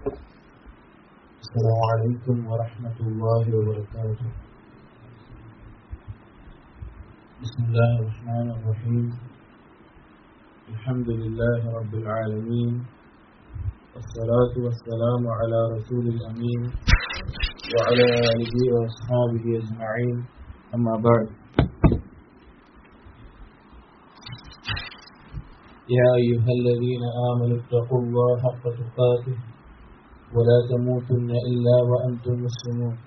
السلام عليكم ورحمة الله وبركاته بسم الله الرحمن الرحيم الحمد لله رب العالمين والصلاة والسلام على رسول الأمين وعلى آله وأصحابه أجمعين أما بعد يا أيها الذين آمنوا اتقوا الله حق تقاته ولا تموتن إلا وأنتم مسلمون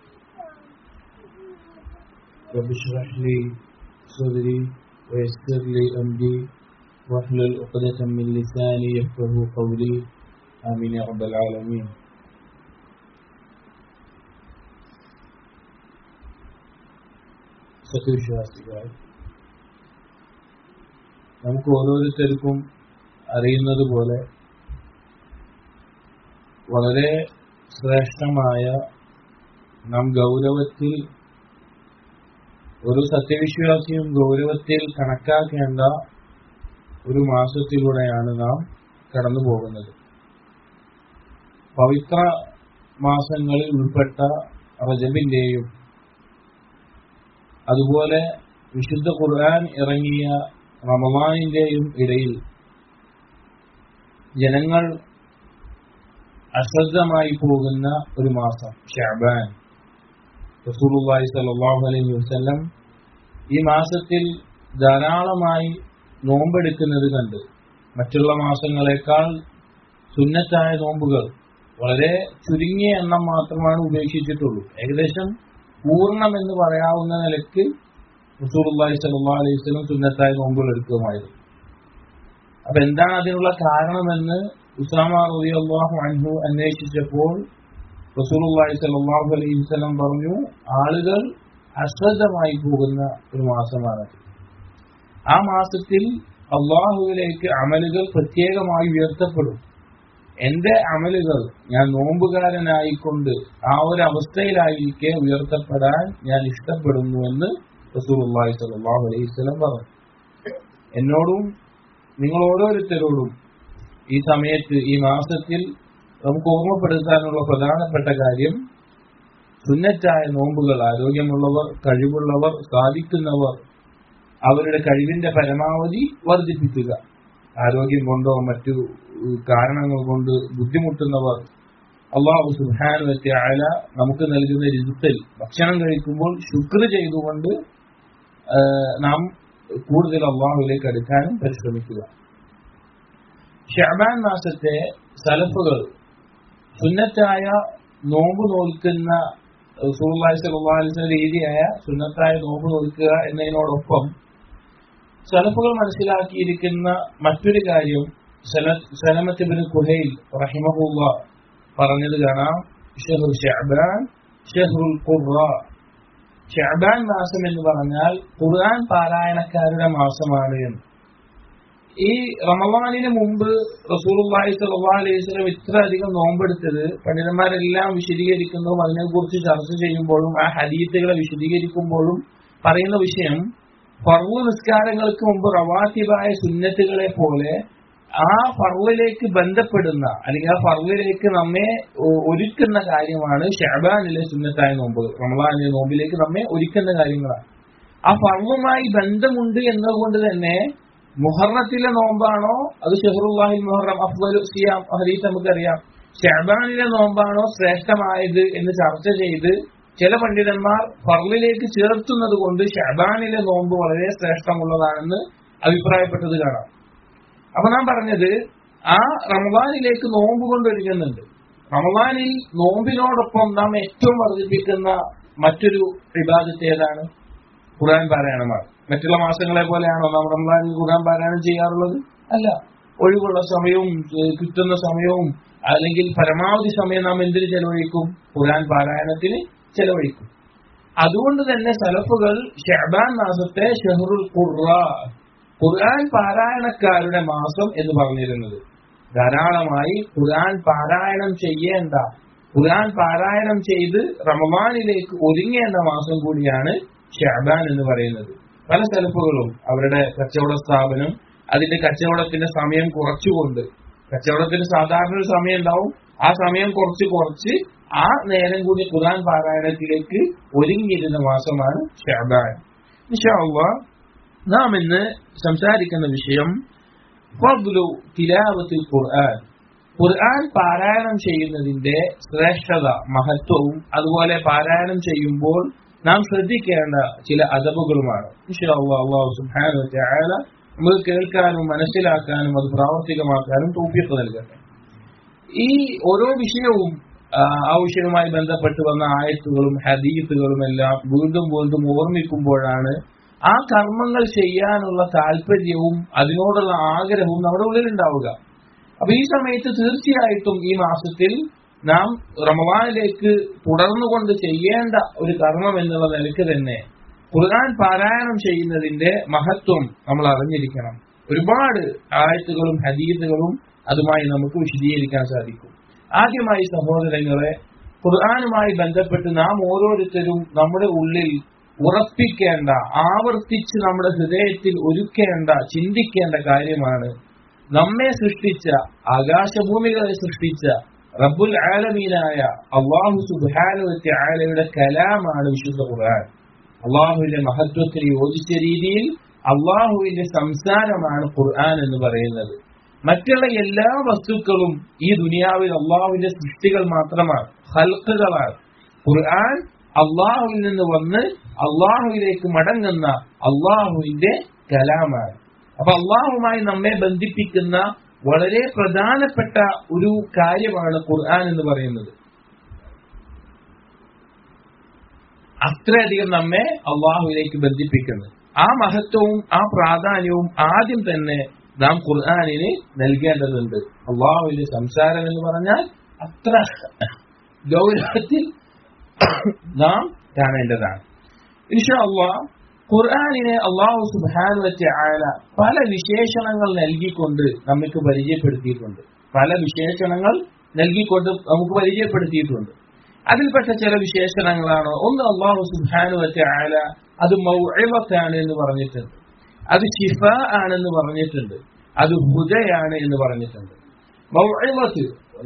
رب اشرح لي صدري ويسر لي أمري واحلل عقدة من لساني يفقه قولي آمين يا رب العالمين സത്യവിശ്വാസികൾ നമുക്ക് ഓരോരുത്തർക്കും അറിയുന്നത് പോലെ വളരെ ശ്രേഷ്ഠമായ നാം ഗൗരവത്തിൽ ഒരു സത്യവിശ്വാസിയും ഗൗരവത്തിൽ കണക്കാക്കേണ്ട ഒരു മാസത്തിലൂടെയാണ് നാം കടന്നു പോകുന്നത് പവിത്ര മാസങ്ങളിൽ ഉൾപ്പെട്ട റജബിന്റെയും അതുപോലെ വിശുദ്ധ ഖുർആൻ ഇറങ്ങിയ റമദാനിന്റെയും ഇടയിൽ ജനങ്ങൾ അശ്രദ്ധമായി പോകുന്ന ഒരു മാസം ഷാബാൻ റസൂലുള്ളാഹി സ്വല്ലല്ലാഹു അലൈഹി വസല്ലം ഈ മാസത്തിൽ ധാരാളമായി നോമ്പെടുക്കുന്നത് കണ്ട് മറ്റുള്ള മാസങ്ങളെക്കാൾ സുന്നത്തായ നോമ്പുകൾ വളരെ ചുരുങ്ങിയ എണ്ണം മാത്രമാണ് ഉപേക്ഷിച്ചിട്ടുള്ളൂ ഏകദേശം പൂർണ്ണം എന്ന് പറയാവുന്ന നിലയ്ക്ക് റസൂലുള്ളാഹി സ്വല്ലല്ലാഹു അലൈഹി വസല്ലം സുന്നത്തായ നോമ്പുകൾ എടുക്കുമായിരുന്നു അപ്പൊ എന്താണ് അതിനുള്ള കാരണമെന്ന് ഉസാമ റളിയല്ലാഹു അൻഹു അന്വേഷിച്ചപ്പോൾ റസൂലുള്ളാഹി സ്വല്ലല്ലാഹു അലൈഹി വസല്ലം പറഞ്ഞു ആളുകൾ അശ്രദ്ധമായി പോകുന്ന ഒരു മാസമാണ് ആ മാസത്തിൽ അള്ളാഹുവിലേക്ക് അമലുകൾ പ്രത്യേകമായി ഉയർത്തപ്പെടും എന്റെ അമലുകൾ ഞാൻ നോമ്പുകാരനായിക്കൊണ്ട് ആ ഒരു അവസ്ഥയിലായിരിക്കെ ഉയർത്തപ്പെടാൻ ഞാൻ ഇഷ്ടപ്പെടുന്നു എന്ന് റസൂലുള്ളാഹി സ്വല്ലല്ലാഹു അലൈഹി വസല്ലം പറഞ്ഞു എന്നോടും നിങ്ങൾ ഓരോരുത്തരോടും ഈ സമയത്ത് ഈ മാസത്തിൽ നമുക്ക് ഓർമ്മപ്പെടുത്താനുള്ള പ്രധാനപ്പെട്ട കാര്യം സുന്നറ്റായ നോമ്പുകൾ ആരോഗ്യമുള്ളവർ കഴിവുള്ളവർ സാധിക്കുന്നവർ അവരുടെ കഴിവിന്റെ പരമാവധി വർദ്ധിപ്പിക്കുക ആരോഗ്യം കൊണ്ടോ മറ്റു കാരണങ്ങൾ കൊണ്ട് ബുദ്ധിമുട്ടുന്നവർ അള്ളാഹു സുഹാനുവത്തെ അയല നമുക്ക് നൽകുന്ന രിസുത്തിൽ ഭക്ഷണം കഴിക്കുമ്പോൾ ശുക്ർ ചെയ്തുകൊണ്ട് നാം കൂടുതൽ അള്ളാഹുവിലേക്ക് അടുക്കാനും പരിശ്രമിക്കുക ഷാബാൻ മാസത്തെ സലഫുകൾ സുന്നത്തായ നോമ്പ് നോൽക്കുന്ന സുഹൃത്തുക്കള രീതിയായ സുന്നത്തായ നോമ്പ് നോൽക്കുക എന്നതിനോടൊപ്പം സലഫുകൾ മനസ്സിലാക്കിയിരിക്കുന്ന മറ്റൊരു കാര്യം സലമത്തിബിന് കുഹൈൽ റഹിമഹുള്ള പറഞ്ഞത് കാണാം ഷെഹ്റു ഷഹബാൻ ഷെഹ്റുൽ ഖുറ ഷഹബാൻ മാസം എന്ന് പറഞ്ഞാൽ ഖുർആൻ പാരായണക്കാരുടെ മാസമാണ് എന്ന് ഈ റമവാനിന് മുമ്പ് റസൂർഹി സല്ലാ അലൈഹി സ്വലം ഇത്ര അധികം നോമ്പെടുത്തത് പണ്ഡിതന്മാരെല്ലാം വിശദീകരിക്കുന്നതും അതിനെക്കുറിച്ച് ചർച്ച ചെയ്യുമ്പോഴും ആ ഹദീത്തുകളെ വിശദീകരിക്കുമ്പോഴും പറയുന്ന വിഷയം ഫർവ് നിസ്കാരങ്ങൾക്ക് മുമ്പ് റവാത്തിബായ സുന്നത്തുകളെ പോലെ ആ ഫർവിലേക്ക് ബന്ധപ്പെടുന്ന അല്ലെങ്കിൽ ആ ഫർവിലേക്ക് നമ്മെ ഒരുക്കുന്ന കാര്യമാണ് ഷഹബാനിലെ സുന്നത്തായ നോമ്പുകൾ റമദാനിലെ നോമ്പിലേക്ക് നമ്മെ ഒരുക്കുന്ന കാര്യങ്ങളാണ് ആ ഫർവുമായി ബന്ധമുണ്ട് എന്നതുകൊണ്ട് തന്നെ മുഹറത്തിലെ നോമ്പാണോ അത് ഷെഹറുല്ലാഹിൽ മുഹറം അഫ്വലു സിയാം ഹദീസ് നമുക്കറിയാം ഷഹബാനിലെ നോമ്പാണോ ശ്രേഷ്ഠമായത് എന്ന് ചർച്ച ചെയ്ത് ചില പണ്ഡിതന്മാർ ഫർലിലേക്ക് ചേർത്തുന്നത് കൊണ്ട് ഷഹബാനിലെ നോമ്പ് വളരെ ശ്രേഷ്ഠമുള്ളതാണെന്ന് അഭിപ്രായപ്പെട്ടത് കാണാം അപ്പൊ നാം പറഞ്ഞത് ആ റമദാനിലേക്ക് നോമ്പ് കൊണ്ടൊരുങ്ങുന്നുണ്ട് റമദാനിൽ നോമ്പിനോടൊപ്പം നാം ഏറ്റവും വർദ്ധിപ്പിക്കുന്ന മറ്റൊരു വിവാദത്തെ ഏതാണ് ഖുർആൻ പാരായണമാണ് മറ്റുള്ള മാസങ്ങളെ പോലെയാണോ നാം റംസാനിൽ ഖുർആൻ പാരായണം ചെയ്യാറുള്ളത് അല്ല ഒഴിവുള്ള സമയവും കിട്ടുന്ന സമയവും അല്ലെങ്കിൽ പരമാവധി സമയം നാം എന്തിന് ചെലവഴിക്കും ഖുർആൻ പാരായണത്തിന് ചെലവഴിക്കും അതുകൊണ്ട് തന്നെ സലഫുകൾ ഷഹബാൻ മാസത്തെ ഷെഹറുൽ ഖുറ ഖുർആൻ പാരായണക്കാരുടെ മാസം എന്ന് പറഞ്ഞിരുന്നത് ധാരാളമായി ഖുർആൻ പാരായണം ചെയ്യേണ്ട ഖുർആൻ പാരായണം ചെയ്ത് റമവാനിലേക്ക് ഒരുങ്ങേണ്ട മാസം കൂടിയാണ് ഷഹബാൻ എന്ന് പറയുന്നത് പല സെൽഫുകളും അവരുടെ കച്ചവട സ്ഥാപനം അതിന്റെ കച്ചവടത്തിന്റെ സമയം കുറച്ചുകൊണ്ട് കച്ചവടത്തിന് സാധാരണ ഒരു സമയം ഉണ്ടാവും ആ സമയം കുറച്ച് കുറച്ച് ആ നേരം കൂടി ഖുർആൻ പാരായണത്തിലേക്ക് ഒരുങ്ങിയിരുന്ന മാസമാണ് ഷാബാൻ ഇൻഷാ അള്ളാഹ് നാം ഇന്ന് സംസാരിക്കുന്ന വിഷയം ഫദ്ലു തിലാവത്തിൽ ഖുർആൻ ഖുർആൻ പാരായണം ചെയ്യുന്നതിന്റെ ശ്രേഷ്ഠത മഹത്വവും അതുപോലെ പാരായണം ചെയ്യുമ്പോൾ നാം ശ്രദ്ധിക്കേണ്ട ചില അദബുകളുമാണ് ഇൻഷാ അള്ളാഹ് അള്ളാഹു സുബ്ഹാനഹു വ തആല നമുക്ക് കേൾക്കാനും മനസ്സിലാക്കാനും അത് പ്രാവർത്തികമാക്കാനും തൗഫീഖ് നൽകട്ടെ ഈ ഓരോ വിഷയവും ആ, ആ വിഷയവുമായി ബന്ധപ്പെട്ട് വന്ന ആയത്തുകളും ഹദീസുകളും എല്ലാം വീണ്ടും വീണ്ടും ഓർമ്മിക്കുമ്പോഴാണ് ആ കർമ്മങ്ങൾ ചെയ്യാനുള്ള താല്പര്യവും അതിനോടുള്ള ആഗ്രഹവും നമ്മുടെ ഉള്ളിൽ ഉണ്ടാവുക അപ്പൊ ഈ സമയത്ത് തീർച്ചയായിട്ടും ഈ മാസത്തിൽ നാം റമവാനിലേക്ക് തുടർന്നുകൊണ്ട് ചെയ്യേണ്ട ഒരു കർമ്മം എന്നുള്ള നിലയ്ക്ക് തന്നെ ഖുർആൻ പാരായണം ചെയ്യുന്നതിന്റെ മഹത്വം നമ്മൾ അറിഞ്ഞിരിക്കണം ഒരുപാട് ആയത്തുകളും ഹദീസുകളും അതുമായി നമുക്ക് വിശദീകരിക്കാൻ സാധിക്കും ആദ്യമായി സഹോദരങ്ങളെ ഖുർആനുമായി ബന്ധപ്പെട്ട് നാം ഓരോരുത്തരും നമ്മുടെ ഉള്ളിൽ ഉറപ്പിക്കേണ്ട ആവർത്തിച്ച് നമ്മുടെ ഹൃദയത്തിൽ ഒരുക്കേണ്ട ചിന്തിക്കേണ്ട കാര്യമാണ് നമ്മെ സൃഷ്ടിച്ച ആകാശഭൂമികളെ സൃഷ്ടിച്ച റബ്ബുൽ ആലമീനായ അള്ളാഹു സുബാനുവത്തി ആലയുടെ കലാമാണ് വിശുദ്ധ ഖുർആൻ അള്ളാഹുവിന്റെ മഹത്വത്തിന് യോജിച്ച രീതിയിൽ അള്ളാഹുവിന്റെ സംസാരമാണ് ഖുർആൻ എന്ന് പറയുന്നത് മറ്റുള്ള എല്ലാ വസ്തുക്കളും ഈ ദുനിയാവിൽ അള്ളാഹുവിന്റെ സൃഷ്ടികൾ മാത്രമാണ് ഹൽക്കുകളാണ് ഖുർആൻ അള്ളാഹുവിൽ നിന്ന് വന്ന് അള്ളാഹുവിലേക്ക് മടങ്ങുന്ന അള്ളാഹുവിന്റെ കലാമാണ് അപ്പൊ അള്ളാഹുമായി നമ്മെ ബന്ധിപ്പിക്കുന്ന വളരെ പ്രധാനപ്പെട്ട ഒരു കാര്യമാണ് ഖുർആൻ എന്ന് പറയുന്നത് അത്രയധികം നമ്മെ അള്ളാഹുവിലേക്ക് ബന്ധിപ്പിക്കുന്നത് ആ മഹത്വവും ആ പ്രാധാന്യവും ആദ്യം തന്നെ നാം ഖുർആാനിന് നൽകേണ്ടതുണ്ട് അള്ളാഹുവിന്റെ സംസാരം എന്ന് പറഞ്ഞാൽ അത്ര ഗൗരവത്തിൽ നാം കാണേണ്ടതാണ് ഇൻഷാ അള്ളാഹ് ഖുർആാനിനെ അള്ളാഹു സുബാനു വെച്ച ആല പല വിശേഷണങ്ങൾ നൽകിക്കൊണ്ട് നമുക്ക് പരിചയപ്പെടുത്തിയിട്ടുണ്ട് പല വിശേഷണങ്ങൾ നൽകിക്കൊണ്ട് നമുക്ക് പരിചയപ്പെടുത്തിയിട്ടുണ്ട് അതിൽപ്പെട്ട ചില വിശേഷണങ്ങളാണ് ഒന്ന് അള്ളാഹു സുബാനു വെച്ച ആല അത് മൗഴവത്താണ് എന്ന് പറഞ്ഞിട്ടുണ്ട് അത് ഷിഫ ആണെന്ന് പറഞ്ഞിട്ടുണ്ട് അത് ഹുദയാണ് എന്ന് പറഞ്ഞിട്ടുണ്ട് മൗഴവത്ത്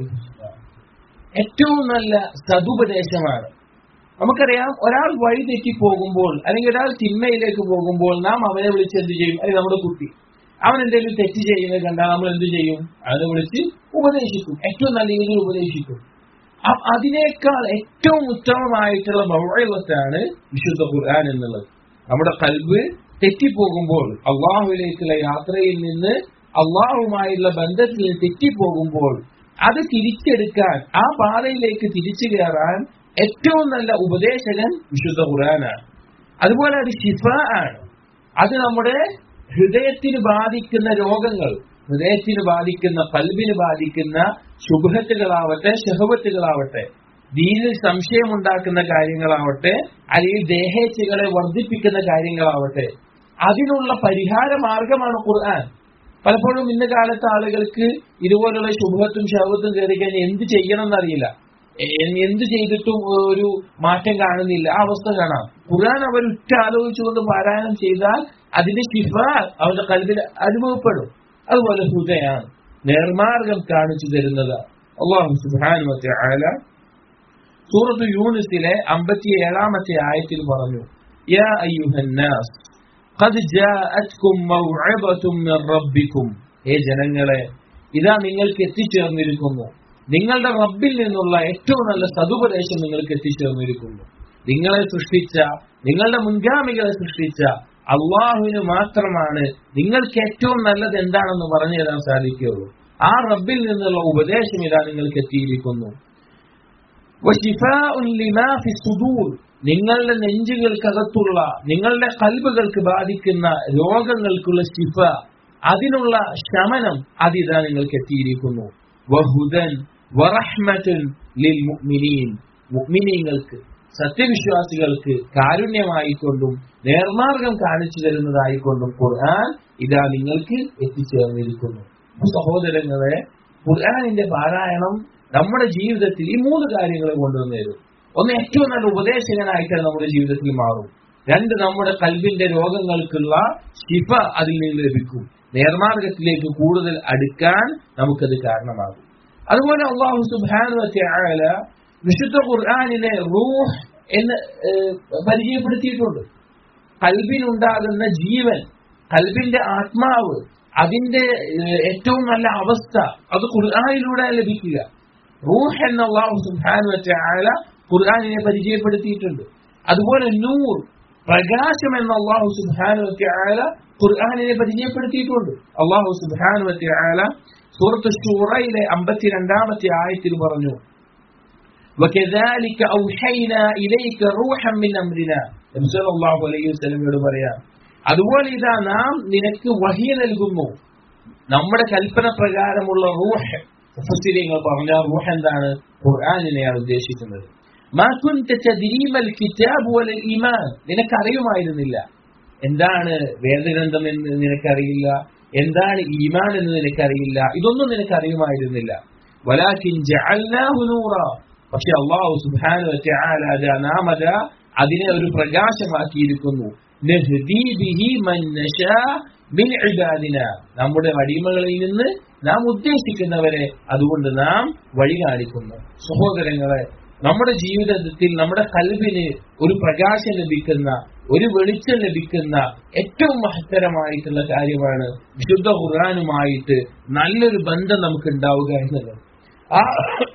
ഏറ്റവും നല്ല സതുപദേശമാണ് നമുക്കറിയാം ഒരാൾ വഴി തെറ്റി പോകുമ്പോൾ അല്ലെങ്കിൽ ഒരാൾ തിന്മയിലേക്ക് പോകുമ്പോൾ നാം അവനെ വിളിച്ച് എന്ത് ചെയ്യും അല്ലെങ്കിൽ നമ്മുടെ കുട്ടി അവൻ എന്തെങ്കിലും തെറ്റ് ചെയ്യുന്നത് കണ്ടാൽ നമ്മൾ എന്ത് ചെയ്യും അവനെ വിളിച്ച് ഉപദേശിക്കും ഏറ്റവും നല്ല രീതിയിൽ ഉപദേശിക്കും അ- അതിനേക്കാൾ ഏറ്റവും ഉത്തമമായിട്ടുള്ള മൗഴവത്താണ് വിശുദ്ധ ഖുർആൻ എന്നുള്ളത് നമ്മുടെ കൽബ് തെറ്റിപ്പോകുമ്പോൾ അള്ളാഹുവിലേക്കുള്ള യാത്രയിൽ നിന്ന് അള്ളാഹുമായുള്ള ബന്ധത്തിൽ നിന്ന് തെറ്റിപ്പോകുമ്പോൾ അത് തിരിച്ചെടുക്കാൻ ആ പാതയിലേക്ക് തിരിച്ചു കയറാൻ ഏറ്റവും നല്ല ഉപദേശകൻ വിശുദ്ധ ഖുർആനാണ് അതുപോലെ അത് ഷിഫ ആണ് അത് നമ്മുടെ ഹൃദയത്തിന് ബാധിക്കുന്ന രോഗങ്ങൾ ഹൃദയത്തിന് ബാധിക്കുന്ന കൽബിന് ബാധിക്കുന്ന ശുഭത്തുകളാവട്ടെ ഷഹവത്തുകളാവട്ടെ ദീനിൽ സംശയമുണ്ടാക്കുന്ന കാര്യങ്ങളാവട്ടെ അല്ലെങ്കിൽ ദേഹേച്ഛകളെ വർദ്ധിപ്പിക്കുന്ന കാര്യങ്ങളാവട്ടെ അതിനുള്ള പരിഹാര മാർഗമാണ് ഖുർആൻ പലപ്പോഴും ഇന്ന കാലത്ത് ആളുകൾക്ക് ഇതുപോലുള്ള ശുഭത്തും ശവത്തും കയറി കഴിഞ്ഞാൽ എന്ത് ചെയ്യണം എന്നറിയില്ല എ- എന്ത് ചെയ്തിട്ടും ഒരു മാറ്റം കാണുന്നില്ല ആ അവസ്ഥ കാണാം ഖുർആൻ അവർ ഉറ്റാലോചിച്ചുകൊണ്ട് പാരായണം ചെയ്താൽ അതിന്റെ ശിഫ അവരുടെ കൽവിൽ അനുഭവപ്പെടും അതുപോലെ ഹൃദയാണ് നേർമാർഗം കാണിച്ചു തരുന്നത് അള്ളാഹു സുബാനു ആല സൂറത്ത് യൂണിസിലെ അമ്പത്തി ഏഴാമത്തെ ആയത്തിൽ പറഞ്ഞു യാ അയ്യുഹന്നാസ് قد جاءتكم موعظة من ربكم ഏ ജനങ്ങളെ ഇതാ നിങ്ങൾക്ക് എത്തിച്ചേർന്നിരിക്കുന്നു നിങ്ങളുടെ റബ്ബിൽ നിന്നുള്ള ഏറ്റവും നല്ല സതുപദേശം നിങ്ങൾക്ക് എത്തിച്ചേർന്നിരിക്കുന്നു നിങ്ങളെ സൃഷ്ടിച്ച നിങ്ങളുടെ മുൻഗാമികളെ സൃഷ്ടിച്ച അള്ളാഹുവിന് മാത്രമാണ് നിങ്ങൾക്ക് ഏറ്റവും നല്ലത് എന്താണെന്ന് പറഞ്ഞു തരാൻ സാധിക്കുകയുള്ളൂ ആ റബ്ബിൽ നിന്നുള്ള ഉപദേശം ഇതാ നിങ്ങൾക്ക് എത്തിയിരിക്കുന്നു വശിഫാഉൻ ലിമാ ഫി സുദൂർ നിങ്ങളുടെ നെഞ്ചുകൾക്കകത്തുള്ള നിങ്ങളുടെ കൽബുകൾക്ക് ബാധിക്കുന്ന രോഗങ്ങൾക്കുള്ള ശിഫ അതിനുള്ള ശമനം അതിതാ നിങ്ങൾക്ക് എത്തിയിരിക്കുന്നു വഹുദൻ വറഹ്മത്തുൻ ലിൽ മുഅ്മിനീൻ മുഅ്മിനീങ്ങൾക്ക് സത്യവിശ്വാസികൾക്ക് കാരുണ്യമായിക്കൊണ്ടും നേർമാർഗം കാണിച്ചു തരുന്നതായിക്കൊണ്ടും ഖുർആൻ ഇതാ നിങ്ങൾക്ക് എത്തിച്ചേർന്നിരിക്കുന്നു സഹോദരങ്ങളെ ഖുർആനിന്റെ പാരായണം നമ്മുടെ ജീവിതത്തിൽ ഈ മൂന്ന് കാര്യങ്ങൾ കൊണ്ടുവന്നു തരും ഒന്ന് ഏറ്റവും നല്ല ഉപദേശകനായിട്ട് നമ്മുടെ ജീവിതത്തിൽ മാറും രണ്ട് നമ്മുടെ കൽബിന്റെ രോഗങ്ങൾക്കുള്ള ശിഫ അതിൽ നിന്ന് ലഭിക്കും നേർമാർഗത്തിലേക്ക് കൂടുതൽ അടുക്കാൻ നമുക്കത് കാരണമാകും അതുപോലെ അള്ളാഹു സുബാനു വല വിശുദ്ധ ഖുർആാനിനെ റൂഹ് എന്ന് ഏഹ്, പരിചയപ്പെടുത്തിയിട്ടുണ്ട് കൽബിനുണ്ടാകുന്ന ജീവൻ കൽബിന്റെ ആത്മാവ് അതിന്റെ ഏഹ്, ഏറ്റവും നല്ല അവസ്ഥ അത് ഖുർആാനിലൂടെ ലഭിക്കുക റൂഹ് എന്ന അള്ളാഹു സുബാനു വല ഖുർആാനിനെ പരിചയപ്പെടുത്തിയിട്ടുണ്ട് അതുപോലെ നൂർ പ്രകാശം എന്ന അള്ളാഹു സുബാനു വല ഖുർആാനിനെ പരിചയപ്പെടുത്തിയിട്ടുണ്ട് അള്ളാഹു സുബാനു വല സൂറത്ത് ഷൂറയിലെ അമ്പത്തിരണ്ടാമത്തെ ആയത്തിൽ പറഞ്ഞു وكذلك أوحينا إليك روحا من أمرنا നബി സല്ലല്ലാഹു അലൈഹി വസല്ലമയോട് പറയാം അതുപോലെ ഇതാ നാം നിനക്ക് വഹി നൽകുന്നു നമ്മുടെ കൽപ്പന പ്രകാരമുള്ള റൂഹ് മുഫസ്സിരിങ്ങൾ പറഞ്ഞ റൂഹ് എന്താണ് ഖുർആനിനെയാണ് ഉദ്ദേശിക്കുന്നത് മാ കുൻത തദ്രീമൽ കിതാബ് വലൽ ഈമാൻ നിനക്കറിയുമായിരുന്നില്ല എന്താണ് വേദഗ്രന്ഥം എന്ന് നിനക്കറിയില്ല എന്താണ് ഈമാൻ എന്ന് നിനക്കറിയില്ല ഇതൊന്നും നിനക്കറിയുമായിരുന്നില്ല വലാകിൻ ജഅൽനാഹു നൂറ പക്ഷെ അള്ളാഹു സുബ്ഹാനഹു വ തആല അതാ നാം അതാ അതിനെ ഒരു പ്രകാശമാക്കിയിരിക്കുന്നു നഹ്ദി ബിഹി മൻ നശാ മിൻ ഇബാദിന നമ്മുടെ അടിമകളിൽ നിന്ന് നാം ഉദ്ദേശിക്കുന്നവരെ അതുകൊണ്ട് നാം വഴി കാണിക്കുന്നു സഹോദരങ്ങളെ നമ്മുടെ ജീവിതത്തിൽ നമ്മുടെ കൽവിന് ഒരു പ്രകാശം ലഭിക്കുന്ന ഒരു വെളിച്ചം ലഭിക്കുന്ന ഏറ്റവും മഹത്തരമായിട്ടുള്ള കാര്യമാണ് വിശുദ്ധ ഖുർആാനുമായിട്ട് നല്ലൊരു ബന്ധം നമുക്ക് ഉണ്ടാവുക എന്നുള്ളത് ആ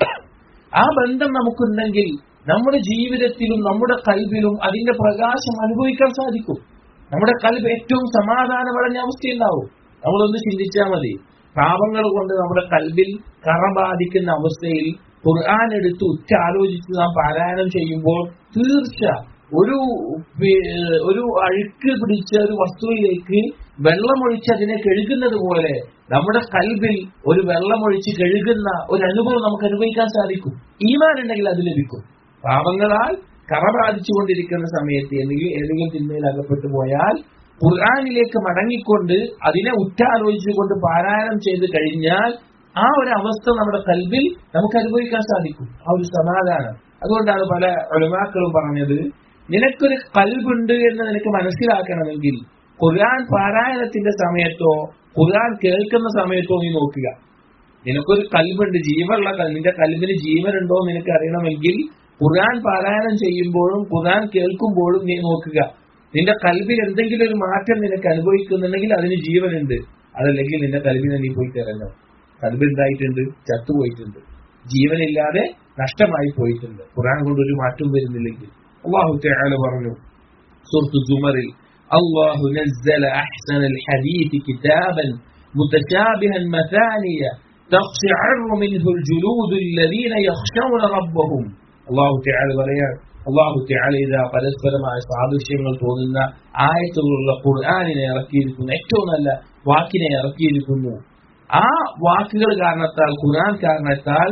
ആ ബന്ധം നമുക്കുണ്ടെങ്കിൽ നമ്മുടെ ജീവിതത്തിലും നമ്മുടെ കൽവിലും അതിന്റെ പ്രകാശം അനുഭവിക്കാൻ സാധിക്കും നമ്മുടെ കൽവ് ഏറ്റവും സമാധാനമടഞ്ഞ അവസ്ഥയുണ്ടാവും നമ്മളൊന്ന് ചിന്തിച്ചാൽ മതി പാപങ്ങൾ കൊണ്ട് നമ്മുടെ കൽവിൽ കറ ബാധിക്കുന്ന അവസ്ഥയിൽ ഖുർആൻ എടുത്ത് ഉച്ച ആലോചിച്ച് നാം പാരായണം ചെയ്യുമ്പോൾ തീർച്ച ഒരു പി- ഒരു അഴുക്ക് പിടിച്ച ഒരു വസ്തുവിലേക്ക് വെള്ളമൊഴിച്ച് അതിനെ കഴുകുന്നത് പോലെ നമ്മുടെ കൽബിൽ ഒരു വെള്ളമൊഴിച്ച് കഴുകുന്ന ഒരു അനുഭവം നമുക്ക് അനുഭവിക്കാൻ സാധിക്കും ഈമാൻ ഉണ്ടെങ്കിൽ അത് ലഭിക്കും പാപങ്ങളാൽ കറ ബാധിച്ചുകൊണ്ടിരിക്കുന്ന സമയത്ത് ഏതെങ്കിലും ഏതെങ്കിലും തിന്മയിൽ അകപ്പെട്ടു പോയാൽ ഖുർആാനിലേക്ക് മടങ്ങിക്കൊണ്ട് അതിനെ ഉറ്റാലോചിച്ചുകൊണ്ട് പാരായണം ചെയ്ത് കഴിഞ്ഞാൽ ആ ഒരു അവസ്ഥ നമ്മുടെ കൽബിൽ നമുക്ക് അനുഭവിക്കാൻ സാധിക്കും ആ ഒരു സമാധാനം അതുകൊണ്ടാണ് പല ഒളിമാക്കളും പറഞ്ഞത് നിനക്കൊരു കൽബുണ്ട് എന്ന് നിനക്ക് മനസ്സിലാക്കണമെങ്കിൽ ഖുർആൻ പാരായണത്തിന്റെ സമയത്തോ ഖുർആൻ കേൾക്കുന്ന സമയത്തോ നീ നോക്കുക നിനക്കൊരു കൽബുണ്ട് ജീവനുള്ള കൽ- നിന്റെ കൽബിന് ജീവനുണ്ടോ എന്ന് നിനക്ക് അറിയണമെങ്കിൽ ഖുർആൻ പാരായണം ചെയ്യുമ്പോഴും ഖുർആൻ കേൾക്കുമ്പോഴും നീ നോക്കുക നിന്റെ കൽബിൽ എന്തെങ്കിലും ഒരു മാറ്റം നിനക്ക് അനുഭവിക്കുന്നുണ്ടെങ്കിൽ അതിന് ജീവനുണ്ട് അതല്ലെങ്കിൽ നിന്റെ കൽബിനെ നീ പോയി തിരഞ്ഞോ കൽബ് എന്തായിട്ടുണ്ട് ചത്തുപോയിട്ടുണ്ട് ജീവനില്ലാതെ നഷ്ടമായി പോയിട്ടുണ്ട് ഖുർആൻ കൊണ്ട് ഒരു മാറ്റം വരുന്നില്ലെങ്കിൽ അള്ളാഹു തആല പറഞ്ഞു സൂറത്ത് സുമറിൽ അള്ളാഹു നസ്സല അഹ്സനൽ ഹദീസ് കിതാബൻ മുതശാബിഹൻ മഥാനിയ تقشعر منه الجلود الذين يخشون ربهم അള്ളാഹു തആല പറയാൻ അള്ളാഹു തആല ഇതാ പരസ്പരമായ സാദൃശ്യങ്ങൾ തോന്നുന്ന ആയത്തുകളുള്ള ഖുർആനിനെ ഇറക്കിയിരിക്കുന്നു ഏറ്റവും നല്ല വാക്കിനെ ഇറക്കിയിരിക്കുന്നു ആ വാക്കുകൾ കാരണത്താൽ ഖുർആൻ കാരണത്താൽ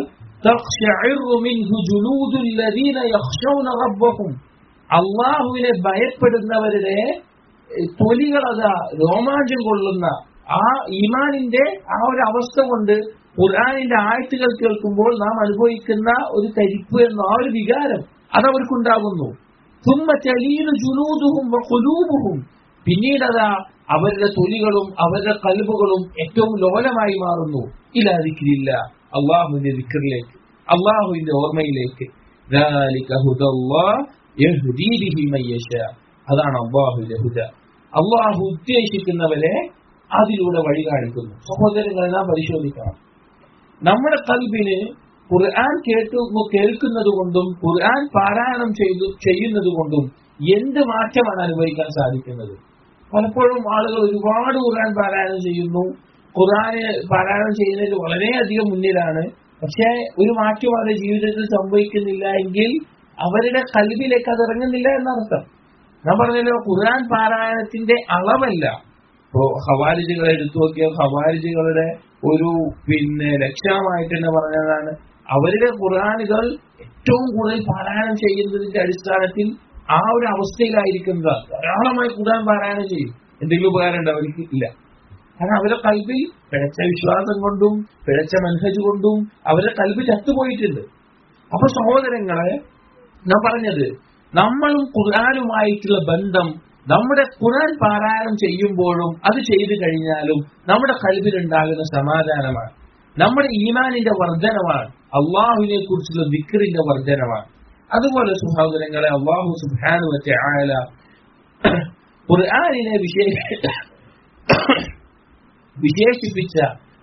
تقشعر منه جلود الذين يخشون ربهم അള്ളാഹുവിനെ ഭയപ്പെടുന്നവരുടെ ഏഹ്, തൊലികളതാ രോമാഞ്ചം കൊള്ളുന്ന ആ ഈമാനിന്റെ ആ ഒരു അവസ്ഥ കൊണ്ട് ഖുർആാനിന്റെ ആയത്തുകൾ കേൾക്കുമ്പോൾ നാം അനുഭവിക്കുന്ന ഒരു തരിപ്പ് എന്ന ആ ഒരു വികാരം അതവർക്കുണ്ടാകുന്നു ثم تلين جلودهم وقلوبهم പിന്നീട് അതാ അവരുടെ തൊലികളും അവരുടെ കൽബുകളും ഏറ്റവും ലോലമായി മാറുന്നു ഇല്ലാതിക്കില്ല അള്ളാഹുവിന്റെ ദിക്കറിലേക്ക് അള്ളാഹുവിന്റെ ഓർമ്മയിലേക്ക് ذلك هدى الله يهدي به من يشاء അതാണ് അള്ളാഹുവിന്റെ ഹുദ അള്ളാഹു ഉദ്ദേശിക്കുന്നവരെ അതിലൂടെ വഴി കാണിക്കുന്നു സഹോദരങ്ങളെ നാം പരിശോധിക്കണം നമ്മുടെ കൽബിന് ഖുർആൻ കേട്ടു കേൾക്കുന്നത് കൊണ്ടും ഖുർആൻ പാരായണം ചെയ്തു ചെയ്യുന്നത് കൊണ്ടും എന്ത് മാറ്റമാണ് അനുഭവിക്കാൻ സാധിക്കുന്നത് പലപ്പോഴും ആളുകൾ ഒരുപാട് ഖുർആൻ പാരായണം ചെയ്യുന്നു ഖുർആന് പാരായണം ചെയ്യുന്നതിൽ വളരെയധികം മുന്നിലാണ് പക്ഷേ ഒരു മാറ്റം അവരുടെ ജീവിതത്തിൽ സംഭവിക്കുന്നില്ല എങ്കിൽ അവരുടെ കൽവിലേക്ക് അത് ഇറങ്ങുന്നില്ല എന്നർത്ഥം ഞാൻ പറഞ്ഞല്ലോ ഖുർആൻ പാരായണത്തിന്റെ അളവല്ല ഇപ്പോ ഹവാരിജുകളെ എടുത്തു നോക്കിയാൽ ഹവാരിജുകളുടെ ഒരു പിന്നെ ലക്ഷ്യമായിട്ട് തന്നെ പറഞ്ഞതാണ് അവരുടെ ഖുർആാനുകൾ ഏറ്റവും കൂടുതൽ പാരായണം ചെയ്യുന്നതിന്റെ അടിസ്ഥാനത്തിൽ ആ ഒരു അവസ്ഥയിലായിരിക്കുന്നത് ധാരാളമായി ഖുർആൻ പാരായണം ചെയ്യും എന്തെങ്കിലും ഉപകാരം ഉണ്ട് അവർക്ക് ഇല്ല കാരണം അവരുടെ കൽബിൽ പിഴച്ച വിശ്വാസം കൊണ്ടും പിഴച്ച മനസ്സജ് കൊണ്ടും അവരുടെ കൽബ് ചത്തുപോയിട്ടുണ്ട് അപ്പൊ സഹോദരങ്ങളെ ഞാൻ പറഞ്ഞത് നമ്മളും ഖുർആാനുമായിട്ടുള്ള ബന്ധം നമ്മുടെ ഖുർആൻ പാരായണം ചെയ്യുമ്പോഴും അത് ചെയ്തു കഴിഞ്ഞാലും നമ്മുടെ കൽബിലുണ്ടാകുന്ന സമാധാനമാണ് നമ്മുടെ ഈമാനിന്റെ വർധനമാണ് അള്ളാഹുവിനെ കുറിച്ചുള്ള ദിക്കറിന്റെ വർധനമാണ് അതുപോലെ സഹോദരങ്ങളെ അള്ളാഹു സുബാനു ആയ ഖുർആാനിനെ വിശേഷ വിശേഷിപ്പിച്ച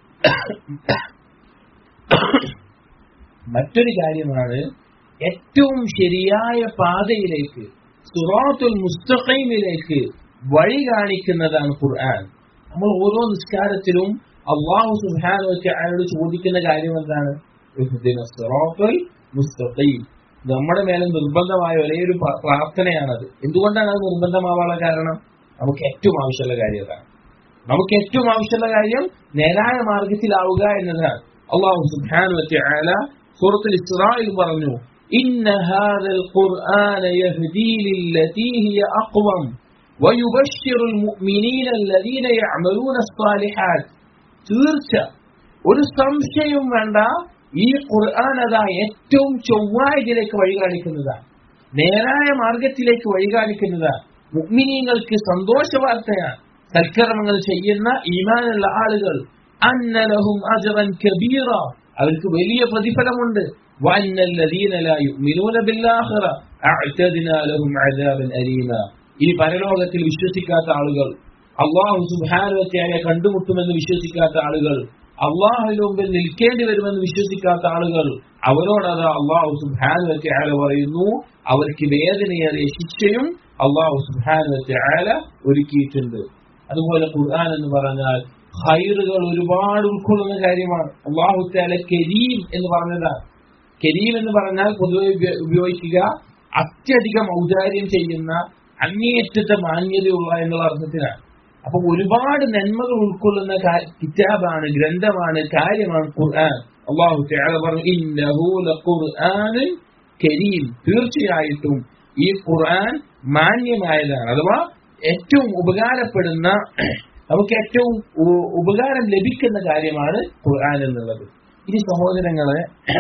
മറ്റൊരു കാര്യമാണ് ഏറ്റവും ശരിയായ പാതയിലേക്ക് സുറാത്തുൽ മുസ്തഖീമിലേക്ക് വഴി കാണിക്കുന്നതാണ് ഖുർആൻ നമ്മൾ ഓരോ നിസ്കാരത്തിലും അള്ളാഹു സുഹാനൊക്കെ അയാളോട് ചോദിക്കുന്ന കാര്യം എന്താണ് സിറാത്തുൽ മുസ്തഖീം നമ്മുടെ മേലെ നിർബന്ധമായ ഒരേ ഒരു പ്രാർത്ഥനയാണത് എന്തുകൊണ്ടാണ് അത് നിർബന്ധമാവാനുള്ള കാരണം നമുക്ക് ഏറ്റവും ആവശ്യമുള്ള കാര്യം അതാണ് നമുക്ക് ഏറ്റവും ആവശ്യമുള്ള കാര്യം നേരായ മാർഗത്തിലാവുക എന്നതാണ് അള്ളാഹു സുബ്ഹാനഹു വതആല സൂറത്തുൽ ഇസ്രായിൽ പറഞ്ഞു ഇന്ന ഹാദൽ ഖുർആന യഹ്ദീ ലില്ലതീ ഹിയ അഖ്വം വയുബശ്ശിറുൽ മുഅ്മിനീന അല്ലദീന യഅമലൂന സ്സാലിഹാത്ത് തീർച്ച ഒരു സംശയവും വേണ്ട ഈ ഖുർആൻ അതാ ഏറ്റവും ചൊവ്വായതിലേക്ക് വഴി കാണിക്കുന്നതാണ് നേരായ മാർഗത്തിലേക്ക് വഴി കാണിക്കുന്നതാണ് മുഗ്മിനീങ്ങൾക്ക് സന്തോഷ വാർത്തയാണ് സൽക്കർമ്മങ്ങൾ ചെയ്യുന്ന ഈമാനുള്ള ആളുകൾ അന്നലഹും അജറൻ കബീറ അവർക്ക് വലിയ പ്രതിഫലമുണ്ട് ഈ പരലോകത്തിൽ വിശ്വസിക്കാത്ത ആളുകൾ അള്ളാഹു സുബാനുവത്യായ കണ്ടുമുട്ടുമെന്ന് വിശ്വസിക്കാത്ത ആളുകൾ അള്ളാഹുവിന് മുമ്പിൽ നിൽക്കേണ്ടി വരുമെന്ന് വിശ്വസിക്കാത്ത ആളുകൾ അവരോടത് അള്ളാഹു സുബാനുവത്യായ പറയുന്നു അവർക്ക് വേദനയേറിയ ശിക്ഷയും അള്ളാഹു സുബാനുവത്യായ ഒരുക്കിയിട്ടുണ്ട് അതുപോലെ ഖുർആൻ എന്ന് പറഞ്ഞാൽ ഹൈറുകൾ ഒരുപാട് ഉൾക്കൊള്ളുന്ന കാര്യമാണ് അള്ളാഹു താല കരീം എന്ന് പറഞ്ഞതാണ് കരീം എന്ന് പറഞ്ഞാൽ പൊതുവെ ഉപയോഗിക്കുക അത്യധികം ഔദാര്യം ചെയ്യുന്ന അങ്ങേയറ്റത്തെ മാന്യതയുള്ള എന്നുള്ള അർത്ഥത്തിലാണ് അപ്പൊ ഒരുപാട് നന്മകൾ ഉൾക്കൊള്ളുന്ന കിതാബാണ് ഗ്രന്ഥമാണ് കാര്യമാണ് ഖുർആൻ അള്ളാഹു താല പറഞ്ഞു ഇന്നഹു ലഖുർആനുൻ കരീം തീർച്ചയായിട്ടും ഈ ഖുർആൻ മാന്യമായതാണ് അഥവാ ഏറ്റവും ഉപകാരപ്പെടുന്ന നമുക്ക് ഏറ്റവും ഉപകാരം ലഭിക്കുന്ന കാര്യമാണ് ഖുർആൻ എന്നുള്ളത് ഇനി സഹോദരങ്ങളെ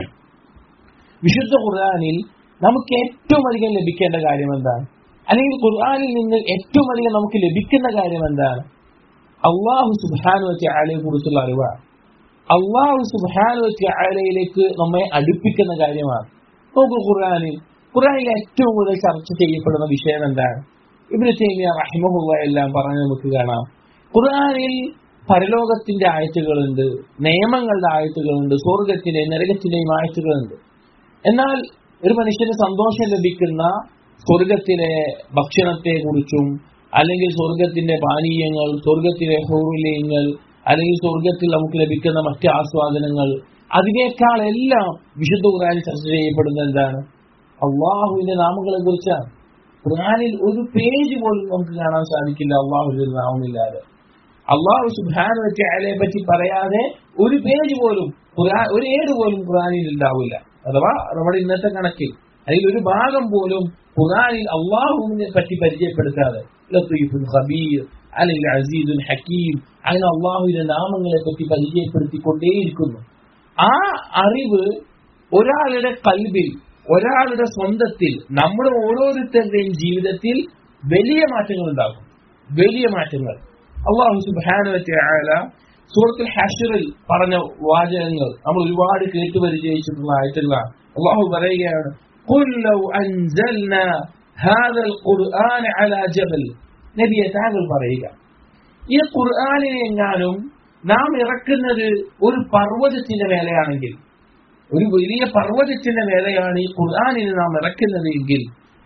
വിശുദ്ധ ഖുർആനിൽ നമുക്ക് ഏറ്റവും അധികം ലഭിക്കേണ്ട കാര്യം എന്താണ് അല്ലെങ്കിൽ ഖുർആനിൽ നിന്ന് ഏറ്റവും അധികം നമുക്ക് ലഭിക്കുന്ന കാര്യം എന്താണ് അള്ളാഹു സുബാനു വെച്ച ആളെ കുറിച്ചുള്ള അറിവാണ് അള്ളാഹു സുബാനു വെച്ച ആലയിലേക്ക് നമ്മെ അടുപ്പിക്കുന്ന കാര്യമാണ് നോക്കൂ ഖുർആനിൽ ഖുർആനിൽ ഏറ്റവും കൂടുതൽ ചർച്ച ചെയ്യപ്പെടുന്ന വിഷയം എന്താണ് ഇബ്നു തൈമിയ റഹിമഹുള്ള എല്ലാം പറഞ്ഞ് നമുക്ക് കാണാം ഖുർആനിൽ പരലോകത്തിന്റെ ആയത്തുകളുണ്ട് നിയമങ്ങളുടെ ആയത്തുകളുണ്ട് സ്വർഗത്തിന്റെ നരകത്തിന്റെയും ആയത്തുകളുണ്ട് എന്നാൽ ഒരു മനുഷ്യന് സന്തോഷം ലഭിക്കുന്ന സ്വർഗത്തിലെ ഭക്ഷണത്തെ കുറിച്ചും അല്ലെങ്കിൽ സ്വർഗത്തിന്റെ പാനീയങ്ങൾ സ്വർഗത്തിലെ ഹൗറുല്യങ്ങൾ അല്ലെങ്കിൽ സ്വർഗത്തിൽ നമുക്ക് ലഭിക്കുന്ന മറ്റ് ആസ്വാദനങ്ങൾ അതിനേക്കാൾ എല്ലാം വിശുദ്ധ ഖുർആനിൽ ചർച്ച ചെയ്യപ്പെടുന്നത് എന്താണ് അള്ളാഹുവിന്റെ നാമങ്ങളെ കുറിച്ചാണ് ഖുർആനിൽ ഒരു പേജ് പോലും നമുക്ക് കാണാൻ സാധിക്കില്ല അള്ളാഹുവിന്റെ നാമമില്ലാതെ അള്ളാഹു സുബാന വെച്ചാലെ പറ്റി പറയാതെ ഒരു പേജ് പോലും ഖുർആൻ ഒരു ഏട് പോലും ഖുർആനിൽ ഉണ്ടാവില്ല അഥവാ നമ്മുടെ ഇന്നത്തെ കണക്കിൽ അതിൽ ഒരു ഭാഗം പോലും ഖുർആനിൽ അള്ളാഹുവിനെ പറ്റി പരിചയപ്പെടുത്താതെ ലത്തീഫുൽ ഖബീർ അല്ലെങ്കിൽ അസീദുൽ ഹക്കീം അങ്ങനെ അള്ളാഹുവിന്റെ നാമങ്ങളെ പറ്റി പരിചയപ്പെടുത്തിക്കൊണ്ടേയിരിക്കുന്നു ആ അറിവ് ഒരാളുടെ കൽബിൽ ഒരാളുടെ സ്വന്തത്തിൽ നമ്മുടെ ഓരോരുത്തരുടെയും ജീവിതത്തിൽ വലിയ മാറ്റങ്ങൾ ഉണ്ടാകും വലിയ മാറ്റങ്ങൾ അള്ളാഹു സുബാനുവറ്റ സൂറത്തുൽ ഹഷറിൽ പറഞ്ഞ വാചകങ്ങൾ നമ്മൾ ഒരുപാട് കേട്ടു പരിചയിച്ചിട്ടുള്ള ആയിട്ടുള്ളതാണ് അള്ളാഹു പറയുകയാണ് قل لو أنزلنا هذا القرآن على جبل നബിയെ താങ്കൾ പറയുക ഈ ഖുർആാനിനെ എങ്ങാനും നാം ഇറക്കുന്നത് ഒരു പർവ്വതത്തിന്റെ മേലെയാണെങ്കിൽ ഒരു വലിയ പർവ്വതത്തിന്റെ മേലെയാണ് ഈ ഖുർആാനിനെ നാം ഇറക്കുന്നത് എങ്കിൽ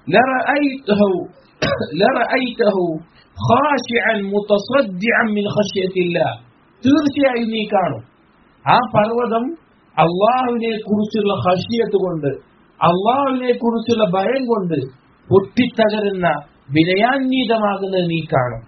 തീർച്ചയായും നീ കാണും ആ പർവ്വതം അള്ളാഹുവിനെ കുറിച്ചുള്ള ഹഷിയത്ത് കൊണ്ട് അള്ളാഹുവിനെ കുറിച്ചുള്ള ഭയം കൊണ്ട് പൊട്ടിത്തകരുന്ന വിനയാന്വിതമാകുന്നത് നീ കാണും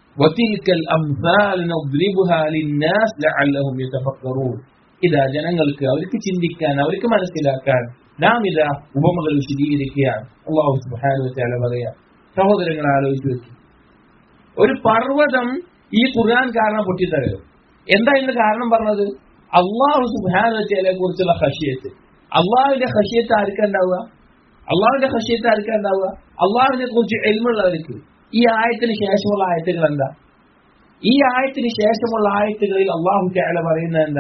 ഇതാ ജനങ്ങൾക്ക് അവർക്ക് ചിന്തിക്കാൻ അവർക്ക് മനസ്സിലാക്കാൻ നാം ഇതാ ഉപമകൾ വിശദീകരിക്കുകയാണ് അള്ളാഹു സുബാനു പറയാ സഹോദരങ്ങൾ ആലോചിച്ച് വെച്ചു ഒരു പർവ്വതം ഈ ഖുർആൻ കാരണം പൊട്ടിത്തകരും എന്താ ഇതിന്റെ കാരണം പറഞ്ഞത് അള്ളാഹു സുബാനെ കുറിച്ചുള്ള ഹഷിയത്ത് അള്ളാഹുവിന്റെ ഹഷിയത്ത് ആർക്കാ ഉണ്ടാവുക അള്ളാഹുവിന്റെ ഹഷിയത്ത് ആർക്കാ ഉണ്ടാവുക അള്ളാഹുവിനെ കുറിച്ച് എൽമുള്ളവർക്ക് ഈ ആയത്തിന് ശേഷമുള്ള ആയത്തുകൾ എന്താ ഈ ആയത്തിന് ശേഷമുള്ള ആയത്തുകളിൽ അള്ളാഹു ചാല പറയുന്നത് എന്താ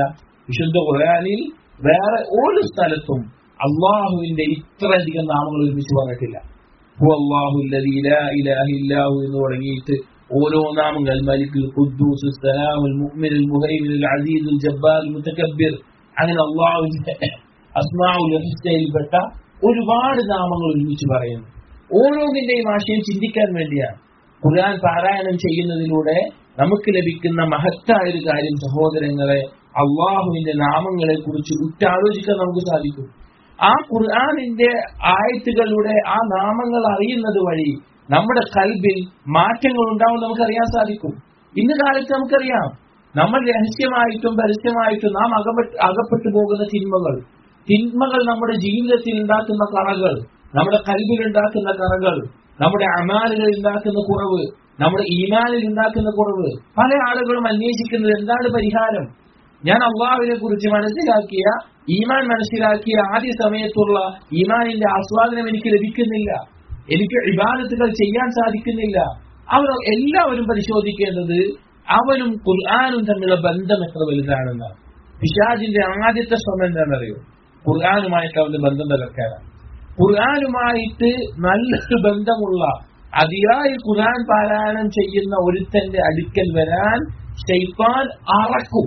വിശുദ്ധ ഖുർആനിൽ വേറെ ഒരു സ്ഥലത്തും അള്ളാഹുവിന്റെ ഇത്രയധികം നാമങ്ങൾ ഒരുമിച്ച് പറഞ്ഞിട്ടില്ല ഹു അല്ലാഹു അല്ലദീ ലാ ഇലാഹ ഇല്ലാഹു എന്ന് തുടങ്ങിയിട്ട് ഓരോ നാമങ്ങൾ മലിക് ഖുദ്ദൂസ് സലാം മുഅ്മിൻ മുഹൈമിൻ അസീസ് ജബ്ബാർ മുതകബ്ബിർ അങ്ങനെ അള്ളാഹുവിന്റെ അസ്മാഉൽ ഹുസ്നയിൽപ്പെട്ട ഒരുപാട് നാമങ്ങൾ ഒരുമിച്ച് പറയുന്നു ഓരോന്നിന്റെയും ആശയം ചിന്തിക്കാൻ വേണ്ടിയാണ് ഖുർആൻ പാരായണം ചെയ്യുന്നതിലൂടെ നമുക്ക് ലഭിക്കുന്ന മഹത്തായ ഒരു കാര്യം സഹോദരങ്ങളെ അള്ളാഹുവിന്റെ നാമങ്ങളെ കുറിച്ച് ഉറ്റാലോചിക്കാൻ നമുക്ക് സാധിക്കും ആ ഖുർആാനിന്റെ ആയത്തുകളിലൂടെ ആ നാമങ്ങൾ അറിയുന്നത് വഴി നമ്മുടെ കൽബിൽ മാറ്റങ്ങൾ ഉണ്ടാവും നമുക്കറിയാൻ സാധിക്കും ഇന്ന് കാലത്ത് നമുക്കറിയാം നമ്മൾ രഹസ്യമായിട്ടും പരസ്യമായിട്ടും നാം അകപ്പെട്ട് അകപ്പെട്ടു പോകുന്ന തിന്മകൾ തിന്മകൾ നമ്മുടെ ജീവിതത്തിൽ ഉണ്ടാക്കുന്ന കറകൾ നമ്മുടെ കൽബിൽ ഉണ്ടാക്കുന്ന കറകൾ നമ്മുടെ അമാലുകൾ ഉണ്ടാക്കുന്ന കുറവ് നമ്മുടെ ഈമാനിൽ ഉണ്ടാക്കുന്ന കുറവ് പല ആളുകളും അന്വേഷിക്കുന്നത് എന്താണ് പരിഹാരം ഞാൻ അള്ളാഹുവിനെ കുറിച്ച് മനസ്സിലാക്കിയ ഈമാൻ മനസ്സിലാക്കിയ ആദ്യ സമയത്തുള്ള ഈമാനിന്റെ ആസ്വാദനം എനിക്ക് ലഭിക്കുന്നില്ല എനിക്ക് ഇബാദത്തുകൾ ചെയ്യാൻ സാധിക്കുന്നില്ല അവർ എല്ലാവരും പരിശോധിക്കേണ്ടത് അവനും ഖുർആാനും തമ്മിലുള്ള ബന്ധം എത്ര വലുതാണെന്നാണ് പിശാജിന്റെ ആദ്യത്തെ ശ്രമം എന്താണെന്നറിയോ ഖുർആാനുമായിട്ട് അവന്റെ ബന്ധം തകർക്കാനാണ് ഖുർആാനുമായിട്ട് നല്ലൊരു ബന്ധമുള്ള അതിയായി ഖുർആൻ പാരായണം ചെയ്യുന്ന ഒരുത്തന്റെ അടുക്കൽ വരാൻ ഷെയ്ത്താൻ അറക്കും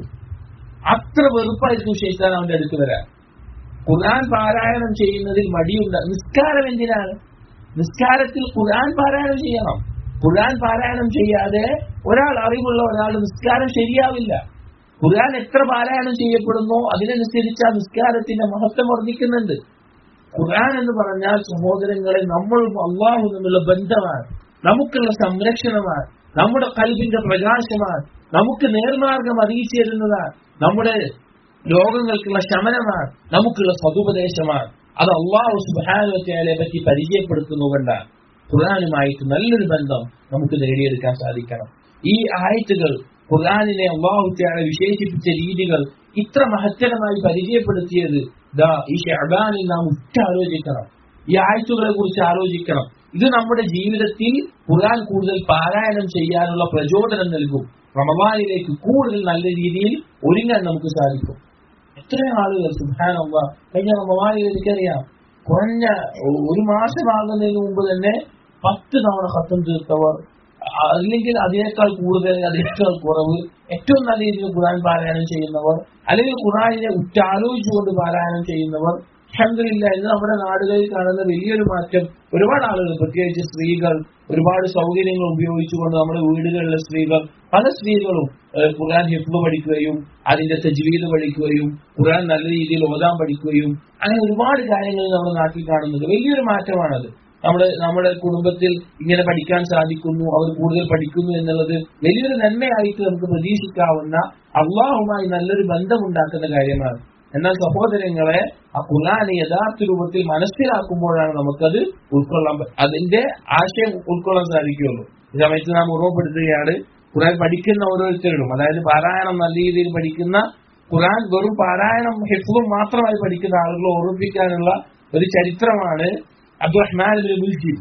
അത്ര വെറുപ്പായിരിക്കും ഷെയ്ത്താൻ അവന്റെ അടുത്ത് വരാൻ ഖുർആൻ പാരായണം ചെയ്യുന്നതിൽ മടിയുണ്ട് നിസ്കാരം എന്തിനാണ് നിസ്കാരത്തിൽ ഖുർആൻ പാരായണം ചെയ്യണം ഖുർആൻ പാരായണം ചെയ്യാതെ ഒരാൾ അറിവുള്ള ഒരാൾ നിസ്കാരം ശരിയാവില്ല ഖുർആൻ എത്ര പാരായണം ചെയ്യപ്പെടുന്നോ അതിനനുസരിച്ച് ആ നിസ്കാരത്തിന്റെ മഹത്വം വർദ്ധിക്കുന്നുണ്ട് ഖുർആൻ എന്ന് പറഞ്ഞാൽ സഹോദരങ്ങളെ നമ്മളും അള്ളാഹു തമ്മിലുള്ള ബന്ധമാണ് നമുക്കുള്ള സംരക്ഷണമാണ് നമ്മുടെ കൽബിന്റെ പ്രകാശമാണ് നമുക്ക് നേർമാർഗം അറിയിച്ചു തരുന്നതാണ് നമ്മുടെ രോഗങ്ങൾക്കുള്ള ശമനമാണ് നമുക്കുള്ള സതുപദേശമാണ് അത് അള്ളാഹു സുബാനുവറ്റയാലെ പറ്റി പരിചയപ്പെടുത്തുന്നുകൊണ്ടാണ് ഖുർആാനുമായിട്ട് നല്ലൊരു ബന്ധം നമുക്ക് നേടിയെടുക്കാൻ സാധിക്കണം ഈ ആയത്തുകൾ ഖുർആാനിനെ അള്ളാഹുത്യാളെ വിശേഷിപ്പിച്ച രീതികൾ ഇത്ര മഹത്തരമായി പരിചയപ്പെടുത്തിയത് ദാ ഈ ഷഹബാനിൽ നാം ഉറ്റാലോചിക്കണം ഈ ആഴ്ചകളെ കുറിച്ച് ആലോചിക്കണം ഇത് നമ്മുടെ ജീവിതത്തിൽ ഖുർആൻ കൂടുതൽ പാരായണം ചെയ്യാനുള്ള പ്രചോദനം നൽകും റമദാനിലേക്ക് കൂടുതൽ നല്ല രീതിയിൽ ഒരുങ്ങാൻ നമുക്ക് സാധിക്കും എത്ര ആളുകൾ സുഹാനുള്ള കഴിഞ്ഞ റമദാനിൽ എനിക്കറിയാം കുറഞ്ഞ ഒരു മാസമാകുന്നതിന് മുമ്പ് തന്നെ പത്ത് തവണ ഹത്തം തീർത്തവർ അല്ലെങ്കിൽ അതിനേക്കാൾ കൂടുതൽ അതിനേക്കാൾ കുറവ് ഏറ്റവും നല്ല രീതിയിൽ ഖുർആൻ പാരായണം ചെയ്യുന്നവർ അല്ലെങ്കിൽ ഖുർആാനിനെ ഉറ്റാലോചിച്ചുകൊണ്ട് പാരായണം ചെയ്യുന്നവർ അഹമ്മദില്ല ഇന്ന് നമ്മുടെ നാടുകളിൽ കാണുന്ന വലിയൊരു മാറ്റം ഒരുപാട് ആളുകൾ പ്രത്യേകിച്ച് സ്ത്രീകൾ ഒരുപാട് സൗകര്യങ്ങൾ ഉപയോഗിച്ചുകൊണ്ട് നമ്മുടെ വീടുകളിലെ സ്ത്രീകൾ പല സ്ത്രീകളും ഖുർആൻ ഹിഫ്ല് പഠിക്കുകയും അതിന്റെ തജ്വീദ് പഠിക്കുകയും ഖുർആൻ നല്ല രീതിയിൽ ഓതാൻ പഠിക്കുകയും അങ്ങനെ ഒരുപാട് കാര്യങ്ങൾ നമ്മുടെ നാട്ടിൽ കാണുന്നുണ്ട് വലിയൊരു മാറ്റമാണത് നമ്മുടെ നമ്മുടെ കുടുംബത്തിൽ ഇങ്ങനെ പഠിക്കാൻ സാധിക്കുന്നു അവർ കൂടുതൽ പഠിക്കുന്നു എന്നുള്ളത് വലിയൊരു നന്മയായിട്ട് നമുക്ക് പ്രതീക്ഷിക്കാവുന്ന അള്ളാഹുമായി നല്ലൊരു ബന്ധമുണ്ടാക്കുന്ന കാര്യമാണ് എന്നാൽ സഹോദരങ്ങളെ ആ ഖുർആാനെ യഥാർത്ഥ രൂപത്തിൽ മനസ്സിലാക്കുമ്പോഴാണ് നമുക്കത് ഉൾക്കൊള്ളാൻ അതിന്റെ ആശയം ഉൾക്കൊള്ളാൻ സാധിക്കുകയുള്ളൂ ഈ സമയത്ത് നാം ഓർമ്മപ്പെടുത്തുകയാണ് ഖുർആൻ പഠിക്കുന്ന ഓരോരുത്തരും അതായത് പാരായണം നല്ല രീതിയിൽ പഠിക്കുന്ന ഖുർആൻ വെറും പാരായണം ഹെഫും മാത്രമായി പഠിക്കുന്ന ആളുകളെ ഓർമ്മിപ്പിക്കാനുള്ള ഒരു ചരിത്രമാണ് അബ്ദുറഹ്മാൻ മുൽജിം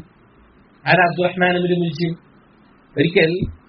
ആരാ അബ്ദുറഹ്മാൻ മുൽജിം ഒരിക്കൽ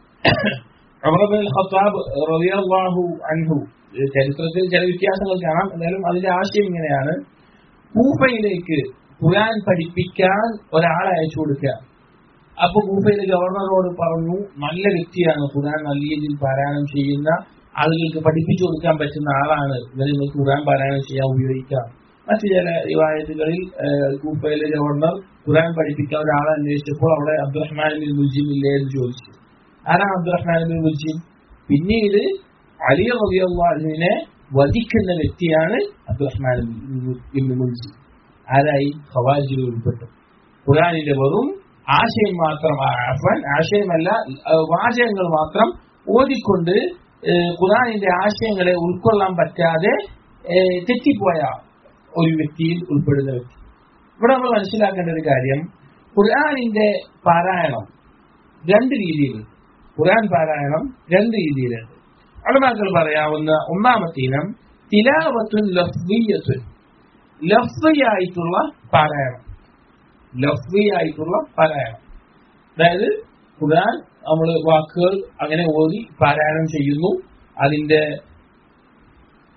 ഖത്താബ് റളിയല്ലാഹു അൻഹു ചരിത്രത്തിൽ ചില വ്യത്യാസങ്ങൾ കാണാം എന്നാലും അതിന്റെ ആശയം ഇങ്ങനെയാണ് കൂഫയിലേക്ക് ഖുർആൻ പഠിപ്പിക്കാൻ ഒരാളെ അയച്ചു കൊടുക്കുക അപ്പൊ കൂഫയിലെ ഗവർണറോട് പറഞ്ഞു നല്ല വ്യക്തിയാണ് ഖുർആൻ നല്ല രീതിയിൽ പാരായണം ചെയ്യുന്ന ആളുകൾക്ക് പഠിപ്പിച്ചു കൊടുക്കാൻ പറ്റുന്ന ആളാണ് ഇവരെ നിങ്ങൾക്ക് ഖുർആൻ പാരായണം ചെയ്യാൻ ഉപയോഗിക്കാം മറ്റു ചില റിവായത്തുകളിൽ കൂഫയിലെ ഗവർണർ ഖുർആൻ പഠിപ്പിക്കാൻ ഒരാളെ അന്വേഷിച്ചപ്പോൾ അവിടെ അബ്ദുറഹ്മാൻ ബിൻ മുജിം ഇല്ലേ എന്ന് ചോദിച്ചു ആരാണ് അബ്ദുറഹ്മാൻ ബിൻ മുജിം പിന്നീട് അലി റബിയുള്ളാഹിനെ വധിക്കുന്ന വ്യക്തിയാണ് അബ്ദുറഹ്മാൻ ബിൻ മുജിം ആരായി ഖവാജിൽ ഉൾപ്പെട്ടു ഖുർആനിന്റെ വെറും ആശയം മാത്രം അഫൻ ആശയമല്ല വാചകങ്ങൾ മാത്രം ഓതിക്കൊണ്ട് ഖുർആനിന്റെ ആശയങ്ങളെ ഉൾക്കൊള്ളാൻ പറ്റാതെ തെറ്റിപ്പോയ ഒരു വ്യക്തിയിൽ ഉൾപ്പെടുന്ന വ്യക്തി ഇവിടെ നമ്മൾ മനസ്സിലാക്കേണ്ട ഒരു കാര്യം ഖുർആാനിന്റെ പാരായണം രണ്ട് രീതിയിലുണ്ട് ഖുർആൻ പാരായണം രണ്ട് രീതിയിലുണ്ട് അളമാക്കൾ പറയാവുന്ന ഒന്നാമത്തെ ഇനം തിലാവത്തുൻ ലഫ്വിയത്തുൻ ലഫ്വിയായിട്ടുള്ള പാരായണം ലഫ്വിയായിട്ടുള്ള പാരായണം അതായത് ഖുർആൻ നമ്മൾ വാക്കുകൾ അങ്ങനെ ഓതി പാരായണം ചെയ്യുന്നു അതിന്റെ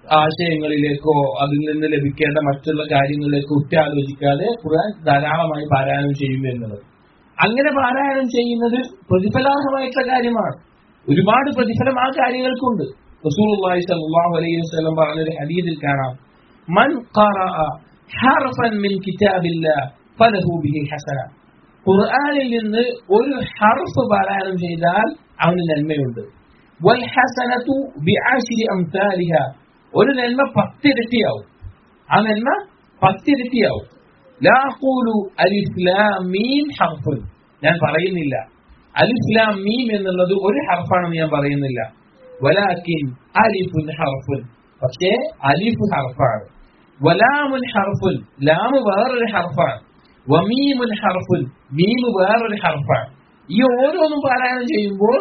ആശയങ്ങളിലേക്കോ അതിൽ നിന്ന് ലഭിക്കേണ്ട മറ്റുള്ള കാര്യങ്ങളിലേക്കോ ഉറ്റാലോചിക്കാതെ ഖുർആൻ ധാരാളമായി പാരായണം ചെയ്യും എന്നത് അങ്ങനെ പാരായണം ചെയ്യുന്നത് പ്രതിഫലാർഹമായിട്ടുള്ള കാര്യമാണ് ഒരുപാട് പ്രതിഫലം ആ കാര്യങ്ങൾക്കുണ്ട് റസൂലുള്ളാഹി സ്വല്ലല്ലാഹു അലൈഹി വസല്ലം പറഞ്ഞൊരു ഹദീസിൽ കാണാം മൻ ഖറഅ ഹർഫൻ മിൻ കിതാബില്ലാഹ് ഫലഹു ബിഹി ഹസന ഖുർആനിൽ നിന്ന് ഒരു ഹർഫ് പാരായണം ചെയ്താൽ അവന് നന്മയുണ്ട് വൽ ഹസനതു ബിഅശ്രി അംസാലിഹ ഒരു നന്മ പത്തിരട്ടിയാവും ആ നന്മ പത്തിരട്ടിയാവും ലാ ഖൂലു അലിഫ് ലാം മീം ഹർഫുൻ ഞാൻ പറയുന്നില്ല അലിഫ് ലാം മീം എന്നുള്ളത് ഒരു ഹർഫാണെന്ന് ഞാൻ പറയുന്നില്ല വലാകിൻ അലിഫുൻ ഹർഫുൻ പക്ഷേ അലിഫ് ഹർഫാണ് വലാമുൻ ഹർഫുൻ ലാമ് വേറൊരു ഹർഫാണ് വമീമുൻ ഹർഫുൻ മീമ് വേറൊരു ഹർഫാണ് ഈ ഓരോന്നും പാരായണം ചെയ്യുമ്പോൾ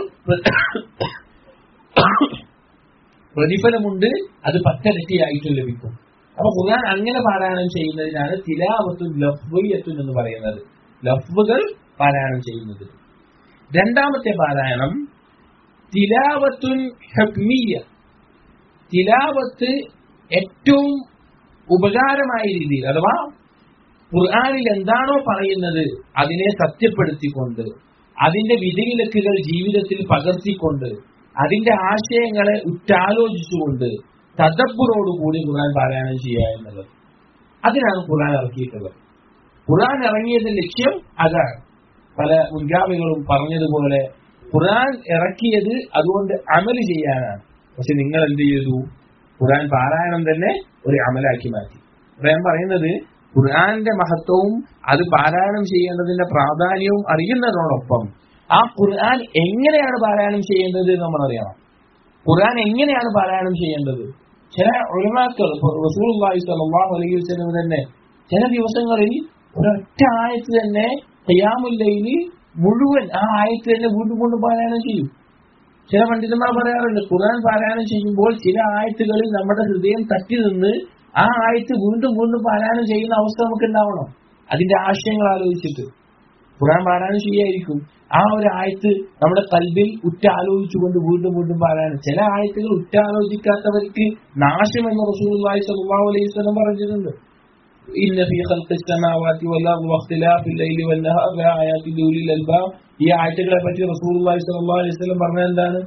പ്രതിഫലമുണ്ട് അത് പത്തരട്ടിയായിട്ട് ലഭിക്കും അപ്പൊ ഖുർആൻ അങ്ങനെ പാരായണം ചെയ്യുന്നതിനാണ് തിലാവത്തും ലഫ്വയ്യത്തും എന്ന് പറയുന്നത് ലഫ്വുകൾ പാരായണം ചെയ്യുന്നത് രണ്ടാമത്തെ പാരായണം തിലാവത്തുൻ ഹക്മിയ തിലാവത്ത് ഏറ്റവും ഉപകാരമായ രീതിയിൽ അഥവാ ഖുർആാനിൽ എന്താണോ പറയുന്നത് അതിനെ സത്യപ്പെടുത്തിക്കൊണ്ട് അതിന്റെ വിധിവിലക്കുകൾ ജീവിതത്തിൽ പകർത്തിക്കൊണ്ട് അതിന്റെ ആശയങ്ങളെ ഉറ്റാലോചിച്ചുകൊണ്ട് തദബ്ബുറോടുകൂടി ഖുർആൻ പാരായണം ചെയ്യുക എന്നുള്ളത് അതിനാണ് ഖുർആൻ ഇറക്കിയിട്ടുള്ളത് ഖുർആൻ ഇറങ്ങിയതിന്റെ ലക്ഷ്യം അതാണ് പല മുൻഗാമികളും പറഞ്ഞതുപോലെ ഖുർആൻ ഇറക്കിയത് അതുകൊണ്ട് അമല് ചെയ്യാനാണ് പക്ഷെ നിങ്ങൾ എന്ത് ചെയ്തു ഖുർആൻ പാരായണം തന്നെ ഒരു അമലാക്കി മാറ്റി ഇവിടെ ഞാൻ പറയുന്നത് ഖുർആന്റെ മഹത്വവും അത് പാരായണം ചെയ്യേണ്ടതിന്റെ പ്രാധാന്യവും അറിയുന്നതോടൊപ്പം ആ ഖുർആൻ എങ്ങനെയാണ് പാരായണം ചെയ്യേണ്ടത് എന്ന് നമ്മൾ അറിയണം ഖുർആൻ എങ്ങനെയാണ് പാരായണം ചെയ്യേണ്ടത് ചില ഒഴിമാക്കൾ റസൂൽ സല്ലല്ലാഹു അലൈഹി വസല്ലം തന്നെ ചില ദിവസങ്ങളിൽ ഒരൊറ്റ ആയത്ത് തന്നെ ഖിയാമുല്ലൈലി മുഴുവൻ ആ ആയത്ത് തന്നെ വീണ്ടും വീണ്ടും പാരായണം ചെയ്യും ചില പണ്ഡിതന്മാർ പറയാറുണ്ട് ഖുർആൻ പാരായണം ചെയ്യുമ്പോൾ ചില ആയത്തുകളിൽ നമ്മുടെ ഹൃദയം തട്ടി നിന്ന് ആ ആയത്ത് വീണ്ടും വീണ്ടും പാരായണം ചെയ്യുന്ന അവസ്ഥ നമുക്ക് ഉണ്ടാവണം അതിന്റെ ആശയങ്ങൾ ആലോചിച്ചിട്ട് ഖുർആൻ പാരായണം ചെയ്യായിരിക്കും ആ ഒരു ആയത്ത് നമ്മുടെ കൽബിൽ ഉറ്റാലോചിച്ചുകൊണ്ട് വീണ്ടും വീണ്ടും പാരായണം ചില ആയത്തുകൾ ഉറ്റാലോചിക്കാത്തവർക്ക് നാശം എന്ന് റസൂലുള്ളാഹി സ്വല്ലല്ലാഹു അലൈഹി വസല്ലം പറഞ്ഞിട്ടുണ്ട് ഇന്ന ഫീ ഖൽഖിസ് സമാവാതി വൽ അർദി വഖ്തിലാഫിൽ ലൈലി വൻ നഹാർ ലആയാതിൻ ലിഉലിൽ അൽബാബ് ഈ ആയത്തുകളെ പറ്റി റസൂലുള്ളാഹി സ്വല്ലല്ലാഹു അലൈഹി വസല്ലം പറഞ്ഞത് എന്താണ്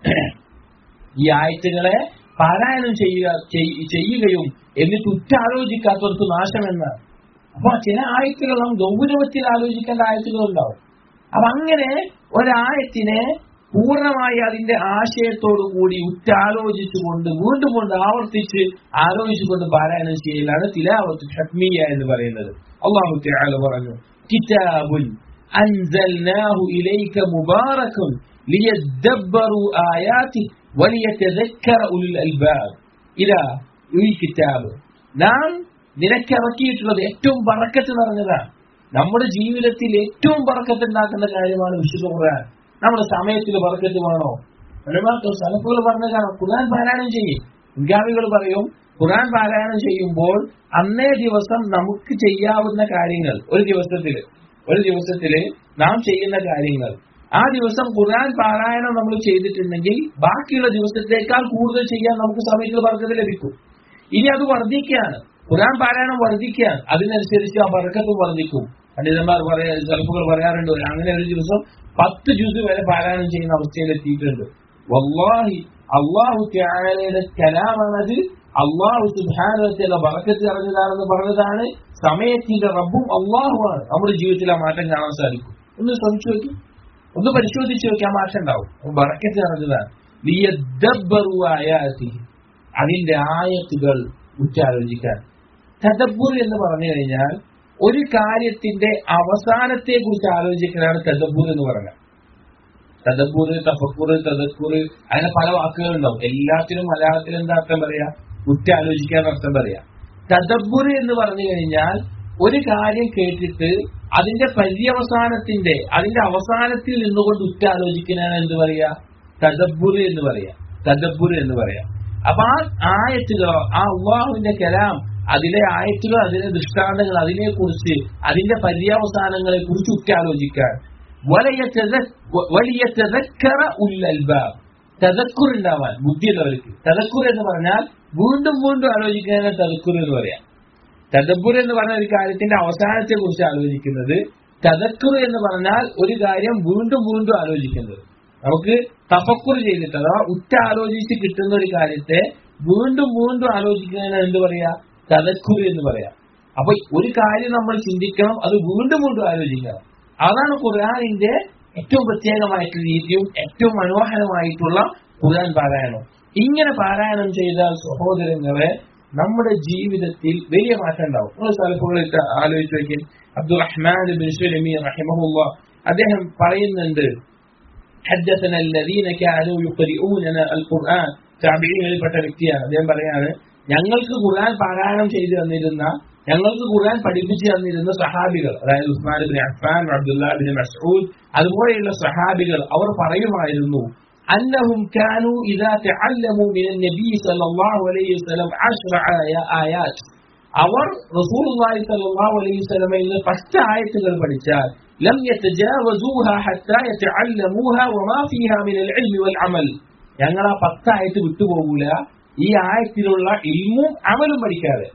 ഈ ആയത്തുകളെ പാരായണം ചെയ്യുക ചെയ്- ചെയ്യുകയും എന്നിട്ട് ഉറ്റാലോചിക്കാത്തവർക്ക് നാശമെന്നാണ് അപ്പൊ ചില ആയത്തുകൾ നാം ഗൗരവത്തിൽ ആലോചിക്കേണ്ട ആയത്തുകൾ ഉണ്ടാവും അപ്പൊ അങ്ങനെ ഒരായത്തിനെ പൂർണ്ണമായി അതിന്റെ ആശയത്തോടു കൂടി ഉറ്റാലോചിച്ചുകൊണ്ട് വീണ്ടും കൊണ്ട് ആവർത്തിച്ച് ആലോചിച്ചുകൊണ്ട് പാരായണം ചെയ്യലാണ് തിലാവത്ത് ഹത്മിയ എന്ന് പറയുന്നത് അള്ളാഹു തആല പറഞ്ഞു കിതാബുൻ അൻസൽനാഹു ഇലൈക മുബാറകുൻ ലിയദ്ദബ്ബറു ആയാതി വലിയതذكر ഉൽ അൽബാബ് ഇതാ ഈ കിതാബ് നാം നിനക്കിറക്കിയിട്ടുള്ളത് ഏറ്റവും ബറക്കത്ത് നിറഞ്ഞതാണ് നമ്മുടെ ജീവിതത്തിൽ ഏറ്റവും ബറക്കത്ത് ഉണ്ടാക്കുന്ന കാര്യമാണ് വിശുദ്ധ ഖുർആൻ നമ്മുടെ സമയത്തിൽ ബറക്കത്ത് വേണോ ഒരുപാട് സലഫുകൾ പറഞ്ഞ കാരണം ഖുർആൻ പാരായണം ചെയ്യും മുൻഗാമികൾ പറയും ഖുർആൻ പാരായണം ചെയ്യുമ്പോൾ അന്നേ ദിവസം നമുക്ക് ചെയ്യാവുന്ന കാര്യങ്ങൾ ഒരു ദിവസത്തിൽ ഒരു ദിവസത്തിൽ നാം ചെയ്യുന്ന കാര്യങ്ങൾ ആ ദിവസം ഖുർആൻ പാരായണം നമ്മൾ ചെയ്തിട്ടുണ്ടെങ്കിൽ ബാക്കിയുള്ള ദിവസത്തേക്കാൾ കൂടുതൽ ചെയ്യാൻ നമുക്ക് സമയത്തിൽ ബർക്കത്ത് ലഭിക്കും ഇനി അത് വർദ്ധിക്കുകയാണ് ഖുർആൻ പാരായണം വർദ്ധിക്കുകയാണ് അതിനനുസരിച്ച് ആ ബർക്കത്തും വർദ്ധിക്കും പണ്ഡിതന്മാർ പറയാ ചെറുപ്പുകൾ പറയാറുണ്ട് അങ്ങനെ ഒരു ദിവസം പത്ത് ജ്യൂസ് വരെ പാരായണം ചെയ്യുന്ന അവസ്ഥയിൽ എത്തിയിട്ടുണ്ട് വല്ലാഹി അള്ളാഹു ത്യാലയുടെ കലാമാണത് അള്ളാഹു സുധാനത്തിലെ ബറക്കത്ത് അറിഞ്ഞതാണെന്ന് പറഞ്ഞതാണ് സമയത്തിന്റെ റബ്ബും അള്ളാഹുവാണ് നമ്മുടെ ജീവിതത്തിൽ ആ മാറ്റം കാണാൻ സാധിക്കും ഒന്ന് ശ്രമിച്ചു നോക്കി ഒന്ന് പരിശോധിച്ച് നോക്കി ആ മാറ്റം ഉണ്ടാവും ബറക്കത്ത് അറിഞ്ഞതാണ് ലിയദ്ദബ്ബറു ആയാതിഹി. അതിന്റെ ആയത്തുകൾ ഉച്ചാലോചിക്കാൻ തദബ്ബുർ എന്ന് പറഞ്ഞു കഴിഞ്ഞാൽ ഒരു കാര്യത്തിന്റെ അവസാനത്തെ കുറിച്ച് ആലോചിക്കലാണ് തദബ്ബുർ എന്ന് പറഞ്ഞാൽ തദബ്ബുർ തഫക്കുർ തദക്കുർ അങ്ങനെ പല വാക്കുകളുണ്ടാവും എല്ലാത്തിനും മലയാളത്തിൽ എന്താ അർത്ഥം പറയാ ഉറ്റാലോചിക്കാൻ അർത്ഥം പറയാ തദബ്ബുർ എന്ന് പറഞ്ഞു കഴിഞ്ഞാൽ ഒരു കാര്യം കേട്ടിട്ട് അതിന്റെ പര്യവസാനത്തിന്റെ അതിന്റെ അവസാനത്തിൽ നിന്നുകൊണ്ട് ഉറ്റാലോചിക്കുന്നതാണ് എന്ത് പറയാ തദബ്ബുർ എന്ന് പറയാ തദബ്ബുർ എന്ന് പറയാം അപ്പൊ ആ ആയത്തുകളോ ആ അള്ളാഹുവിന്റെ കലാം അതിലെ ആയത്തുകൾ അതിലെ ദൃഷ്ടാന്തങ്ങൾ അതിനെ കുറിച്ച് അതിന്റെ പര്യാവസാനങ്ങളെ കുറിച്ച് ഉറ്റാലോചിക്കാൻ വലിയ ഉൽ അൽബാബ് തദക്കുർ ഉണ്ടാവാൻ ബുദ്ധിയുള്ളവർക്ക് തദക്കുർ എന്ന് പറഞ്ഞാൽ വീണ്ടും വീണ്ടും ആലോചിക്കുന്നതിനെ തദക്കുർ എന്ന് പറയാം തദബുർ എന്ന് പറഞ്ഞ ഒരു കാര്യത്തിന്റെ അവസാനത്തെ കുറിച്ച് ആലോചിക്കുന്നത് തദക്കുർ എന്ന് പറഞ്ഞാൽ ഒരു കാര്യം വീണ്ടും വീണ്ടും ആലോചിക്കുന്നത് നമുക്ക് തഫക്കുർ ചെയ്തിട്ട് അഥവാ ഉറ്റ ആലോചിച്ച് കിട്ടുന്ന ഒരു കാര്യത്തെ വീണ്ടും വീണ്ടും ആലോചിക്കുന്നതിന് എന്ത് പറയാ തദക്കുർ എന്ന് പറയാം അപ്പൊ ഒരു കാര്യം നമ്മൾ ചിന്തിക്കണം അത് വീണ്ടും വീണ്ടും ആലോചിക്കണം അതാണ് ഖുർആാനിന്റെ ഏറ്റവും പ്രത്യേകമായിട്ടുള്ള രീതിയും ഏറ്റവും മനോഹരമായിട്ടുള്ള ഖുർആൻ പാരായണം ഇങ്ങനെ പാരായണം ചെയ്താൽ സഹോദരങ്ങളെ നമ്മുടെ ജീവിതത്തിൽ വലിയ മാറ്റം ഉണ്ടാവും നിങ്ങൾ സ്ഥലപ്പുകളിൽ ആലോചിച്ച് നോക്കി അബ്ദുറഹ്മാൻ ബിൻ സുലമി റഹിമഹുല്ല അദ്ദേഹം പറയുന്നുണ്ട് حدثنا الذين كانوا يقرؤوننا القرآن താബികളിൽപ്പെട്ട വ്യക്തിയാണ് അദ്ദേഹം പറയാണ് ഞങ്ങൾക്ക് ഖുർആൻ പാരായണം ചെയ്തു തന്നിരുന്ന ഞങ്ങൾക്ക് ഖുർആൻ പഠിപ്പിച്ചു തന്നിരുന്ന സഹാബികൾ അതായത് Usman bin Affan Abdullah bin Masood അതുപോലെയുള്ള സഹാബികൾ അവർ പറയുമായിരുന്നു أنهم كانوا إذا تعلموا من النبي صلى الله عليه وسلم عشر آيات അവർ റസൂലുള്ളാഹി സ്വല്ലല്ലാഹു അലൈഹി വസല്ലമയിൽ നിന്ന് പത്ത് ആയത്തുകൾ പഠിച്ചാൽ ലം യതജാവസൂഹ ഹത്താ യതഅല്ലമൂഹ വമാ ഫീഹാ മിനൽ ഇൽമി വൽ അമൽ ഞങ്ങൾ ആ പത്ത് ആയത്ത് വിട്ടുപോകൂല ഈ ആയത്തിലുള്ള ഇൽമും അമലും പഠിക്കാതെ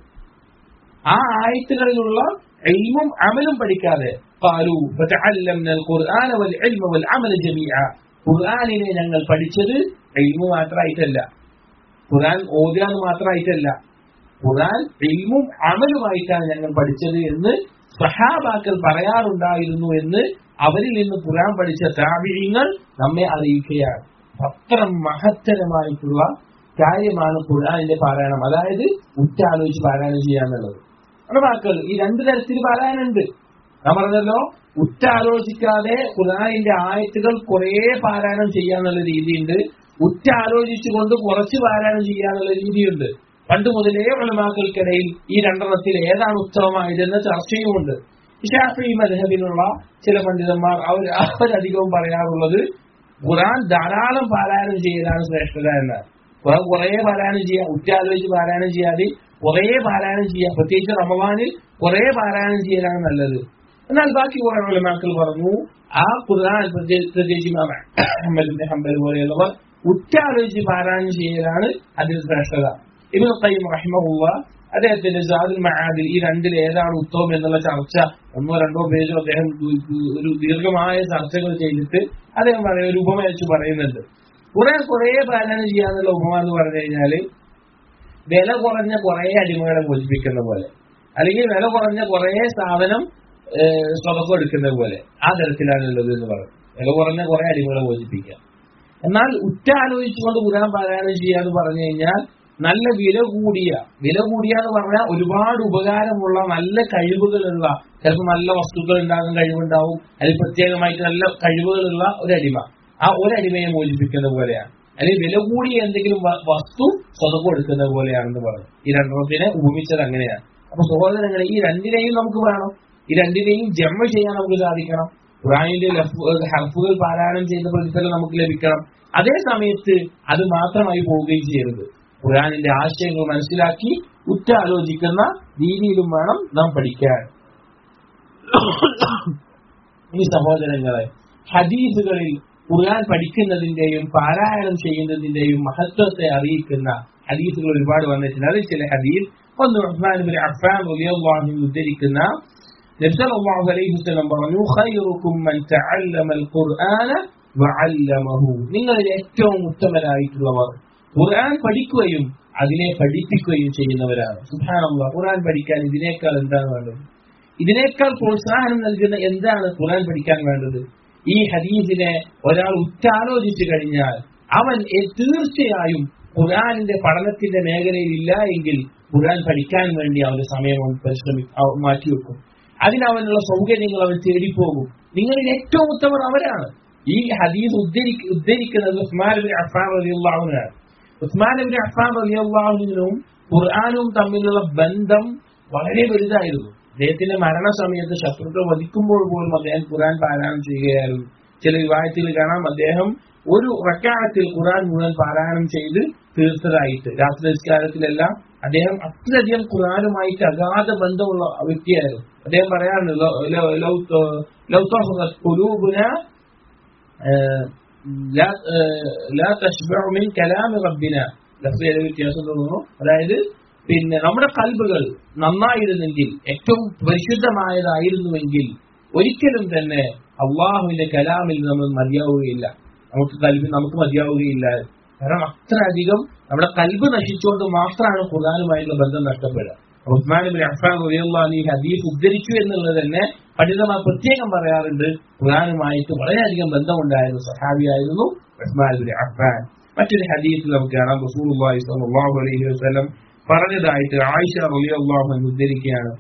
ആ ആയത്തുകളിലുള്ള ഇൽമും അമലും പഠിക്കാതെ قالوا فتعلمنا القرآن والعلم والعمل جميعا ഖുർആാനിനെ ഞങ്ങൾ പഠിച്ചത് ഇൽമു മാത്രമായിട്ടല്ല ഖുർആൻ ഓതുക മാത്രമായിട്ടല്ല ഖുർആൻ ഇൽമും അമലുമായിട്ടാണ് ഞങ്ങൾ പഠിച്ചത് എന്ന് സഹാബാക്കൾ പറയാറുണ്ടായിരുന്നു എന്ന് അവരിൽ നിന്ന് ഖുർആൻ പഠിച്ച താപിര്യങ്ങൾ നമ്മെ അറിയിക്കുകയാണ് അത്ര മഹത്തരമായിട്ടുള്ള കാര്യമാണ് ഖുർആാനിന്റെ പാരായണം അതായത് ഉറ്റാലോചിച്ച് പാരായണം ചെയ്യാന്നുള്ളത് നമ്മുടെ വാക്കുകൾ ഈ രണ്ടു തരത്തിൽ പാരായണമുണ്ട് ഞാൻ പറഞ്ഞല്ലോ ഉറ്റാലോചിക്കാതെ ഖുർആാനിന്റെ ആയത്തുകൾ കുറെ പാരായണം ചെയ്യാന്നുള്ള രീതിയുണ്ട് ഉറ്റാലോചിച്ചുകൊണ്ട് കുറച്ച് പാരായണം ചെയ്യാന്നുള്ള രീതിയുണ്ട് പണ്ട് മുതലേ ഉലമാക്കൾക്കിടയിൽ ഈ രണ്ടെണ്ണത്തിൽ ഏതാണ് ഉത്തമമായതെന്ന ചർച്ചയുമുണ്ട് ഷാഫി മദ്ഹബിനുള്ള ചില പണ്ഡിതന്മാർ അവർ അവരധികവും പറയാറുള്ളത് ഖുറാൻ ധാരാളം പാരായണം ചെയ്യലാണ് ശ്രേഷ്ഠത എന്നാണ് ഖുറാൻ കുറെ പാരായണം ചെയ്യാം ഉറ്റാലോചിച്ച് പാരായണം ചെയ്യാതെ കുറെ പാരായണം ചെയ്യാം പ്രത്യേകിച്ച് റമവാനിൽ കുറെ പാരായണം ചെയ്യലാണ് നല്ലത് എന്നാൽ ബാക്കി കുറെ ഉലമാക്കൾ പറഞ്ഞു ആ ഖുർആൻ പ്രത്യേകിച്ച് അഹമ്മദ് ഹംബൽ പോലെയുള്ളവർ ഉറ്റാലോചിച്ച് പാരായണം ചെയ്യലാണ് അതിൽ ശ്രേഷ്ഠത ഇബിൻ ഖയ്യിം റഹിമഹുള്ള അദ്ദേഹത്തിന്റെ ജാദുൽ മഹാദിൽ ഈ രണ്ടിൽ ഏതാണ് ഉത്തമം എന്നുള്ള ചർച്ച ഒന്നോ രണ്ടോ പേജോ അദ്ദേഹം ഒരു ദീർഘമായ ചർച്ചകൾ ചെയ്തിട്ട് അദ്ദേഹം പറയുന്ന ഒരു ഉപമ വെച്ച് പറയുന്നുണ്ട് കുറെ കുറെ പാരായണം ചെയ്യാന്നുള്ള ഉപമ എന്ന് പറഞ്ഞു കഴിഞ്ഞാല് വില കുറഞ്ഞ കുറെ അടിമകളെ മോചിപ്പിക്കുന്ന പോലെ അല്ലെങ്കിൽ വില കുറഞ്ഞ കുറെ സാധനം സ്വതക്കം എടുക്കുന്ന പോലെ ആ തരത്തിലാണുള്ളത് എന്ന് പറഞ്ഞു വില കുറഞ്ഞ കുറെ അടിമകളെ മോചിപ്പിക്കുക എന്നാൽ ഉറ്റാലോചിച്ചുകൊണ്ട് ഖുർആൻ പാരായണം ചെയ്യുക എന്ന് പറഞ്ഞു കഴിഞ്ഞാൽ നല്ല വില കൂടിയ വില കൂടിയ എന്ന് പറഞ്ഞാൽ ഒരുപാട് ഉപകാരമുള്ള നല്ല കഴിവുകളുള്ള ചിലപ്പോൾ നല്ല വസ്തുക്കൾ ഉണ്ടാകാൻ കഴിവുണ്ടാവും അതിൽ പ്രത്യേകമായിട്ട് നല്ല കഴിവുകളുള്ള ഒരു അടിമ ആ ഒരു അടിമയെ മോചിപ്പിക്കുന്ന പോലെയാണ് അല്ലെങ്കിൽ വില കൂടിയ എന്തെങ്കിലും വസ്തു സ്വതക്കം എടുക്കുന്ന പോലെയാണെന്ന് പറഞ്ഞു ഈ രണ്ടെണ്ണത്തിനെ ഉപമിച്ചത് അങ്ങനെയാണ് അപ്പൊ സഹോദരങ്ങളെ ഈ രണ്ടിനെയും നമുക്ക് വേണം ഈ രണ്ടിനെയും ജമ്മ ചെയ്യാൻ നമുക്ക് സാധിക്കണം ഖുറാനിന്റെ ഹർഫുകൾ പാരായണം ചെയ്യുന്ന പ്രതിഫലം നമുക്ക് ലഭിക്കണം അതേ സമയത്ത് അത് മാത്രമായി പോവുകയും ചെയ്യരുത് ഖുറാനിന്റെ ആശയങ്ങൾ മനസ്സിലാക്കി ഉറ്റാലോചിക്കുന്ന രീതിയിലും വേണം നാം പഠിക്കാൻ ഈ സഹോദരങ്ങളെ ഹദീസുകളിൽ ഖുർആൻ പഠിക്കുന്നതിന്റെയും പാരായണം ചെയ്യുന്നതിന്റെയും മഹത്വത്തെ അറിയിക്കുന്ന ഹദീസുകൾ ഒരുപാട് വന്നിട്ടുണ്ട് അതിൽ ചില ഹദീസ് ഒന്ന് ഉസ്മാൻ ബിൻ അഫ്ഫാൻ റളിയല്ലാഹു അൻഹു ഉദ്ധരിക്കുന്ന നബി സല്ലല്ലാഹു അലൈഹി വസല്ലം പറഞ്ഞു ഖൈറുക്കും മൻ തഅല്ലമ അൽ ഖുർആന വഅല്ലമഹു നിങ്ങളിൽ ഏറ്റവും ഉത്തമരായിട്ടുള്ളവർ ഖുർആൻ പഠിക്കുകയും അതിനെ പഠിപ്പിക്കുകയും ചെയ്യുന്നവരാണ് സുബ്ഹാനല്ലാഹ് ഖുർആൻ പഠിക്കാൻ ഇതിനേക്കാൾ എന്താണ് വേണ്ടത് ഇതിനേക്കാൾ പ്രോത്സാഹനം നൽകുന്ന എന്താണ് ഖുർആൻ പഠിക്കാൻ വേണ്ടത് ഈ ഹദീസിനെ ഒരാൾ ഉറ്റാലോചിച്ചു കഴിഞ്ഞാൽ അവൻ തീർച്ചയായും ഖുർആാനിന്റെ പഠനത്തിന്റെ മേഖലയിൽ ഇല്ല എങ്കിൽ ഖുർആൻ പഠിക്കാൻ വേണ്ടി അവന്റെ സമയം പരിശ്രമി മാറ്റിവെക്കും അതിനവനുള്ള സൗകര്യങ്ങൾ അവൻ തേടിപ്പോകും നിങ്ങളിൽ ഏറ്റവും ഉത്തമർ അവരാണ് ഈ ഹദീസ് ഉദ്ധരി ഉദ്ധരിക്കുന്നത് ഉസ്മാൻ ബിൻ അഫ്ഫാൻ റളിയല്ലാഹുവിനാണ് ഉസ്മാൻ ബിൻ അഫ്ഫാൻ റളിയല്ലാഹുവിനും ഖുർആാനും തമ്മിലുള്ള ബന്ധം വളരെ വലുതായിരുന്നു അദ്ദേഹത്തിന്റെ മരണസമയത്ത് ശത്രുക്കൾ വധിക്കുമ്പോൾ പോലും അദ്ദേഹം ഖുർആൻ പാരായണം ചെയ്യുകയായിരുന്നു ചില വിവാഹത്തിൽ കാണാം അദ്ദേഹം ഒരു റക്കാലത്തിൽ ഖുർആൻ മുഴുവൻ പാരായണം ചെയ്ത് തീർത്തതായിട്ട് രാത്രി നിസ്കാരത്തിലെല്ലാം അദ്ദേഹം അത്രയധികം ഖുർആനുമായിട്ട് അഗാധ ബന്ധമുള്ള വ്യക്തിയായിരുന്നു അദ്ദേഹം പറയാറുണ്ട് لا تشبع من كلام ربنا ലഫ്സിലെ വ്യത്യാസം തോന്നുന്നു അതായത് പിന്നെ നമ്മുടെ കൽബുകൾ നന്നായിരുന്നെങ്കിൽ ഏറ്റവും പരിശുദ്ധമായതായിരുന്നുവെങ്കിൽ ഒരിക്കലും തന്നെ അള്ളാഹുവിന്റെ കലാമിൽ നമ്മൾ മതിയാവുകയില്ല നമുക്ക് കൽബ് നമുക്ക് മതിയാവുകയില്ല കാരണം അത്രയധികം നമ്മുടെ കൽബ് നശിച്ചുകൊണ്ട് മാത്രമാണ് ഖുർആാനുമായിട്ടുള്ള ബന്ധം നഷ്ടപ്പെടുക ഉസ്മാൻ ബിൻ അഫ്ഫാൻ റളിയല്ലാഹു അൻഹു ഈ ഹദീസ് ഉദ്ധരിച്ചു എന്നുള്ളത് തന്നെ പണ്ഡിതന്മാർ പ്രത്യേകം പറയാറുണ്ട് ഖുർആാനുമായിട്ട് വളരെയധികം ബന്ധമുണ്ടായിരുന്ന സഹാബിയായിരുന്നു ഉസ്മാൻ ബിൻ അഫ്ഫാൻ മറ്റൊരു ഹദീസിൽ നമുക്ക് കാണാം റസൂലുള്ളാഹി സ്വല്ലല്ലാഹു അലൈഹി വസല്ലം പറഞ്ഞതായിട്ട് ആയിഷ റളിയല്ലാഹു അൻഹ ഉദ്ധരിക്കുകയാണ്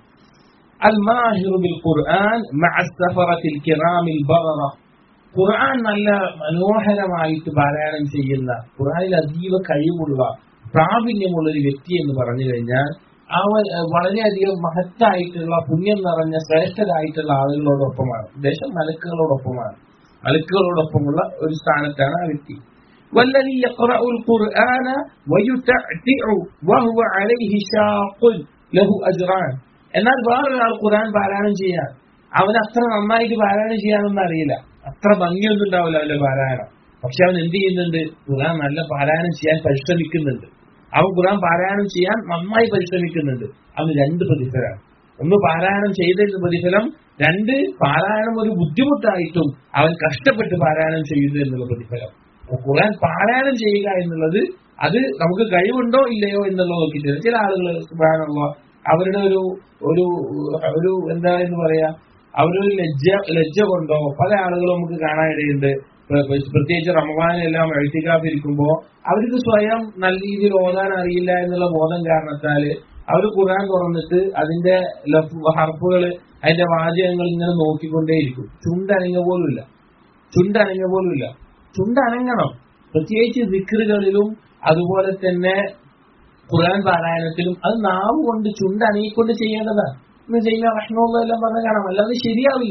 الماهر بالقرآن مع السفرة الكرام البررة ഖുർആൻ നല്ല മനോഹരമായിട്ട് പാരായണം ചെയ്യുന്ന ഖുർആനിൽ അതീവ കഴിവുള്ള പ്രാവീണ്യമുള്ള ഒരു വ്യക്തി എന്ന് പറഞ്ഞു കഴിഞ്ഞാൽ അവൻ വളരെയധികം മഹത്തായിട്ടുള്ള പുണ്യം നിറഞ്ഞ ശ്രേഷ്ഠരായിട്ടുള്ള ആളുകളോടൊപ്പമാണ് ഉദ്ദേശം മലക്കുകളോടൊപ്പമാണ് മലക്കുകളോടൊപ്പമുള്ള ഒരു സ്ഥാനത്താണ് ആ വ്യക്തി والذي يقرأ القرآن ويتعتع وهو عليه شاق له أجران എന്നാൽ വേറൊരാൾ ഖുർആൻ പാരായണം ചെയ്യാൻ അവൻ അത്ര നന്നായിട്ട് പാരായണം ചെയ്യാനൊന്നും അറിയില്ല അത്ര ഭംഗിയൊന്നും ഉണ്ടാവില്ല അവന്റെ പാരായണം പക്ഷെ അവൻ എന്ത് ചെയ്യുന്നുണ്ട് ഖുർആൻ നല്ല പാരായണം ചെയ്യാൻ പരിശ്രമിക്കുന്നുണ്ട് അവൻ ഖുർആൻ പാരായണം ചെയ്യാൻ നന്നായി പരിശ്രമിക്കുന്നുണ്ട് അവന് രണ്ട് പ്രതിഫലമാണ് ഒന്ന് പാരായണം ചെയ്തതിന്റെ പ്രതിഫലം രണ്ട് പാരായണം ഒരു ബുദ്ധിമുട്ടായിട്ടും അവൻ കഷ്ടപ്പെട്ട് പാരായണം ചെയ്യുന്നു എന്നുള്ള പ്രതിഫലം ഖുർആൻ പാരായണം ചെയ്യുക എന്നുള്ളത് അത് നമുക്ക് കഴിവുണ്ടോ ഇല്ലയോ എന്നുള്ളത് നോക്കിയിട്ട് ചില ആളുകൾ സുബാനുള്ള അവരുടെ ഒരു ഒരു ഒരു എന്താ എന്ന് പറയാ അവരൊരു ലജ്ജ ലജ്ജ കൊണ്ടോ പല ആളുകളും നമുക്ക് കാണാനിടയുണ്ട് പ്രത്യേകിച്ച് റമവാനെല്ലാം എഴുത്തിക്കാത്തിരിക്കുമ്പോ അവർക്ക് സ്വയം നല്ല രീതിയിൽ ഓതാൻ അറിയില്ല എന്നുള്ള ബോധം കാരണത്താല് അവർ ഖുർആൻ തുറന്നിട്ട് അതിന്റെ ഹർഫുകൾ അതിന്റെ വാചകങ്ങൾ ഇങ്ങനെ നോക്കിക്കൊണ്ടേയിരിക്കും ചുണ്ടനങ്ങ പോലുമില്ല ചുണ്ടനങ്ങ പോലുമില്ല ചുണ്ടനങ്ങണം പ്രത്യേകിച്ച് ദിക്കറുകളിലും അതുപോലെ തന്നെ ഖുർആൻ പാരായണത്തിലും അത് നാവ് കൊണ്ട് ചുണ്ടനങ്ങിക്കൊണ്ട് ചെയ്യേണ്ടതാണ് എന്ന് ചെയ്യുന്ന ഭക്ഷണമൊന്നും എല്ലാം പറഞ്ഞ കാണാം അല്ലാതെ ശരിയാവില്ല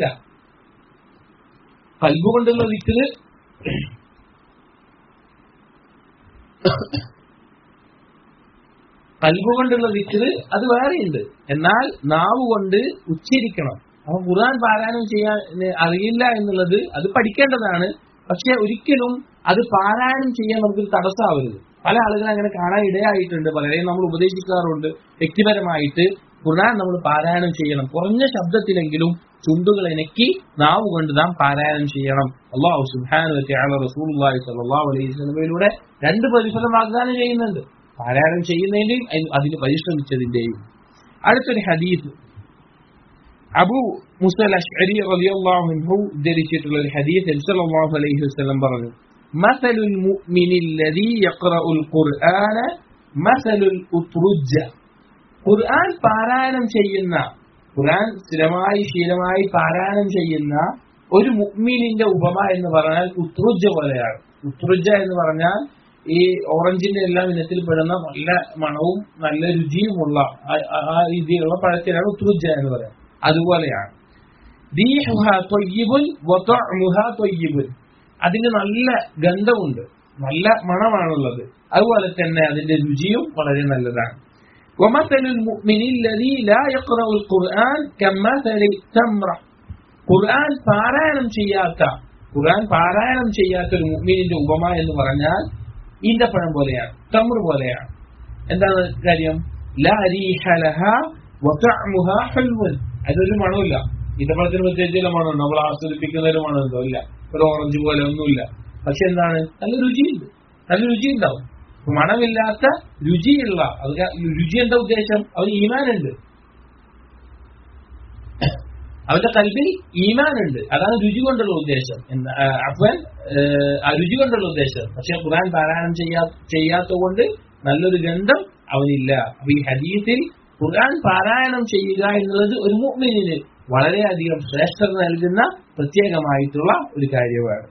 കൽബ് കൊണ്ടുള്ള വിക്കല് കൽബ് കൊണ്ടുള്ള വിക്കല് അത് വേറെയുണ്ട് എന്നാൽ നാവ് കൊണ്ട് ഉച്ചരിക്കണം അപ്പൊ ഖുർആൻ പാരായണം ചെയ്യാൻ അറിയില്ല എന്നുള്ളത് അത് പഠിക്കേണ്ടതാണ് പക്ഷെ ഒരിക്കലും അത് പാരായണം ചെയ്യാൻ നമുക്കൊരു തടസ്സമാവരുത് പല ആളുകളും അങ്ങനെ കാണാൻ ഇടയായിട്ടുണ്ട് പലരെയും നമ്മൾ ഉപദേശിക്കാറുണ്ട് വ്യക്തിപരമായിട്ട് ഖുർആൻ നമ്മൾ പാരായണം ചെയ്യണം കുറഞ്ഞ ശബ്ദത്തിലെങ്കിലും ചുണ്ടുകൾ ഇണക്കി നാവ് കൊണ്ട് നാം പാരായണം ചെയ്യണം അള്ളാഹു സുഹാനു റസൂലി സല്ലാഹു അലൈഹി സ്വലമയിലൂടെ രണ്ട് പ്രതിഫലം വാഗ്ദാനം ചെയ്യുന്നുണ്ട് പാരായണം ചെയ്യുന്നതിന്റെയും അതിന് പരിശ്രമിച്ചതിന്റെയും അടുത്തൊരു ഹദീസ് അബു മുസൽ അഷ്അരി റളിയല്ലാഹു അൻഹു ഉദ്ധരിച്ചിട്ടുള്ള ഒരു ഹദീസ് സല്ലല്ലാഹു അലൈഹി വസല്ലം പറഞ്ഞു مثل المؤمن الذي يقرأ القرآن مثل الأترجة ഖുർആൻ പാരായണം ചെയ്യുന്ന ഖുർആൻ സ്ഥിരമായി ശീലമായി പാരായണം ചെയ്യുന്ന ഒരു മുഅ്മിനിന്റെ ഉപമ എന്ന് പറഞ്ഞാൽ ഉത്രുജ പോലെയാണ് ഉത്രുജ എന്ന് പറഞ്ഞാൽ ഈ ഓറഞ്ചിന്റെ എല്ലാം ഇനത്തിൽപ്പെടുന്ന നല്ല മണവും നല്ല രുചിയുമുള്ള ആ രീതിയിലുള്ള പഴത്തിനാണ് ഉത്രുജ എന്ന് പറയുന്നത് അതുപോലെയാണ് അതിന് നല്ല ഗന്ധമുണ്ട് നല്ല മണമാണുള്ളത് അതുപോലെ തന്നെ അതിന്റെ രുചിയും വളരെ നല്ലതാണ് ومثل المؤمن الذي لا يقرأ القرآن كمثل التمرة ഖുർആൻ പാരായണം ചെയ്യാത്ത ഖുർആൻ പാരായണം ചെയ്യാത്ത ഒരു മുഅ്മിനിന്റെ ഉപമ എന്ന് പറഞ്ഞാൽ ഈന്തപ്പഴം പോലെയാണ് തമ്ര പോലെയാണ് എന്താണ് കാര്യം ലാ റീഹ ലഹ വതഅമുഹ ഹൽവൻ അതൊരു മണമില്ല ഈന്തപ്പഴത്തിന് പ്രത്യേകിച്ച് മണമുണ്ട് നമ്മൾ ആസ്വദിപ്പിക്കുന്ന ഒരു മണമുണ്ടോ ഇല്ല ഒരു ഓറഞ്ച് പോലെ ഒന്നുമില്ല പക്ഷെ എന്താണ് നല്ല രുചിയുണ്ട് നല്ല രുചി ഉണ്ടാവും മണമില്ലാത്ത രുചിയുള്ള അത് രുചി എന്താ ഉദ്ദേശം അവന് ഈമാനുണ്ട് അവന്റെ കൽവിൽ ഈമാനുണ്ട് അതാണ് രുചി കൊണ്ടുള്ള ഉദ്ദേശം അഫ്വാൻ ആ രുചി കൊണ്ടുള്ള ഉദ്ദേശം പക്ഷെ ഖുർആൻ പാരായണം ചെയ്യാ ചെയ്യാത്ത കൊണ്ട് നല്ലൊരു ഗന്ധം അവനില്ല അപ്പൊ ഈ ഹദീസിൽ ഖുർആൻ പാരായണം ചെയ്യുക എന്നുള്ളത് ഒരു മുഅ്മിനിന് വളരെയധികം ശ്രേഷ്ഠത നൽകുന്ന പ്രത്യേകമായിട്ടുള്ള ഒരു കാര്യമാണ്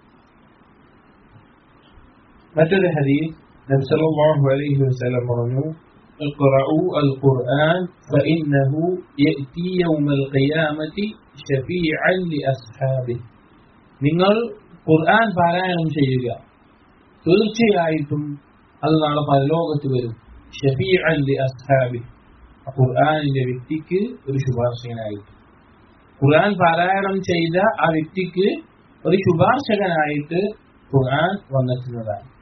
മറ്റൊരു ഹദീസ് നബി സല്ലല്ലാഹു അലൈഹി വസല്ലം പറഞ്ഞു اقرأوا القرآن فإنه يأتي يوم القيامة شفيعا لأصحابه നിങ്ങൾ ഖുർആൻ പാരായണം ചെയ്യുക തീർച്ചയായിട്ടും അത് നാളെ പരലോകത്ത് വരും ഷഫീഅൻ ലി അസ്ഹാബി ഖുർആനിന്റെ വ്യക്തിക്ക് ഒരു ശുപാർശകനായിട്ട് ഖുർആൻ പാരായണം ചെയ്ത ആ വ്യക്തിക്ക് ഒരു ശുപാർശകനായിട്ട് ഖുർആൻ വന്നെത്തുന്നതാണ്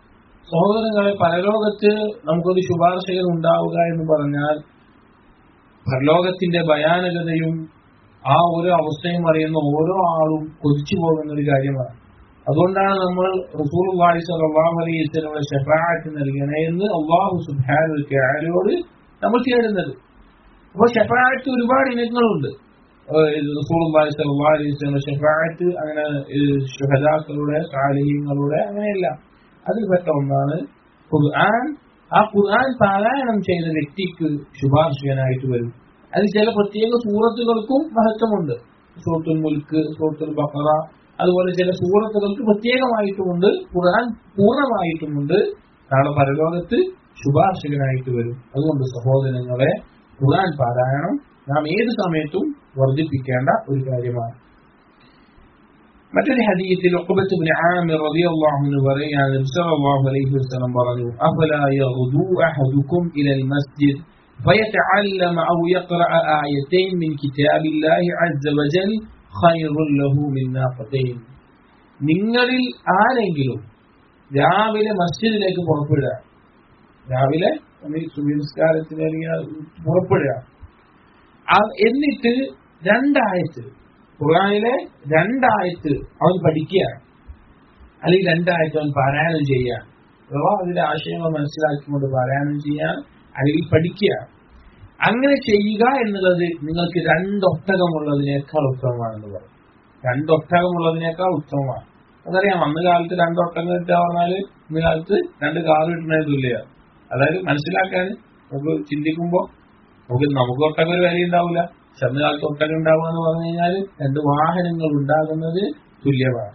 സഹോദരങ്ങളെ പരലോകത്ത് നമുക്കൊരു ശുപാർശകൻ ഉണ്ടാവുക എന്ന് പറഞ്ഞാൽ പരലോകത്തിന്റെ ഭയാനകതയും ആ ഒരു അവസ്ഥയും അറിയുന്ന ഓരോ ആളും കൊതിച്ചു പോകുന്ന ഒരു കാര്യമാണ് അതുകൊണ്ടാണ് നമ്മൾ റസൂൽ സല്ലല്ലാഹു അലൈഹി വസല്ലമയുടെ ഷഫാഅത്ത് നൽകണേ എന്ന് അള്ളാഹു സുബ്ഹാനഹു വതആലയോട് നമ്മൾ തേടുന്നത് അപ്പോൾ ഷഫാഅത്ത് ഒരുപാട് ഇനങ്ങളുണ്ട് റസൂൽ സല്ലല്ലാഹു അലൈഹി വസല്ലമയുടെ ഷഫാഅത്ത് അങ്ങനെ ഷുഹദാക്കളുടെ സാലിഹീങ്ങളുടെ അങ്ങനെയല്ല അതിൽപ്പെട്ട ഒന്നാണ് ഖുർആൻ ആ ഖുർആൻ പാരായണം ചെയ്ത വ്യക്തിക്ക് ശുപാർശകനായിട്ട് വരും അത് ചില പ്രത്യേക സൂറത്തുകൾക്കും മഹത്വമുണ്ട് സൂറത്തുൽ മുൽക്ക് സൂറത്തുൽ ബഖറ അതുപോലെ ചില സൂറത്തുകൾക്ക് പ്രത്യേകമായിട്ടുമുണ്ട് ഖുർആൻ പൂർണ്ണമായിട്ടുമുണ്ട് നാളെ പരലോകത്ത് ശുപാർശകനായിട്ട് വരും അതുകൊണ്ട് സഹോദരങ്ങളെ ഖുർആൻ പാരായണം നാം ഏത് സമയത്തും വർദ്ധിപ്പിക്കേണ്ട ഒരു കാര്യമാണ് മറ്റൊരു ഹദീയത്തിൽ ഉഖബത്ത് ഇബ്നു ആമിർ റളിയല്ലാഹു അൻഹു പറയാണ് നബി സല്ലല്ലാഹു അലൈഹി വസല്ലം പറഞ്ഞു അഫലാ യഗ്ദു അഹദുക്കും ഇലൽ മസ്ജിദ് فيتعلم أو يقرأ آيتين من كتاب الله عز وجل خير له من ناقتين നിങ്ങളിൽ ആരെങ്കിലും രാവിലെ മസ്ജിദിലേക്ക് പുറപ്പെടുക രാവിലെ നമ്മൾ സുബിസ്കാരത്തിന് പുറപ്പെടുക എന്നിട്ട് രണ്ടായത്ത് ഖുർആാനിലെ രണ്ടായത്ത് അവൻ പഠിക്കുകയാണ് അല്ലെങ്കിൽ രണ്ടായത്ത് അവൻ പാരായണം ചെയ്യുക അഥവാ അതിന്റെ ആശയങ്ങൾ മനസ്സിലാക്കിക്കൊണ്ട് പാരായണം ചെയ്യാൻ അല്ലെങ്കിൽ പഠിക്കുക അങ്ങനെ ചെയ്യുക എന്നുള്ളത് നിങ്ങൾക്ക് രണ്ടൊട്ടകമുള്ളതിനേക്കാൾ ഉത്തമമാണെന്ന് പറയും രണ്ടൊട്ടകമുള്ളതിനേക്കാൾ ഉത്തമമാണ് അതറിയാം അന്ന് കാലത്ത് രണ്ടൊട്ടകം കിട്ടുക പറഞ്ഞാല് ഇന്ന് കാലത്ത് രണ്ട് കാർ കിട്ടുന്നത് തുല്യമാണ് അതായത് മനസ്സിലാക്കാൻ നമുക്ക് ചിന്തിക്കുമ്പോ നമുക്ക് നമുക്ക് ഒട്ടകം ഒരു വില ഉണ്ടാവില്ല പക്ഷെ അന്ന് കാലത്ത് ഒട്ടകം ഉണ്ടാവുക എന്ന് പറഞ്ഞു കഴിഞ്ഞാൽ രണ്ട് വാഹനങ്ങൾ ഉണ്ടാകുന്നത് തുല്യമാണ്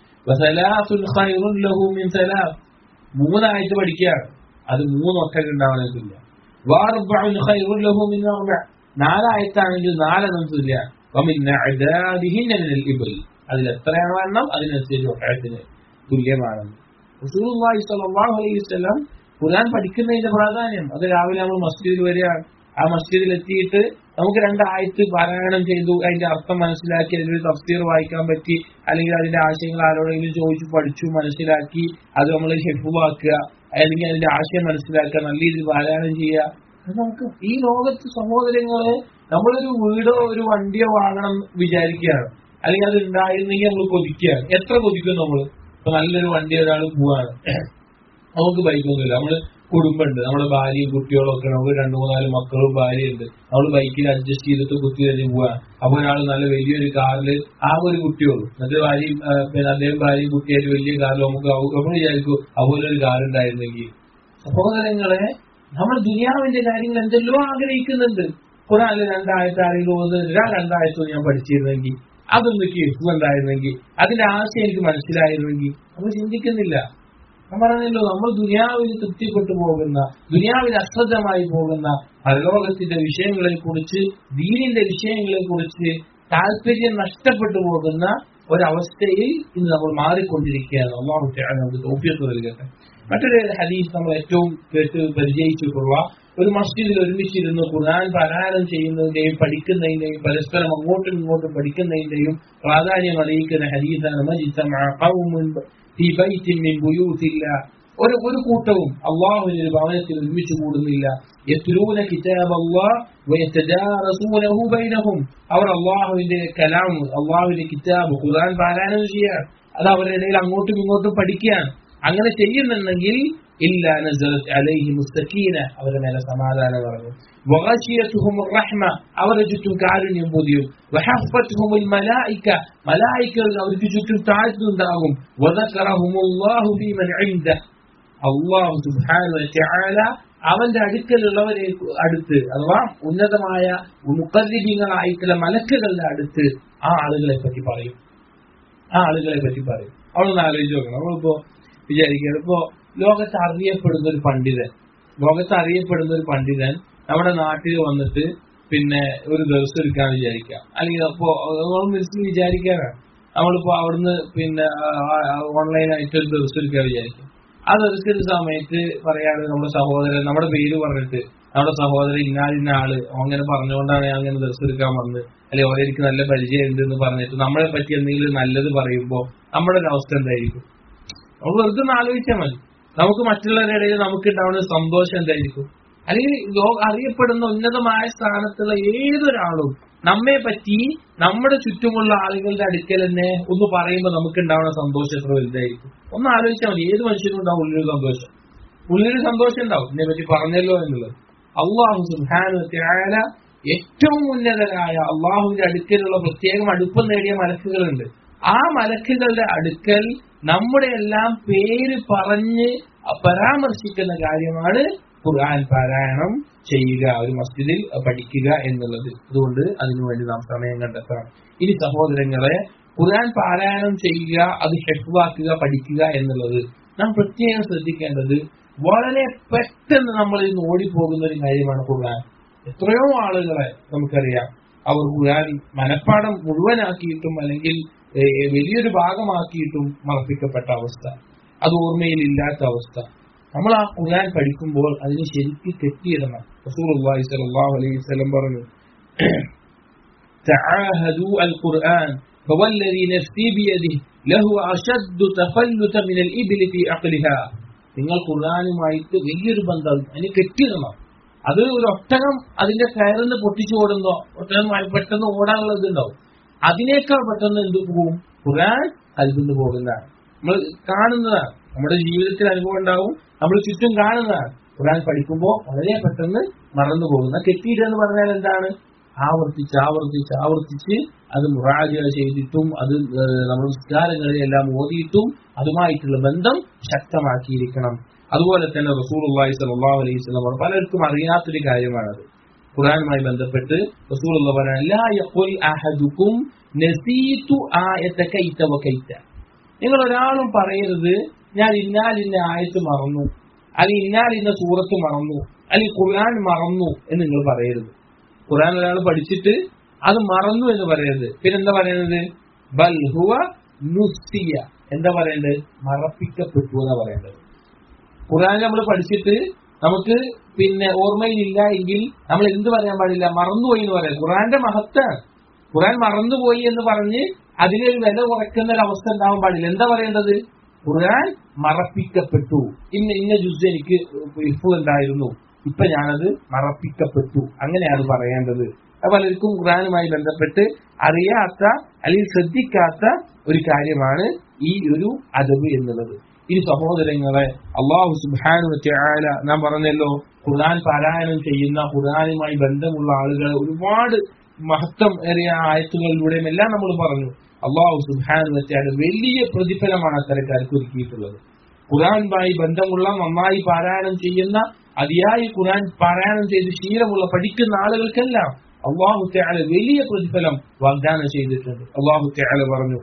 മൂന്നായിട്ട് പഠിക്കുകയാണ് അത് മൂന്ന് ഒട്ടകം ഉണ്ടാവുന്നത് തുല്യ നാലായത്താണെങ്കിൽ നാലെണ്ണം തുല്യ അതിൽ എത്രയാണ് എണ്ണം അതിനനുസരിച്ച് ഒട്ടകത്തിന് തുല്യമാണെന്ന് റസൂലുള്ളാഹി സ്വല്ലല്ലാഹു അലൈഹി വസല്ലം ഖുർആൻ പഠിക്കുന്നതിന്റെ പ്രാധാന്യം അത് രാവിലെ നമ്മൾ മസ്ജിദിൽ വരികയാണ് ആ മസ്ജിദിൽ എത്തിയിട്ട് നമുക്ക് രണ്ടായത്ത് പാരായണം ചെയ്തു അതിന്റെ അർത്ഥം മനസ്സിലാക്കി അതിലൊരു തഫ്സീർ വായിക്കാൻ പറ്റി അല്ലെങ്കിൽ അതിന്റെ ആശയങ്ങൾ ആരോടെങ്കിലും ചോദിച്ചു പഠിച്ചു മനസ്സിലാക്കി അത് നമ്മൾ ഹെഫുവാക്കുക അല്ലെങ്കിൽ അതിന്റെ ആശയം മനസ്സിലാക്കുക നല്ല രീതിയിൽ പാരായണം ചെയ്യുക അത് നമുക്ക് ഈ ലോകത്ത് സഹോദരങ്ങളെ നമ്മളൊരു വീടോ ഒരു വണ്ടിയോ വാങ്ങണം വിചാരിക്കുകയാണ് അല്ലെങ്കിൽ അത് ഉണ്ടായിരുന്നെങ്കിൽ നമ്മൾ കൊതിക്കുകയാണ് എത്ര കൊതിക്കും നമ്മൾ ഇപ്പൊ നല്ലൊരു വണ്ടി ഒരാൾ പോവാണ് നമുക്ക് ബൈക്കൊന്നുമില്ല നമ്മള് കുടുംബമുണ്ട് നമ്മുടെ ഭാര്യയും കുട്ടികളും ഒക്കെ നമുക്ക് രണ്ടു മൂന്നാല് മക്കളും ഭാര്യയുണ്ട് നമ്മൾ ബൈക്കിൽ അഡ്ജസ്റ്റ് ചെയ്തിട്ട് കുത്തി കഴിഞ്ഞ് പോവാണ് അപ്പൊ ഒരാൾ നല്ല വലിയൊരു കാറിൽ ആ ഒരു കുട്ടിയുള്ളൂ എന്നിട്ട് ഭാര്യയും പിന്നെ അദ്ദേഹം ഭാര്യയും കുട്ടിയായിട്ട് വലിയ കാറിൽ നമുക്ക് നമ്മൾ വിചാരിക്കും അതുപോലെ ഒരു കാർ ഉണ്ടായിരുന്നെങ്കിൽ സഹോദരങ്ങളെ നമ്മൾ ദുനിയാവിന്റെ കാര്യങ്ങൾ എന്തെല്ലോ ആഗ്രഹിക്കുന്നുണ്ട് ഖുറാനിൽ രണ്ടായിരത്തി ആരെങ്കിലും ഓതുന്നില്ല രണ്ടായിരത്തി ഞാൻ പഠിച്ചിരുന്നെങ്കിൽ അതൊന്ന് കേൾക്കുക ഉണ്ടായിരുന്നെങ്കിൽ അതിന്റെ ആശയം എനിക്ക് മനസ്സിലായിരുന്നെങ്കിൽ നമ്മൾ ചിന്തിക്കുന്നില്ല ഞാൻ പറഞ്ഞല്ലോ നമ്മൾ ദുനിയാവിൽ തൃപ്തിപ്പെട്ടു പോകുന്ന ദുനിയാവിൽ അശ്രദ്ധമായി പോകുന്ന പരലോകത്തിന്റെ വിഷയങ്ങളെ കുറിച്ച് ദീനിന്റെ വിഷയങ്ങളെ കുറിച്ച് താല്പര്യം നഷ്ടപ്പെട്ടു പോകുന്ന ഒരവസ്ഥയിൽ ഇന്ന് നമ്മൾ മാറിക്കൊണ്ടിരിക്കുകയാണ് അള്ളാഹു നമുക്ക് തോപ്പിയത്ത് നൽകട്ടെ മറ്റൊരു ഹദീസ് നമ്മൾ ഏറ്റവും കേട്ട് പരിചയിച്ചിട്ടുള്ള ഒരു മസ്ജിദിൽ ഒരുമിച്ചിരുന്ന് ഖുർആൻ പാരായണം ചെയ്യുന്നതിന്റെയും പഠിക്കുന്നതിന്റെയും പരസ്പരം അങ്ങോട്ടും ഇങ്ങോട്ടും പഠിക്കുന്നതിന്റെയും പ്രാധാന്യം അറിയിക്കുന്ന ഹദീസാണ് ഒരു ഒരു കൂട്ടവും അള്ളാഹുവിന്റെ ഒരു ഭവനത്തിൽ ഒരുമിച്ച് കൂടുന്നില്ല യത്ലൂന കിതാബ് ബൈനഹും അവർ അള്ളാഹുവിന്റെ കലാം അള്ളാഹുവിന്റെ കിതാബ് ഖുർആൻ പാരായണം ചെയ്യാൻ അത് അവരുടെ ഇടയിൽ അങ്ങോട്ടും ഇങ്ങോട്ടും പഠിക്കാൻ അങ്ങനെ ചെയ്യുന്നുണ്ടെങ്കിൽ ഇല്ല നസറത്ത് അലൈഹി മുസ്തഖീന അവരുടെ മേലെ സമാധാനം പറഞ്ഞു വഗശിയത്തുഹും റഹ്മ അവരുടെ ചുറ്റും കാരുണ്യം പൊതിയും വഹഫത്തുഹുൽ മലായിക മലായികകൾ അവർക്ക് ചുറ്റും താഴ്ത്തുണ്ടാകും വദക്കറഹുമുല്ലാഹു ഫീമൻ ഇൻദ അല്ലാഹു സുബ്ഹാനഹു വതആല അവന്റെ അടുക്കലുള്ളവരെ അടുത്ത് അഥവാ ഉന്നതമായ മുക്കദ്ദിബീങ്ങളായിട്ടുള്ള മലക്കുകളുടെ അടുത്ത് ആ ആളുകളെ പറ്റി പറയും ആ ആളുകളെ പറ്റി പറയും അവളൊന്ന് ആലോചിച്ച് നോക്കണം നമ്മളിപ്പോ വിചാരിക്കുകയാണ് ഇപ്പോ ലോകത്ത് അറിയപ്പെടുന്ന ഒരു പണ്ഡിതൻ ലോകത്ത് അറിയപ്പെടുന്ന ഒരു പണ്ഡിതൻ നമ്മുടെ നാട്ടിൽ വന്നിട്ട് പിന്നെ ഒരു ദിവസം എടുക്കാൻ വിചാരിക്കാം അല്ലെങ്കിൽ അപ്പോ നമ്മൾ മനസ്സിൽ വിചാരിക്കാനാണ് നമ്മളിപ്പോ അവിടുന്ന് പിന്നെ ഓൺലൈനായിട്ട് ഒരു ദിവസം എടുക്കാൻ വിചാരിക്കാം ആ ദിവസത്തിന്റെ സമയത്ത് പറയാണ് നമ്മുടെ സഹോദരൻ നമ്മുടെ പേര് പറഞ്ഞിട്ട് നമ്മുടെ സഹോദരൻ ഇന്നാലിന്ന ആള് അങ്ങനെ പറഞ്ഞുകൊണ്ടാണ് ഞാൻ അങ്ങനെ ദിവസം എടുക്കാൻ വന്നത് അല്ലെങ്കിൽ ഓരോ എനിക്ക് നല്ല പരിചയം ഉണ്ട് എന്ന് പറഞ്ഞിട്ട് നമ്മളെ പറ്റി എന്തെങ്കിലും നല്ലത് പറയുമ്പോൾ നമ്മുടെ ഒരു അവസ്ഥ എന്തായിരിക്കും നമ്മൾ വെറുതെ ഒന്ന് ആലോചിച്ചാൽ മതി നമുക്ക് മറ്റുള്ളവരുടെ ഇടയിൽ നമുക്ക് ഉണ്ടാവുന്ന സന്തോഷം എന്തായിരിക്കും അല്ലെങ്കിൽ ലോ- അറിയപ്പെടുന്ന ഉന്നതമായ സ്ഥാനത്തുള്ള ഏതൊരാളും നമ്മെ പറ്റി നമ്മുടെ ചുറ്റുമുള്ള ആളുകളുടെ അടുക്കൽ തന്നെ ഒന്ന് പറയുമ്പോൾ നമുക്ക് ഉണ്ടാവുന്ന സന്തോഷം എത്ര വലുതായിരിക്കും ഒന്ന് ആലോചിച്ചാൽ മതി ഏത് മനുഷ്യനും ഉണ്ടാവും ഉള്ളിലൊരു സന്തോഷം ഉള്ളിലൊരു സന്തോഷം ഉണ്ടാവും ഇതിനെ പറ്റി പറഞ്ഞല്ലോ എന്നുള്ളത് അള്ളാഹു സുബ്ഹാനഹു വ തആല ഏറ്റവും ഉന്നതരായ അള്ളാഹുവിന്റെ അടുക്കലുള്ള പ്രത്യേകം അടുപ്പം നേടിയ മലക്കുകളുണ്ട് ആ മലക്കുകളുടെ അടുക്കൽ നമ്മുടെ എല്ലാം പേര് പറഞ്ഞ് പരാമർശിക്കുന്ന കാര്യമാണ് ഖുർആൻ പാരായണം ചെയ്യുക ഒരു മസ്ജിദിൽ പഠിക്കുക എന്നുള്ളത് അതുകൊണ്ട് അതിനുവേണ്ടി നാം സമയം കണ്ടെത്തണം ഇനി സഹോദരങ്ങളെ ഖുർആൻ പാരായണം ചെയ്യുക അത് ഹെഫ്വാക്കുക പഠിക്കുക എന്നുള്ളത് നാം പ്രത്യേകം ശ്രദ്ധിക്കേണ്ടത് വളരെ പെട്ടെന്ന് നമ്മളിൽ നിന്ന് ഓടിപ്പോകുന്ന ഒരു കാര്യമാണ് ഖുർആൻ എത്രയോ ആളുകളെ നമുക്കറിയാം അവർ ഖുർആൻ മനഃപ്പാടം മുഴുവനാക്കിയിട്ടും അല്ലെങ്കിൽ ഏഹ്, വലിയൊരു ഭാഗമാക്കിയിട്ടും മറപ്പിക്കപ്പെട്ട അവസ്ഥ അത് ഓർമ്മയിലില്ലാത്ത അവസ്ഥ നമ്മൾ ആ ഖുർആൻ പഠിക്കുമ്പോൾ അതിന് ശരിക്ക് കെട്ടിയിടണം റസൂലുള്ളാഹി സ്വല്ലല്ലാഹു അലൈഹി വസല്ലം പറഞ്ഞു تعاهدوا القرآن فوالذي نفسي بيده له أشد تفلت من الإبل في عقلها നിങ്ങൾ ഖുർആാനുമായിട്ട് വലിയൊരു ബന്ധം അതിന് കെട്ടിയിടണം അത് ഒരു ഒട്ടകം അതിന്റെ കയറിന്ന് പൊട്ടിച്ചു ഓടുന്നോ ഒട്ടകം പെട്ടെന്ന് ഓടാനുള്ള ഇതുണ്ടാവും അതിനേക്കാൾ പെട്ടെന്ന് എന്ത് പോകും ഖുർആൻ അതിൽ നിന്ന് പോകുന്നതാണ് നമ്മൾ കാണുന്നതാണ് നമ്മുടെ ജീവിതത്തിൽ അനുഭവം ഉണ്ടാവും നമ്മൾ ചുറ്റും കാണുന്നതാണ് ഖുർആൻ പഠിക്കുമ്പോൾ വളരെ പെട്ടെന്ന് മറന്നു പോകുന്ന കെട്ടിയിടുക എന്ന് പറഞ്ഞാൽ എന്താണ് ആവർത്തിച്ച് ആവർത്തിച്ച് ആവർത്തിച്ച് അത് മുറാജ ചെയ്തിട്ടും അത് ഏഹ്, നമ്മുടെ നിസ്കാരങ്ങളിൽ എല്ലാം ഓതിയിട്ടും അതുമായിട്ടുള്ള ബന്ധം ശക്തമാക്കിയിരിക്കണം അതുപോലെ തന്നെ റസൂലുള്ളാഹി സ്വല്ലല്ലാഹു അലൈഹി വസല്ലം പറഞ്ഞു പലർക്കും അറിയാത്തൊരു കാര്യമാണത് ഖുർആനുമായി ബന്ധപ്പെട്ട് റസൂലുള്ള പറഞ്ഞു ലാ യഖുൽ അഹദുക്കും നസീതു ആയത കൈത വകൈത നിങ്ങൾ ഒരാളും പറയരുത് ഞാൻ ഇന്നാലിന്ന ആയത്ത് മറന്നു അല്ലെങ്കിൽ ഇന്നാലിന്ന സൂറത്ത് മറന്നു അല്ലെങ്കിൽ ഖുർആൻ മറന്നു എന്ന് നിങ്ങൾ പറയരുത് ഖുർആൻ ഒരാൾ പഠിച്ചിട്ട് അത് മറന്നു എന്ന് പറയരുത് പിന്നെന്താ പറയുന്നത് ബൽ ഹുവ നുസിയ എന്താ പറയേണ്ടത് മറപ്പിക്കപ്പെട്ടു എന്നാ പറയേണ്ടത് ഖുർആൻ നമ്മൾ പഠിച്ചിട്ട് നമുക്ക് പിന്നെ ഓർമ്മയിലില്ല എങ്കിൽ നമ്മൾ എന്ത് പറയാൻ പാടില്ല മറന്നുപോയി എന്ന് പറയാം ഖുർആന്റെ മഹത്താണ് ഖുർആൻ മറന്നുപോയി എന്ന് പറഞ്ഞ് അതിനൊരു വില കുറയ്ക്കുന്ന ഒരു അവസ്ഥ ഉണ്ടാവാൻ പാടില്ല എന്താ പറയേണ്ടത് ഖുർആൻ മറപ്പിക്കപ്പെട്ടു ഇന്ന ഇന്ന ജുസ് എനിക്ക് ഇഫ് ഉണ്ടായിരുന്നു ഇപ്പൊ ഞാനത് മറപ്പിക്കപ്പെട്ടു അങ്ങനെയാണ് പറയേണ്ടത് അത് പലർക്കും ഖുർആനുമായി ബന്ധപ്പെട്ട് അറിയാത്ത അല്ലെങ്കിൽ ശ്രദ്ധിക്കാത്ത ഒരു കാര്യമാണ് ഈ ഒരു അദബ് എന്നുള്ളത് ഈ സഹോദരങ്ങളെ അള്ളാഹു സുബാനു ആല നാം പറഞ്ഞല്ലോ ഖുർആൻ പാരായണം ചെയ്യുന്ന ഖുർആനുമായി ബന്ധമുള്ള ആളുകളെ ഒരുപാട് മഹത്വം ഏറിയ ആയത്തുകളിലൂടെയും എല്ലാം നമ്മൾ പറഞ്ഞു അള്ളാഹു സുബാനു വെച്ചാൽ വലിയ പ്രതിഫലമാണ് അത്തരക്കാർക്ക് ഒരുക്കിയിട്ടുള്ളത് ഖുർആനുമായി ബന്ധമുള്ള നന്നായി പാരായണം ചെയ്യുന്ന അതിയായി ഖുർആൻ പാരായണം ചെയ്ത് ശീലമുള്ള പഠിക്കുന്ന ആളുകൾക്കെല്ലാം അള്ളാഹു തആല വലിയ പ്രതിഫലം വാഗ്ദാനം ചെയ്തിട്ടുണ്ട് അള്ളാഹു തആല പറഞ്ഞു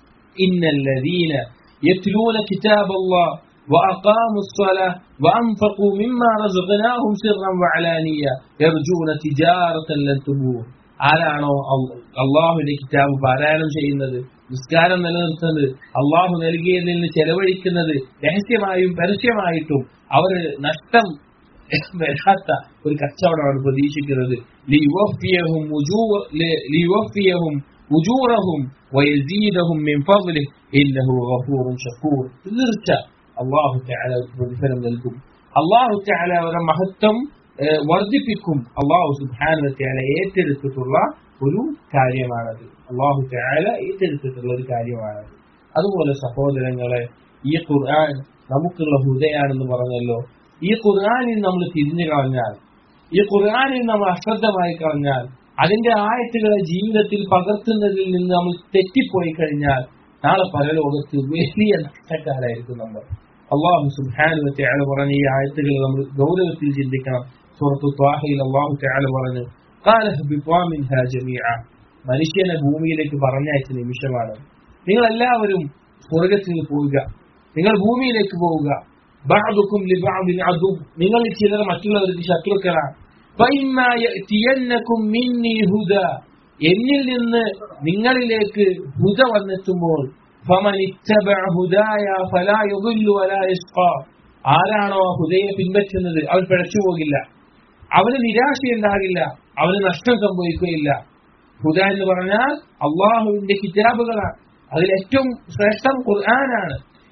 ഇന്നല്ലദീന യത്ലൂന കിതാബല്ലാഹ് وأقاموا الصلاة وأنفقوا مما رزقناهم سرا وعلانية يرجون تجارة لن تبور ആരാണോ അള്ളാഹുവിന്റെ കിതാബ് പാരായണം ചെയ്യുന്നത് നിസ്കാരം നിലനിർത്തുന്നത് അള്ളാഹു നൽകിയതിൽ നിന്ന് ചെലവഴിക്കുന്നത് രഹസ്യമായും പരസ്യമായിട്ടും അവർ നഷ്ടം വരാത്ത ഒരു കച്ചവടമാണ് പ്രതീക്ഷിക്കുന്നത് ലിയുവഫിയഹും ഉജൂ- ലി- ലിയുവഫിയഹും ഉജൂറഹും വയസീദഹും മിൻ ഫضله ഇന്നഹു ഗഫൂറുൻ ഷക്കൂർ തീർച്ച അള്ളാഹു തആല അവർക്ക് പ്രതിഫലം നൽകും അള്ളാഹു തആല അവരുടെ മഹത്വം ഏഹ്, വർദ്ധിപ്പിക്കും അള്ളാഹു സുബ്ഹാനഹു തആല ഏറ്റെടുത്തിട്ടുള്ള ഒരു കാര്യമാണത് അള്ളാഹു തആല ഏറ്റെടുത്തിട്ടുള്ള ഒരു കാര്യമാണത് അതുപോലെ സഹോദരങ്ങളെ ഈ ഖുർആൻ നമുക്കുള്ള ഹൃദയാണെന്ന് പറഞ്ഞല്ലോ ഈ ഖുർആനിൽ നമ്മൾ തിരിഞ്ഞു കളഞ്ഞാൽ ഈ ഖുർആനിൽ നമ്മൾ അശ്രദ്ധമായി കളഞ്ഞാൽ അതിന്റെ ആയത്തുകളെ ജീവിതത്തിൽ പകർത്തുന്നതിൽ നിന്ന് നമ്മൾ തെറ്റിപ്പോയി കഴിഞ്ഞാൽ നാളെ പരലോകത്ത് വലിയ നഷ്ടക്കാരായിരിക്കും നമ്മൾ അള്ളാഹു സുബ്ഹാനഹു തആല പറഞ്ഞ ഈ ആയത്തുകൾ നമ്മൾ ഗൗരവത്തിൽ ചിന്തിക്കണം സൂറത്തു ത്വാഹയിൽ അള്ളാഹു തആല പറഞ്ഞു قال اهبطوا منها جميعا മനുഷ്യനെ ഭൂമിയിലേക്ക് പറഞ്ഞയച്ച നിമിഷമാണ് നിങ്ങൾ എല്ലാവരും സ്വർഗത്തിൽ പോവുക നിങ്ങൾ ഭൂമിയിലേക്ക് പോവുക ബഅദുക്കും ലിബഅദിൻ അദു നിങ്ങൾ ചിലർ മറ്റുള്ളവർക്ക് ശത്രുക്കളാണ് فإما يأتينكم مني هدى എന്നിൽ നിന്ന് നിങ്ങളിലേക്ക് ഹുദ വന്നെത്തുമ്പോൾ فمن اتبع هدايا فلا يضل ولا يشقى ആരാണോ ആ ഹുദയെ പിൻപറ്റുന്നത് അവൻ പിഴച്ചു പോകില്ല അവന് നിരാശയുണ്ടാകില്ല അവന് നഷ്ടം സംഭവിക്കുകയില്ല ഹുദ എന്ന് പറഞ്ഞാൽ അള്ളാഹുവിന്റെ കിതാബുകളാണ് അതിൽ ഏറ്റവും ശ്രേഷ്ഠം ഖുർആനാണ്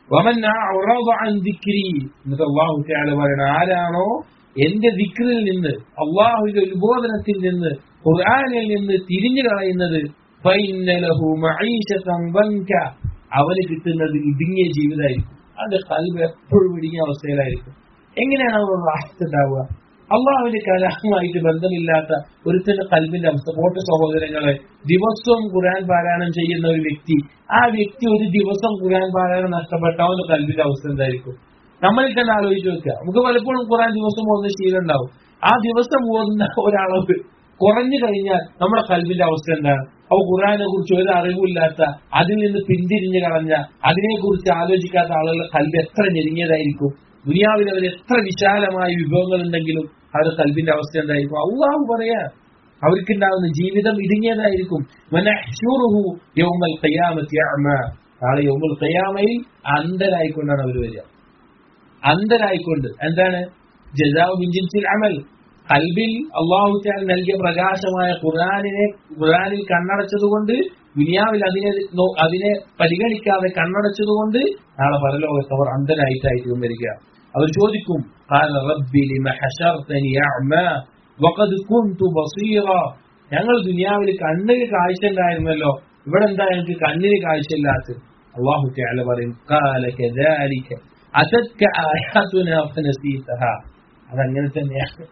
വമൻ അഅറദ അൻ ദിക്രി എന്നിട്ട് അല്ലാഹു തആല പറയണ ആരാണോ എന്റെ ദിക്റിൽ നിന്ന് അള്ളാഹുവിന്റെ ഉത്ബോധനത്തിൽ നിന്ന് ഖുർആനിൽ നിന്ന് തിരിഞ്ഞു കളയുന്നത് ഫഇന്ന ലഹു മഈശതൻ വൻക അവന് കിട്ടുന്നത് ഇടുങ്ങിയ ജീവിതമായിരിക്കും അവന്റെ കൽബ് എപ്പോഴും ഇടുങ്ങിയ അവസ്ഥയിലായിരിക്കും എങ്ങനെയാണ് അവർ റാഹത്ത് ഉണ്ടാവുക അള്ളാഹുവിന്റെ കലാഹുമായിട്ട് ബന്ധമില്ലാത്ത ഒരുത്തന്റെ കൽബിന്റെ അവസ്ഥ പോട്ടെ സഹോദരങ്ങളെ ദിവസവും ഖുർആൻ പാരായണം ചെയ്യുന്ന ഒരു വ്യക്തി ആ വ്യക്തി ഒരു ദിവസം ഖുർആൻ പാരായണം നഷ്ടപ്പെട്ട അവന്റെ കൽബിന്റെ അവസ്ഥ എന്തായിരിക്കും നമ്മളിൽ തന്നെ ആലോചിച്ച് വെക്കുക നമുക്ക് പലപ്പോഴും ഖുർആൻ ദിവസം പോകുന്ന ശീലം ഉണ്ടാവും ആ ദിവസം പോകുന്ന ഒരാളവ് കുറഞ്ഞു കഴിഞ്ഞാൽ നമ്മുടെ കൽബിന്റെ അവസ്ഥ എന്താണ് അപ്പൊ ഖുർആനെ കുറിച്ച് ഒരു അറിവില്ലാത്ത അതിൽ നിന്ന് പിന്തിരിഞ്ഞു കളഞ്ഞ അതിനെക്കുറിച്ച് ആലോചിക്കാത്ത ആളുകളുടെ കൽബ് എത്ര ഞെരുങ്ങിയതായിരിക്കും ദുനിയാവിൽ അവർ എത്ര വിശാലമായ വിഭവങ്ങൾ ഉണ്ടെങ്കിലും അവരുടെ കൽബിന്റെ അവസ്ഥ എന്തായിരിക്കും അള്ളാഹു പറയാ അവർക്കുണ്ടാകുന്ന ജീവിതം ഇടുങ്ങിയതായിരിക്കും വനഹ്ശുറുഹു യൗമൽ ഖിയാമത്തി അഅമ. നാളെ യൗമുൽ ഖിയാമയിൽ അന്ധരായിക്കൊണ്ടാണ് അവർ വരിക അന്ധരായിക്കൊണ്ട് എന്താണ് ജസാവ് ബിൻജിൻസിൽ അമൽ കൽബിൽ അള്ളാഹു താൽ നൽകിയ പ്രകാശമായ ഖുർആാനിനെ ഖുർആാനിൽ കണ്ണടച്ചതുകൊണ്ട് ദുനിയാവിൽ അതിനെ നോ- അതിനെ പരിഗണിക്കാതെ കണ്ണടച്ചതുകൊണ്ട് നാളെ പരലോകത്ത് അവർ അന്ധരായിട്ടായിരിക്കും വരിക അവർ ചോദിക്കും "ഖാല റബ്ബി ലിമ ഹശർതനി അഅ്മാ വഖദ് കുൻതു ബസീറാ." ഞങ്ങൾ ദുനിയാവിൽ കണ്ണിന് കാഴ്ച ഉണ്ടായിരുന്നല്ലോ ഇവിടെ എന്താ എനിക്ക് കണ്ണിന് കാഴ്ചയില്ലാത്തത് അള്ളാഹു തആല പറയും "ഖാല കദാലിക അതത്ക ആയാതുനാ ഫനസീതഹാ." അതങ്ങനെ തന്നെയാണ്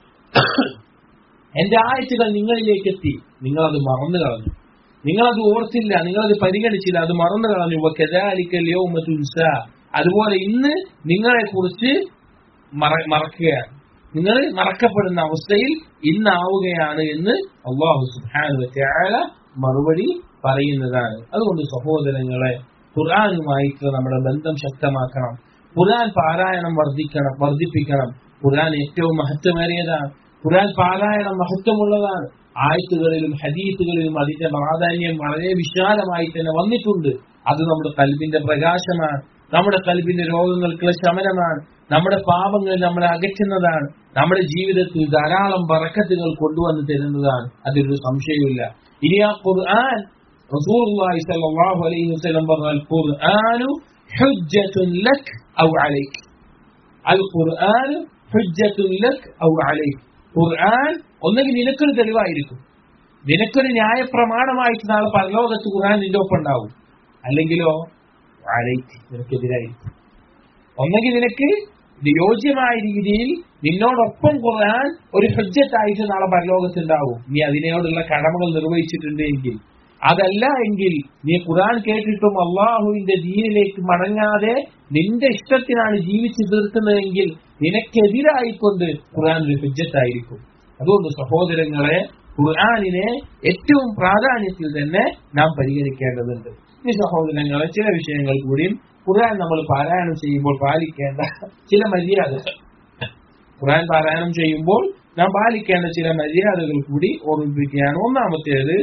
എന്റെ ആയത്തുകൾ നിങ്ങളിലേക്ക് എത്തി നിങ്ങളത് മറന്നു കളഞ്ഞു നിങ്ങളത് ഓർത്തില്ല നിങ്ങളത് പരിഗണിച്ചില്ല അത് മറന്നു കളഞ്ഞു വകദാലിക യൗമ തുൻസാ. അതുപോലെ ഇന്ന് നിങ്ങളെ കുറിച്ച് മറക്കുകയാണ് നിങ്ങൾ മറക്കപ്പെടുന്ന അവസ്ഥയിൽ ഇന്നാവുകയാണ് എന്ന് അള്ളാഹു സുബ്ഹാനഹു വതആല മറുപടി പറയുന്നതാണ് അതുകൊണ്ട് സഹോദരങ്ങളെ ഖുർആനുമായിട്ട് നമ്മുടെ ബന്ധം ശക്തമാക്കണം ഖുർആൻ പാരായണം വർദ്ധിക്കണം വർദ്ധിപ്പിക്കണം ഖുർആൻ ഏറ്റവും മഹത്വമേറിയതാണ് ഖുർആൻ പാരായണം മഹത്വമുള്ളതാണ് ആയത്തുകളിലും ഹദീസുകളിലും അതിന്റെ പ്രാധാന്യം വളരെ വിശാലമായി തന്നെ വന്നിട്ടുണ്ട് അത് നമ്മുടെ കൽബിന്റെ പ്രകാശമാണ് നമ്മുടെ കൽബിന്റെ രോഗങ്ങൾക്കുള്ള ശമനമാണ് നമ്മുടെ പാപങ്ങൾ നമ്മളെ അകറ്റുന്നതാണ് നമ്മുടെ ജീവിതത്തിൽ ധാരാളം ബറക്കത്തുകൾ കൊണ്ടുവന്ന് തരുന്നതാണ് അതിലൊരു സംശയമില്ല ഇനി ആ ഖുർആൻ റസൂലുള്ളാഹി സ്വല്ലല്ലാഹു അലൈഹി വസല്ലം പറഞ്ഞ ഖുർആനു ഹുജ്ജത്തുൻ ലക് ഔ അലൈക് അൽ ഖുർആൻ ഹുജ്ജത്തുൻ ലക് ഔ അലൈക് ഖുർആൻ ഒന്നെങ്കിൽ നിനക്കൊരു തെളിവായിരിക്കും നിനക്കൊരു ന്യായപ്രമാണമായിട്ട് നാളെ പരലോകത്ത് ഖുർആൻ നിന്റെ ഒപ്പം ഉണ്ടാവും അല്ലെങ്കിലോ അലൈക്ക് നിനക്കെതിരായിരിക്കും ഒന്നെങ്കിൽ നിനക്ക് യോജ്യമായ രീതിയിൽ നിന്നോടൊപ്പം ഖുർആൻ ഒരു ഹുജ്ജത്തായിട്ട് നാളെ പരലോകത്ത് ഉണ്ടാവും നീ അതിനോടുള്ള കടമകൾ നിർവഹിച്ചിട്ടുണ്ട് എങ്കിൽ അതല്ല എങ്കിൽ നീ ഖുർആൻ കേട്ടിട്ടും അള്ളാഹുവിന്റെ ദീനിലേക്ക് മടങ്ങാതെ നിന്റെ ഇഷ്ടത്തിനാണ് ജീവിച്ചു തീർക്കുന്നതെങ്കിൽ നിനക്കെതിരായിക്കൊണ്ട് ഖുർആൻ ഒരു ഹുജ്ജത്തായിരിക്കും അതുകൊണ്ട് സഹോദരങ്ങളെ ഖുർആാനിനെ ഏറ്റവും പ്രാധാന്യത്തിൽ തന്നെ നാം പരിഗണിക്കേണ്ടതുണ്ട് ഈ സഹോദരങ്ങളെ ചില വിഷയങ്ങൾ കൂടിയും ഖുർആൻ നമ്മൾ പാരായണം ചെയ്യുമ്പോൾ പാലിക്കേണ്ട ചില മര്യാദകൾ ഖുർആൻ പാരായണം ചെയ്യുമ്പോൾ നാം പാലിക്കേണ്ട ചില മര്യാദകൾ കൂടി ഓർമ്മിപ്പിക്കുകയാണ് ഒന്നാമത്തേത്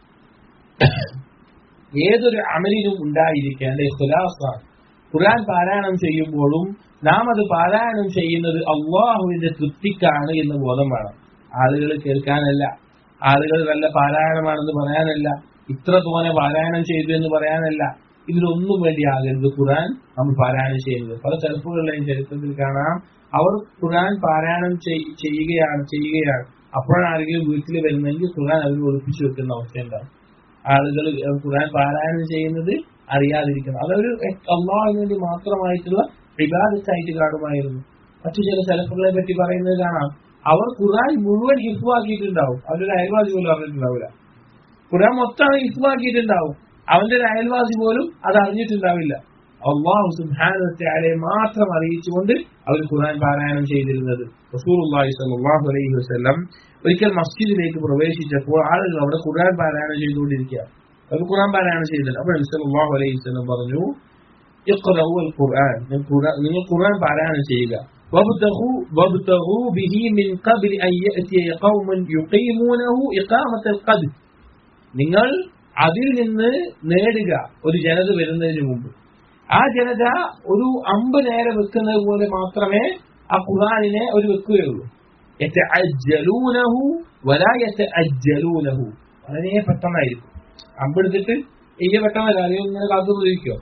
ഏതൊരു അമലിനും ഉണ്ടായിരിക്കേണ്ട ഇഖ്ലാസാണ് ഖുർആൻ പാരായണം ചെയ്യുമ്പോഴും നാം അത് പാരായണം ചെയ്യുന്നത് അള്ളാഹുവിന്റെ തൃപ്തിക്കാണ് എന്ന് ബോധം വേണം ആളുകൾ കേൾക്കാനല്ല ആളുകൾ നല്ല പാരായണമാണെന്ന് പറയാനല്ല ഇത്ര തോനെ പാരായണം ചെയ്തു എന്ന് പറയാനല്ല ഇതിലൊന്നും വേണ്ടി ആകരുത് ഖുർആൻ നമ്മൾ പാരായണം ചെയ്യുന്നത് പല ചെറുപ്പുകളുടെയും ചരിത്രത്തിൽ കാണാം അവർ ഖുർആൻ പാരായണം ചെയ്- ചെയ്യുകയാണ് ചെയ്യുകയാണ് അപ്പോഴാണെങ്കിലും വീട്ടിൽ വരുന്നെങ്കിൽ ഖുർആൻ അവർ ഒളിപ്പിച്ചു വെക്കുന്ന അവസ്ഥയുണ്ടാവും ആളുകൾ ഖുർആൻ പാരായണം ചെയ്യുന്നത് അറിയാതിരിക്കണം അതൊരു അള്ളാഹിന് വേണ്ടി മാത്രമായിട്ടുള്ള വിവാദത്തായിട്ട് കാണുമായിരുന്നു മറ്റു ചില സെലഫുകളെ പറ്റി പറയുന്നത് കാണാം അവർ ഖുർആൻ മുഴുവൻ ഹിഫാക്കിയിട്ടുണ്ടാവും അവരുടെ അയൽവാസി പോലും അറിഞ്ഞിട്ടുണ്ടാവില്ല ഖുർആൻ മൊത്തം ഹിഫാക്കിയിട്ടുണ്ടാവും അവന്റെ ഒരു അയൽവാസി പോലും അത് അറിഞ്ഞിട്ടുണ്ടാവില്ല അള്ളാഹു സുബ്ഹാനഹു മാത്രം അറിയിച്ചുകൊണ്ട് അവർ ഖുർആൻ പാരായണം ചെയ്തിരുന്നത് റസൂലുള്ളാഹി സ്വല്ലല്ലാഹു അലൈഹി വസല്ലം ഒരിക്കൽ മസ്ജിദിലേക്ക് പ്രവേശിച്ചപ്പോൾ ആളുകൾ അവിടെ ഖുർആൻ പാരായണം ചെയ്തുകൊണ്ടിരിക്കുക അവർ ഖുർആൻ പാരായണം ചെയ്തില്ല അപ്പോൾ നബി സല്ലല്ലാഹു അലൈഹി വസല്ലം പറഞ്ഞു ഇഖ്റഉ അൽ ഖുർആൻ നിങ്ങൾ ഖുർആൻ പാരായണം ചെയ്യുക وابتغوا وابتغوا به من قبل أن يأتي قوم يقيمونه إقامة القدر നിങ്ങൾ അതിൽ നിന്ന് നേടുക ഒരു ജനത വരുന്നതിന് മുമ്പ് ആ ജനത ഒരു അമ്പ് നേരെ വെക്കുന്നത് പോലെ മാത്രമേ ആ ഖുർആനിനെ ഒരു വെക്കുകയുള്ളൂ യതഅജ്ജലൂനഹു വലാ യതഅജ്ജലൂനഹു വളരെ പെട്ടെന്നായിരിക്കും അമ്പെടുത്തിട്ട് ഈ പെട്ടെന്നല്ല അല്ലെങ്കിൽ ഇങ്ങനെ കാത്തു പോയിരിക്കോ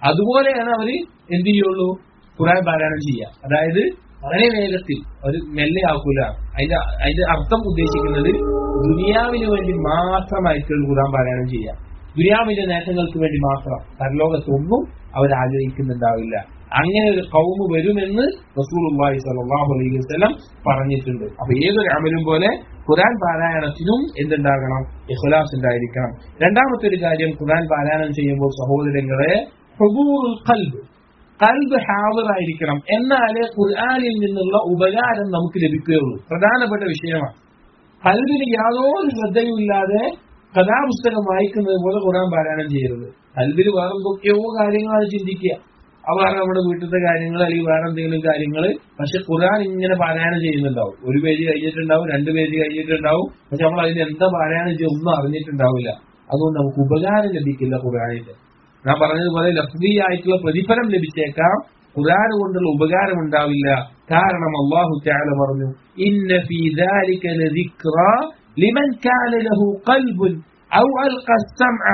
അതുപോലെയാണ് അവര് എന്ത് ചെയ്യുള്ളൂ ഖുറാൻ പാരായണം ചെയ്യുക അതായത് വളരെ വേഗത്തിൽ ഒരു മെല്ലെ ആക്കൂല അതിന്റെ അതിന്റെ അർത്ഥം ഉദ്ദേശിക്കുന്നത് ദുനിയാവിന് വേണ്ടി മാത്രമായിട്ടുള്ള ഖുറാൻ പാരായണം ചെയ്യുക ദുനിയാവിന്റെ നേട്ടങ്ങൾക്ക് വേണ്ടി മാത്രം പരലോകത്തൊന്നും അവർ ആഗ്രഹിക്കുന്നുണ്ടാവില്ല അങ്ങനെ ഒരു കൗമ് വരുമെന്ന് റസൂലുള്ളാഹി സ്വല്ലല്ലാഹു അലൈഹി വസല്ലം പറഞ്ഞിട്ടുണ്ട് അപ്പൊ ഏതൊരു അമലും പോലെ ഖുറാൻ പാരായണത്തിനും എന്തുണ്ടാകണം ഇഖ്ലാസ് ഉണ്ടായിരിക്കണം രണ്ടാമത്തെ ഒരു കാര്യം ഖുറാൻ പാരായണം ചെയ്യുമ്പോൾ സഹോദരങ്ങളെ ഹുബൂറുൽ ഖൽബ് കൽബ് ഹാവറായിരിക്കണം എന്നാലേ ഖുർആാനിൽ നിന്നുള്ള ഉപകാരം നമുക്ക് ലഭിക്കുകയുള്ളൂ പ്രധാനപ്പെട്ട വിഷയമാണ് കൽബിന് യാതൊരു ശ്രദ്ധയും ഇല്ലാതെ കഥാപുസ്തകം വായിക്കുന്നത് പോലെ ഖുർആൻ പാരായണം ചെയ്യരുത് കൽബിൽ വേറെ എന്തൊക്കെയോ കാര്യങ്ങളാണ് ചിന്തിക്കുക അവ നമ്മുടെ വീട്ടിലത്തെ കാര്യങ്ങൾ അല്ലെങ്കിൽ വേറെ എന്തെങ്കിലും കാര്യങ്ങൾ പക്ഷെ ഖുർആൻ ഇങ്ങനെ പാരായണം ചെയ്യുന്നുണ്ടാവും ഒരു പേജ് കഴിഞ്ഞിട്ടുണ്ടാവും രണ്ട് പേജ് കഴിഞ്ഞിട്ടുണ്ടാവും പക്ഷെ നമ്മൾ അതിന് എന്താ പാരായണം ചെയ്യുക ഒന്നും അറിഞ്ഞിട്ടുണ്ടാവില്ല അതുകൊണ്ട് നമുക്ക് ഉപകാരം ലഭിക്കില്ല ഖുർആാനിന്റെ ഞാൻ പറഞ്ഞതുപോലെ ലഫ്ലിയായിട്ടുള്ള പ്രതിഫലം ലഭിച്ചേക്കാം ഖുർആൻ കൊണ്ടുള്ള ഉപകാരം ഉണ്ടാവില്ല കാരണം അള്ളാഹു തആല പറഞ്ഞു ഇന്ന ഫീ ദാലിക ലദിക്റ ലിമൻ കാന ലഹു ഖൽബുൻ ഔ അൽഖ السمع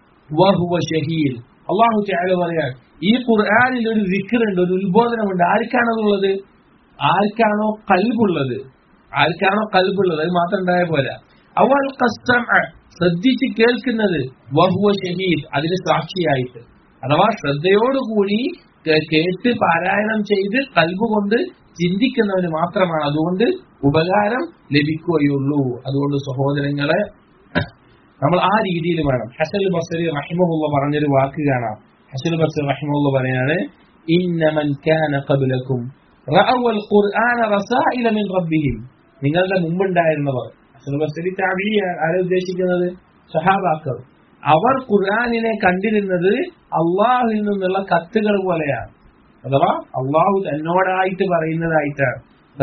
വഹുവ ഷഹീദ് അള്ളാഹു തആല പറയാൻ ഈ ഖുർആനിൽ ഒരു ഉണ്ട് ഒരു ഉത്ബോധനമുണ്ട് ആർക്കാണതുള്ളത് ആർക്കാണോ കൽബുള്ളത് ആർക്കാണോ കൽബുള്ളത് അത് മാത്രം ഉണ്ടായ പോരാ ഔ അൽഖ السمع ശ്രദ്ധിച്ച് കേൾക്കുന്നത് വഹുവ ഷഹീദ് അതിന് സാക്ഷിയായിട്ട് അഥവാ ശ്രദ്ധയോടുകൂടി കേട്ട് പാരായണം ചെയ്ത് കൽബുകൊണ്ട് ചിന്തിക്കുന്നവന് മാത്രമാണ് അതുകൊണ്ട് ഉപകാരം ലഭിക്കുകയുള്ളൂ അതുകൊണ്ട് സഹോദരങ്ങളെ നമ്മൾ ആ രീതിയിൽ വേണം ഹസൽ ബസരി റഹിമുള്ള പറഞ്ഞൊരു വാക്ക് കാണാം ഹസൽ ബസർ റഹിമുള്ള പറയാണ് ഇന്നമൻ കാന ഖബ്ലക്കും റഅവൽ ഖുർആന റസായില മിൻ റബ്ബിഹിം നിങ്ങളുടെ മുമ്പുണ്ടായിരുന്നവർ ഹസൻ ബസരി താബി ആരെ ഉദ്ദേശിക്കുന്നത് സഹാബാക്കൾ അവർ ഖുർആാനിനെ കണ്ടിരുന്നത് അള്ളാഹുവിൽ നിന്നുള്ള കത്തുകൾ പോലെയാണ് അഥവാ അള്ളാഹു തന്നോടായിട്ട് പറയുന്നതായിട്ടാണ്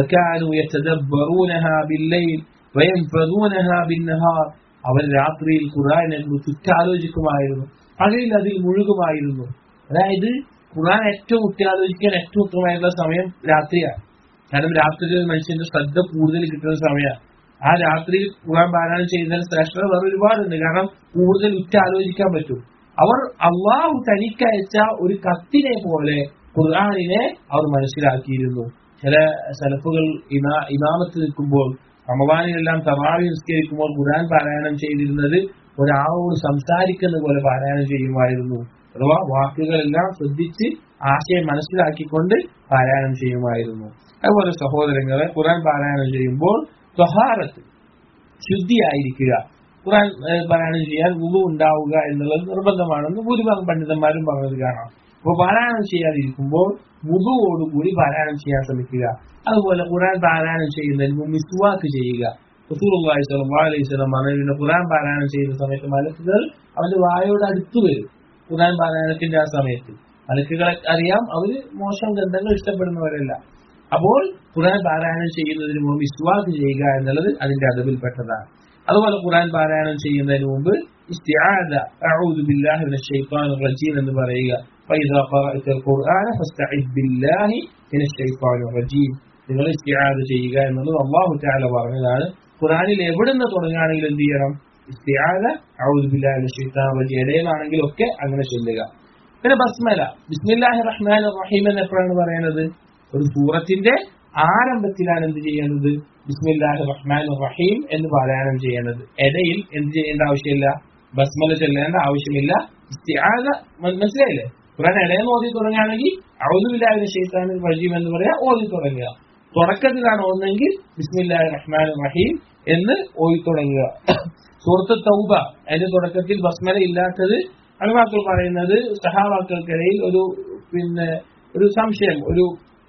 അവർ രാത്രിയിൽ ഖുർആനെ കുറിച്ച് ഉറ്റാലോചിക്കുമായിരുന്നു പകലിൽ അതിൽ മുഴുകുമായിരുന്നു അതായത് ഖുർആൻ ഏറ്റവും ഉറ്റാലോചിക്കാൻ ഏറ്റവും ഉത്തമമായിട്ടുള്ള സമയം രാത്രിയാണ് കാരണം രാത്രിയിൽ മനുഷ്യന്റെ ശ്രദ്ധ കൂടുതൽ കിട്ടുന്ന സമയമാണ് ആ രാത്രി ഖുർആൻ പാരായണം ചെയ്യുന്നതിന് ശ്രേഷ്ഠത വേറെ ഒരുപാടുണ്ട് കാരണം കൂടുതൽ ഉറ്റാലോചിക്കാൻ പറ്റും അവർ അള്ളാഹു തനിക്കയച്ച ഒരു കത്തിനെ പോലെ ഖുർആാനിനെ അവർ മനസ്സിലാക്കിയിരുന്നു ചില സലഫുകൾ ഇമാ ഇമാമത്ത് നിൽക്കുമ്പോൾ റമവാനിലെല്ലാം തമാവി നിസ്കരിക്കുമ്പോൾ ഖുർആൻ പാരായണം ചെയ്തിരുന്നത് ഒരാളോട് സംസാരിക്കുന്ന പോലെ പാരായണം ചെയ്യുമായിരുന്നു അഥവാ വാക്കുകളെല്ലാം ശ്രദ്ധിച്ച് ആശയം മനസ്സിലാക്കിക്കൊണ്ട് പാരായണം ചെയ്യുമായിരുന്നു അതുപോലെ സഹോദരങ്ങളെ ഖുർആൻ പാരായണം ചെയ്യുമ്പോൾ സ്വഹാരത്ത് ശുദ്ധിയായിരിക്കുക ഖുറാൻ പാരായണം ചെയ്യാൻ ഉളു ഉണ്ടാവുക എന്നുള്ളത് നിർബന്ധമാണെന്ന് ഭൂരിഭാഗം പണ്ഡിതന്മാരും പറഞ്ഞത് കാണാം അപ്പോൾ പാരായണം ചെയ്യാതിരിക്കുമ്പോൾ മുതുവോടുകൂടി പാരായണം ചെയ്യാൻ ശ്രമിക്കുക അതുപോലെ ഖുറാൻ പാരായണം ചെയ്യുന്നതിന് മുമ്പ് മിസ്വാക്ക് ചെയ്യുക റസൂലുള്ളാഹി സ്വല്ലല്ലാഹു അലൈഹി വസല്ലം പറഞ്ഞു ഖുറാൻ പാരായണം ചെയ്യുന്ന സമയത്ത് മലക്കുകൾ അവന്റെ വായോട് അടുത്തു വരും ഖുറാൻ പാരായണത്തിന്റെ ആ സമയത്ത് മലക്കുകളെ അറിയാം അവര് മോശം ഗന്ധങ്ങൾ ഇഷ്ടപ്പെടുന്നവരല്ല അപ്പോൾ ഖുറാൻ പാരായണം ചെയ്യുന്നതിന് മുമ്പ് ഇസ്വാഖ് ചെയ്യുക എന്നുള്ളത് അതിന്റെ അതവിൽപ്പെട്ടതാണ് അതുപോലെ ഖുറാൻ പാരായണം ചെയ്യുന്നതിന് മുമ്പ് ഇസ്തിആദ അഊദു ബില്ലാഹി മിനശ് ശൈത്വാനിർ റജീം എന്ന് പറയുക ഫൈദാ ഖറഅത ഖുർആന ഫസ്തഇദ് ബില്ലാഹി മിനശ് ശൈത്വാനിർ റജീം നിങ്ങൾ ഇസ്തിആദ ചെയ്യുക എന്നുള്ളത് അല്ലാഹു തആല പറഞ്ഞതാണ് ഖുറാനിൽ എവിടുന്ന് തുടങ്ങുകയാണെങ്കിലും എന്ത് ചെയ്യണം ഇസ്തിആദ അഊദു ബില്ലാഹി മിനശ് ശൈത്വാനിർ റജീം ഇടയിലാണെങ്കിലും ഒക്കെ അങ്ങനെ ചൊല്ലുക പിന്നെ ബസ്മല ബിസ്മില്ലാഹിർ റഹ്മാനിർ റഹീം എന്ന് എപ്പോഴാണ് പറയുന്നത് ഒരു സൂറത്തിന്റെ ആരംഭത്തിലാണ് എന്ത് ചെയ്യേണ്ടത് ബിസ്മില്ലാഹി റഹ്മാൻ റഹീം എന്ന് പാരായണം ചെയ്യേണ്ടത് ഇടയിൽ എന്ത് ചെയ്യേണ്ട ആവശ്യമില്ല ബസ്മല ചെല്ലേണ്ട ആവശ്യമില്ല ഇസ്തിആദ മനസ്സിലായില്ലേ ഖുറാൻ ഇടയിൽ ഓതി തുടങ്ങുകയാണെങ്കിൽ ഔദുബില്ലാഹിന്റെ ഷെയ്ത്താൻ റജീം എന്ന് പറയാ ഓതി തുടങ്ങുക തുടക്കത്തിലാണ് ഓന്നെങ്കിൽ ബിസ്മില്ലാഹി റഹ്മാൻ റഹീം എന്ന് ഓതി തുടങ്ങുക സൂറത്ത് തൗബ അതിന്റെ തുടക്കത്തിൽ ബസ്മല ഇല്ലാത്തത് അണിവാക്കൾ പറയുന്നത് സഹാവാക്കൾക്കിടയിൽ ഒരു പിന്നെ ഒരു സംശയം ഒരു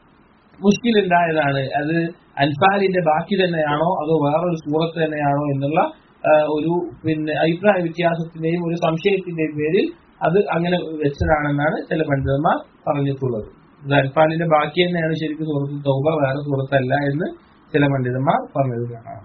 മുഷ്കിൽ ഉണ്ടായതാണ് അത് അൻഫാലിന്റെ ബാക്കി തന്നെയാണോ അതോ വേറൊരു സൂറത്ത് തന്നെയാണോ എന്നുള്ള ഒരു പിന്നെ അഭിപ്രായ വ്യത്യാസത്തിന്റെയും ഒരു സംശയത്തിന്റെയും പേരിൽ അത് അങ്ങനെ വെച്ചതാണെന്നാണ് ചില പണ്ഡിതന്മാർ പറഞ്ഞിട്ടുള്ളത് ഇത് അൻഫാലിന്റെ ബാക്കി തന്നെയാണ് ശരിക്കും സൂറത്ത് തൗബ വേറെ സൂറത്തല്ല എന്ന് ചില പണ്ഡിതന്മാർ പറഞ്ഞത് കാണാം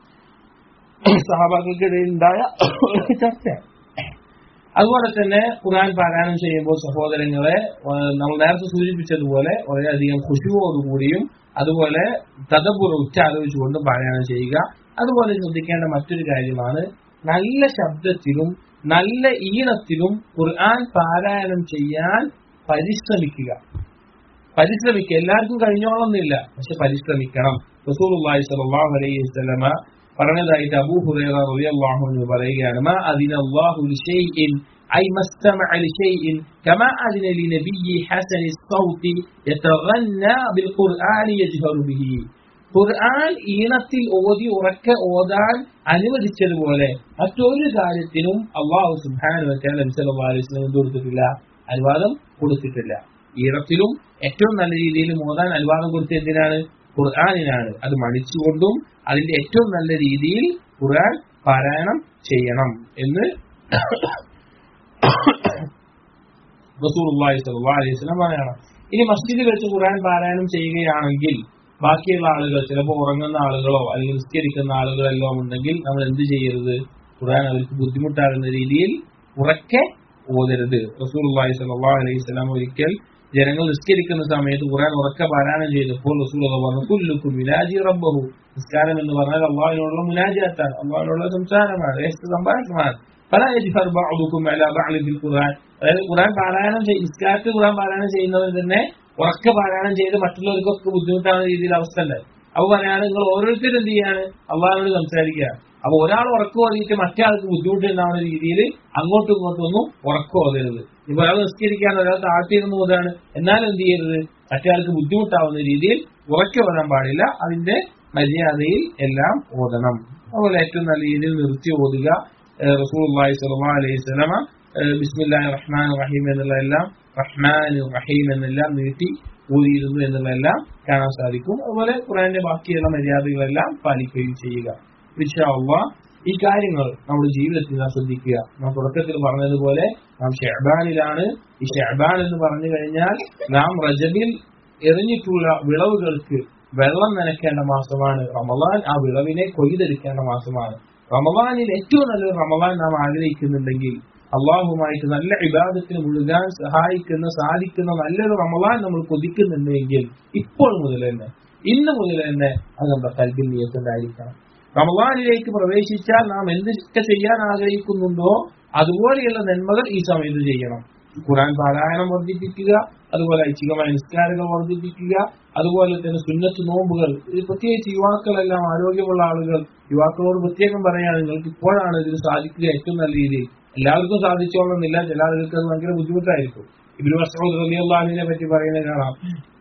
സഹാബാക്കൾക്കിടയിൽ ഉണ്ടായ ചർച്ചയാണ് അതുപോലെ തന്നെ ഖുർആൻ പാരായണം ചെയ്യുമ്പോൾ സഹോദരങ്ങളെ നമ്മൾ നേരത്തെ സൂചിപ്പിച്ചതുപോലെ വളരെയധികം ഖുശുവോടുകൂടിയും അതുപോലെ തദപുറ ഉച്ചാലോചിച്ചുകൊണ്ടും പാരായണം ചെയ്യുക അതുപോലെ ശ്രദ്ധിക്കേണ്ട മറ്റൊരു കാര്യമാണ് നല്ല ശബ്ദത്തിലും നല്ല ഈണത്തിലും ഖുർആൻ പാരായണം ചെയ്യാൻ പരിശ്രമിക്കുക പരിശ്രമിക്കുക എല്ലാവർക്കും കഴിഞ്ഞോളന്നില്ല പക്ഷെ പരിശ്രമിക്കണം റസൂലുള്ളാഹി സ്വല്ലല്ലാഹു അലൈഹി വസല്ലമ പറഞ്ഞതായിട്ട് അബൂ ഹുറൈറ റളിയല്ലാഹു അൻഹു പറയുകയാണ് മാ അദിനല്ലാഹു ലിശൈഇൻ أي ما استمع لشيء كما أذن لنبي حسن الصوت يتغنى بالقرآن يجهر به ഖുർആൻ ഈണത്തിൽ ഓതി ഉറക്കെ ഓതാൻ അനുവദിച്ചതുപോലെ മറ്റൊരു കാര്യത്തിനും അള്ളാഹു സുബ്ഹാനഹു വതആല നബി സല്ലല്ലാഹു അലൈഹി വസല്ലം എന്ത് കൊടുത്തിട്ടില്ല അനുവാദം കൊടുത്തിട്ടില്ല ഈണത്തിലും ഏറ്റവും നല്ല രീതിയിൽ ഓതാൻ അനുവാദം കൊടുത്തത് എന്തിനാണ് ഖുർആാനിനാണ് അത് മണിച്ചുകൊണ്ടും അതിന്റെ ഏറ്റവും നല്ല രീതിയിൽ ഖുർആൻ പാരായണം ചെയ്യണം എന്ന് റസൂലുള്ളാഹി സ്വല്ലല്ലാഹു അലൈഹി വസല്ലം പറയണം ഇനി മസ്ജിദിൽ വെച്ച് ഖുർആൻ പാരായണം ചെയ്യുകയാണെങ്കിൽ ബാക്കിയുള്ള ആളുകൾ ചിലപ്പോൾ ഉറങ്ങുന്ന ആളുകളോ അല്ലെങ്കിൽ നിസ്കരിക്കുന്ന ആളുകളെല്ലോ ഉണ്ടെങ്കിൽ നമ്മൾ എന്ത് ചെയ്യരുത് ഖുർആൻ അവർക്ക് ബുദ്ധിമുട്ടാകുന്ന രീതിയിൽ ഉറക്കെ ഓതരുത് റസൂലുള്ളാഹി സ്വല്ലല്ലാഹു അലൈഹി വസല്ലം ഒരിക്കൽ ജനങ്ങൾ നിസ്കരിക്കുന്ന സമയത്ത് ഖുർആൻ ഉറക്കെ പാരായണം ചെയ്തപ്പോൾ റസൂൽ പറഞ്ഞു കുല്ലുക്കും മിനാജി റബ്ബഹു നിസ്കാരം എന്ന് പറഞ്ഞാൽ അള്ളാഹിനോടുള്ള മുനാജാത്താണ് അള്ളാഹിനോടുള്ള സംസാരമാണ് രഹസ്യ സംഭാഷണമാണ് പല യജ്ഫർ ബഅദുക്കും അലാ ബഅദി ഫിൽ ഖുർആൻ അതായത് ഖുർആൻ പാരായണം ചെയ്യും നിസ്കാരത്തിൽ ഖുർആൻ പാരായണം ചെയ്യുന്നവർ തന്നെ ഉറക്കെ പാരായണം ചെയ്ത് മറ്റുള്ളവർക്കൊക്കെ ബുദ്ധിമുട്ടാവുന്ന രീതിയിൽ അവസ്ഥ ഉണ്ടായി അപ്പൊ പറയാണ് നിങ്ങൾ ഓരോരുത്തരും എന്ത് ചെയ്യാണ് അള്ളാഹിനോട് സംസാരിക്കുക അപ്പൊ ഒരാൾ ഉറക്കം ഓതിയിട്ട് മറ്റേ ആൾക്ക് ബുദ്ധിമുട്ടുണ്ടാവുന്ന രീതിയിൽ അങ്ങോട്ടും ഇങ്ങോട്ടും ഒന്നും ഉറക്കം ഓതരുത് ഇപ്പൊ ഒരാൾ നിസ്കരിക്കാൻ ഒരാൾ താഴ്ത്തിയിരുന്ന് ഓതാണ് എന്നാലും എന്ത് ചെയ്യരുത് മറ്റേ ആൾക്ക് ബുദ്ധിമുട്ടാവുന്ന രീതിയിൽ ഉറക്കെ ഓതാൻ പാടില്ല അതിന്റെ മര്യാദയിൽ എല്ലാം ഓതണം അതുപോലെ ഏറ്റവും നല്ല രീതിയിൽ നിർത്തി ഓതുക റസൂലുള്ളാഹി സ്വല്ലല്ലാഹു അലൈഹി വസല്ലമ ബിസ്മില്ലാഹിർ റഹ്മാനിർ റഹീം എന്നുള്ള എല്ലാം റഹ്മാൻ റഹീം എന്നെല്ലാം നീട്ടി ഊതിയിരുന്നു എന്നുള്ളതെല്ലാം കാണാൻ സാധിക്കും അതുപോലെ ഖുറാന്റെ ബാക്കിയുള്ള മര്യാദകളെല്ലാം പാലിക്കുകയും ചെയ്യുക ഇൻഷാ ഈ കാര്യങ്ങൾ നമ്മുടെ ജീവിതത്തിൽ നാം ശ്രദ്ധിക്കുക നാം തുടക്കത്തിൽ പറഞ്ഞതുപോലെ നാം ഷെഹബാനിലാണ് ഈ ഷെഹബാൻ എന്ന് പറഞ്ഞു കഴിഞ്ഞാൽ നാം റജബിൽ എറിഞ്ഞിട്ടുള്ള വിളവുകൾക്ക് വെള്ളം നനയ്ക്കേണ്ട മാസമാണ് റമദാൻ ആ വിളവിനെ കൊയ്തെടുക്കേണ്ട മാസമാണ് റമദാനിൽ ഏറ്റവും നല്ലൊരു റമദാൻ നാം ആഗ്രഹിക്കുന്നുണ്ടെങ്കിൽ അള്ളാഹുമായിട്ട് നല്ല ഇബാദത്തിന് മുഴുകാൻ സഹായിക്കുന്ന സാധിക്കുന്ന നല്ലൊരു റമദാൻ നമ്മൾ കൊതിക്കുന്നുണ്ടെങ്കിൽ ഇപ്പോൾ മുതൽ തന്നെ ഇന്ന് മുതൽ തന്നെ അത് നമ്മുടെ കൽബിൽ നിയത്തുണ്ടായിരിക്കണം റമദാനിലേക്ക് പ്രവേശിച്ചാൽ നാം എന്തൊക്കെ ചെയ്യാൻ ആഗ്രഹിക്കുന്നുണ്ടോ അതുപോലെയുള്ള നന്മകൾ ഈ സമയത്ത് ചെയ്യണം ഖുറാൻ പാരായണം വർദ്ധിപ്പിക്കുക അതുപോലെ ഐച്ഛികമായ നിസ്കാരങ്ങൾ വർദ്ധിപ്പിക്കുക അതുപോലെ തന്നെ സുന്നത്ത് നോമ്പുകൾ ഇത് പ്രത്യേകിച്ച് യുവാക്കളെല്ലാം ആരോഗ്യമുള്ള ആളുകൾ യുവാക്കളോട് പ്രത്യേകം പറയാൻ നിങ്ങൾക്ക് ഇപ്പോഴാണ് ഇതിന് സാധിക്കുക ഏറ്റവും നല്ല രീതിയിൽ എല്ലാവർക്കും സാധിച്ചോളുന്നില്ല ചില ആളുകൾക്ക് അത് ഭയങ്കര ബുദ്ധിമുട്ടായിരിക്കും ഇബിൻ മസൂദ് റലിയുള്ളാഹിനെ പറ്റി പറയുന്നത് കാണാം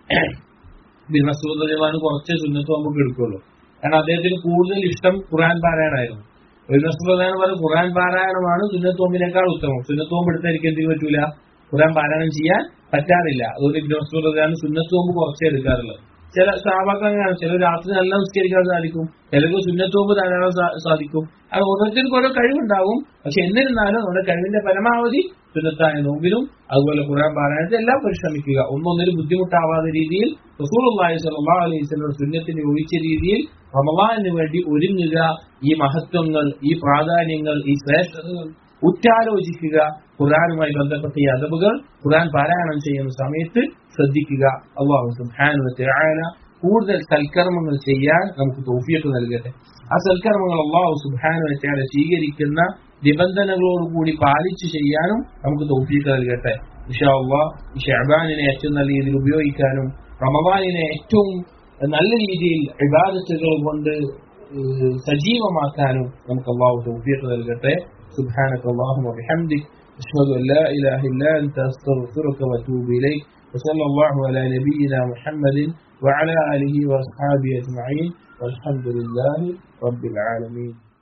ഇബിൻ മസൂദ് റലിയുള്ളാഹിന് കുറച്ച് സുന്നത്ത് നോമ്പൊക്കെ എടുക്കുള്ളൂ കാരണം അദ്ദേഹത്തിന് കൂടുതൽ ഇഷ്ടം ഖുറാൻ പാരായണമായിരുന്നു ഇബിൻ മസൂദ് റലിയാണ് പറഞ്ഞത് ഖുറാൻ പാരായണമാണ് സുന്നത്ത് നോമ്പിനേക്കാൾ ഉത്തമം സുന്നത്ത് നോമ്പ് എടുത്താൽ എനിക്ക് എന്തെങ്കിലും പറ്റൂല ഖുറാൻ പാരായണം ചെയ്യാൻ പറ്റാറില്ല അതുകൊണ്ട് ഇബിൻ മസൂദ് റലിയാണ് സുന്നത്ത് നോമ്പ് കുറച്ചേ എടുക്കാറുള്ളത് ചില സ്ഥാപകം അങ്ങനെയാണ് ചിലർ രാത്രി നല്ല നിസ്കരിക്കാൻ സാധിക്കും ചിലർക്ക് സുന്നത്തോമ്പ് ധാരാളം സാധിക്കും അത് ഓരോരുത്തർക്കും ഓരോ കഴിവുണ്ടാവും പക്ഷെ എന്നിരുന്നാലും നമ്മുടെ കഴിവിന്റെ പരമാവധി സുന്നത്തായ നോമ്പിനും അതുപോലെ ഖുറാൻ പാരായണത്തിൽ എല്ലാം പരിശ്രമിക്കുക ഒന്നൊന്നിനും ബുദ്ധിമുട്ടാവാത്ത രീതിയിൽ റസൂലുള്ളാഹി സ്വല്ലല്ലാഹു അലൈഹി വസല്ലം സുന്നത്തിന് ഒഴിച്ച രീതിയിൽ റമളാനിന് വേണ്ടി ഒരുങ്ങുക ഈ മഹത്വങ്ങൾ ഈ പ്രാധാന്യങ്ങൾ ഈ ശ്രേഷ്ഠതകൾ ഉറ്റാലോചിക്കുക ഖുറാനുമായി ബന്ധപ്പെട്ട ഈ അതബുകൾ ഖുറാൻ പാരായണം ചെയ്യുന്ന സമയത്ത് ശ്രദ്ധിക്കുക അള്ളാഹു സുബ്ഹാനഹു വതആല കൂടുതൽ സൽക്കർമ്മങ്ങൾ ചെയ്യാൻ നമുക്ക് തൗഫീഖ് നൽകട്ടെ ആ സൽക്കർമ്മങ്ങൾ അള്ളാഹു സുബ്ഹാനഹു വതആല സ്വീകരിക്കുന്ന നിബന്ധനകളോടുകൂടി പാലിച്ചു ചെയ്യാനും നമുക്ക് തൗഫീഖ് നൽകട്ടെ ഇൻഷാ അള്ളാഹ് ഈ ഷഅബാനിനെ ഏറ്റവും നല്ല രീതിയിൽ ഉപയോഗിക്കാനും റമദാനിനെ ഏറ്റവും നല്ല രീതിയിൽ ഇബാദത്തുകൾ കൊണ്ട് സജീവമാക്കാനും നമുക്ക് അള്ളാഹു തൗഫീഖ് നൽകട്ടെ سبحانك اللهم وبحمدك أشهد أن لا إله إلا أنت أستغفرك وأتوب إليك وصلى الله على نبينا محمد وعلى آله وأصحابه أجمعين والحمد لله رب العالمين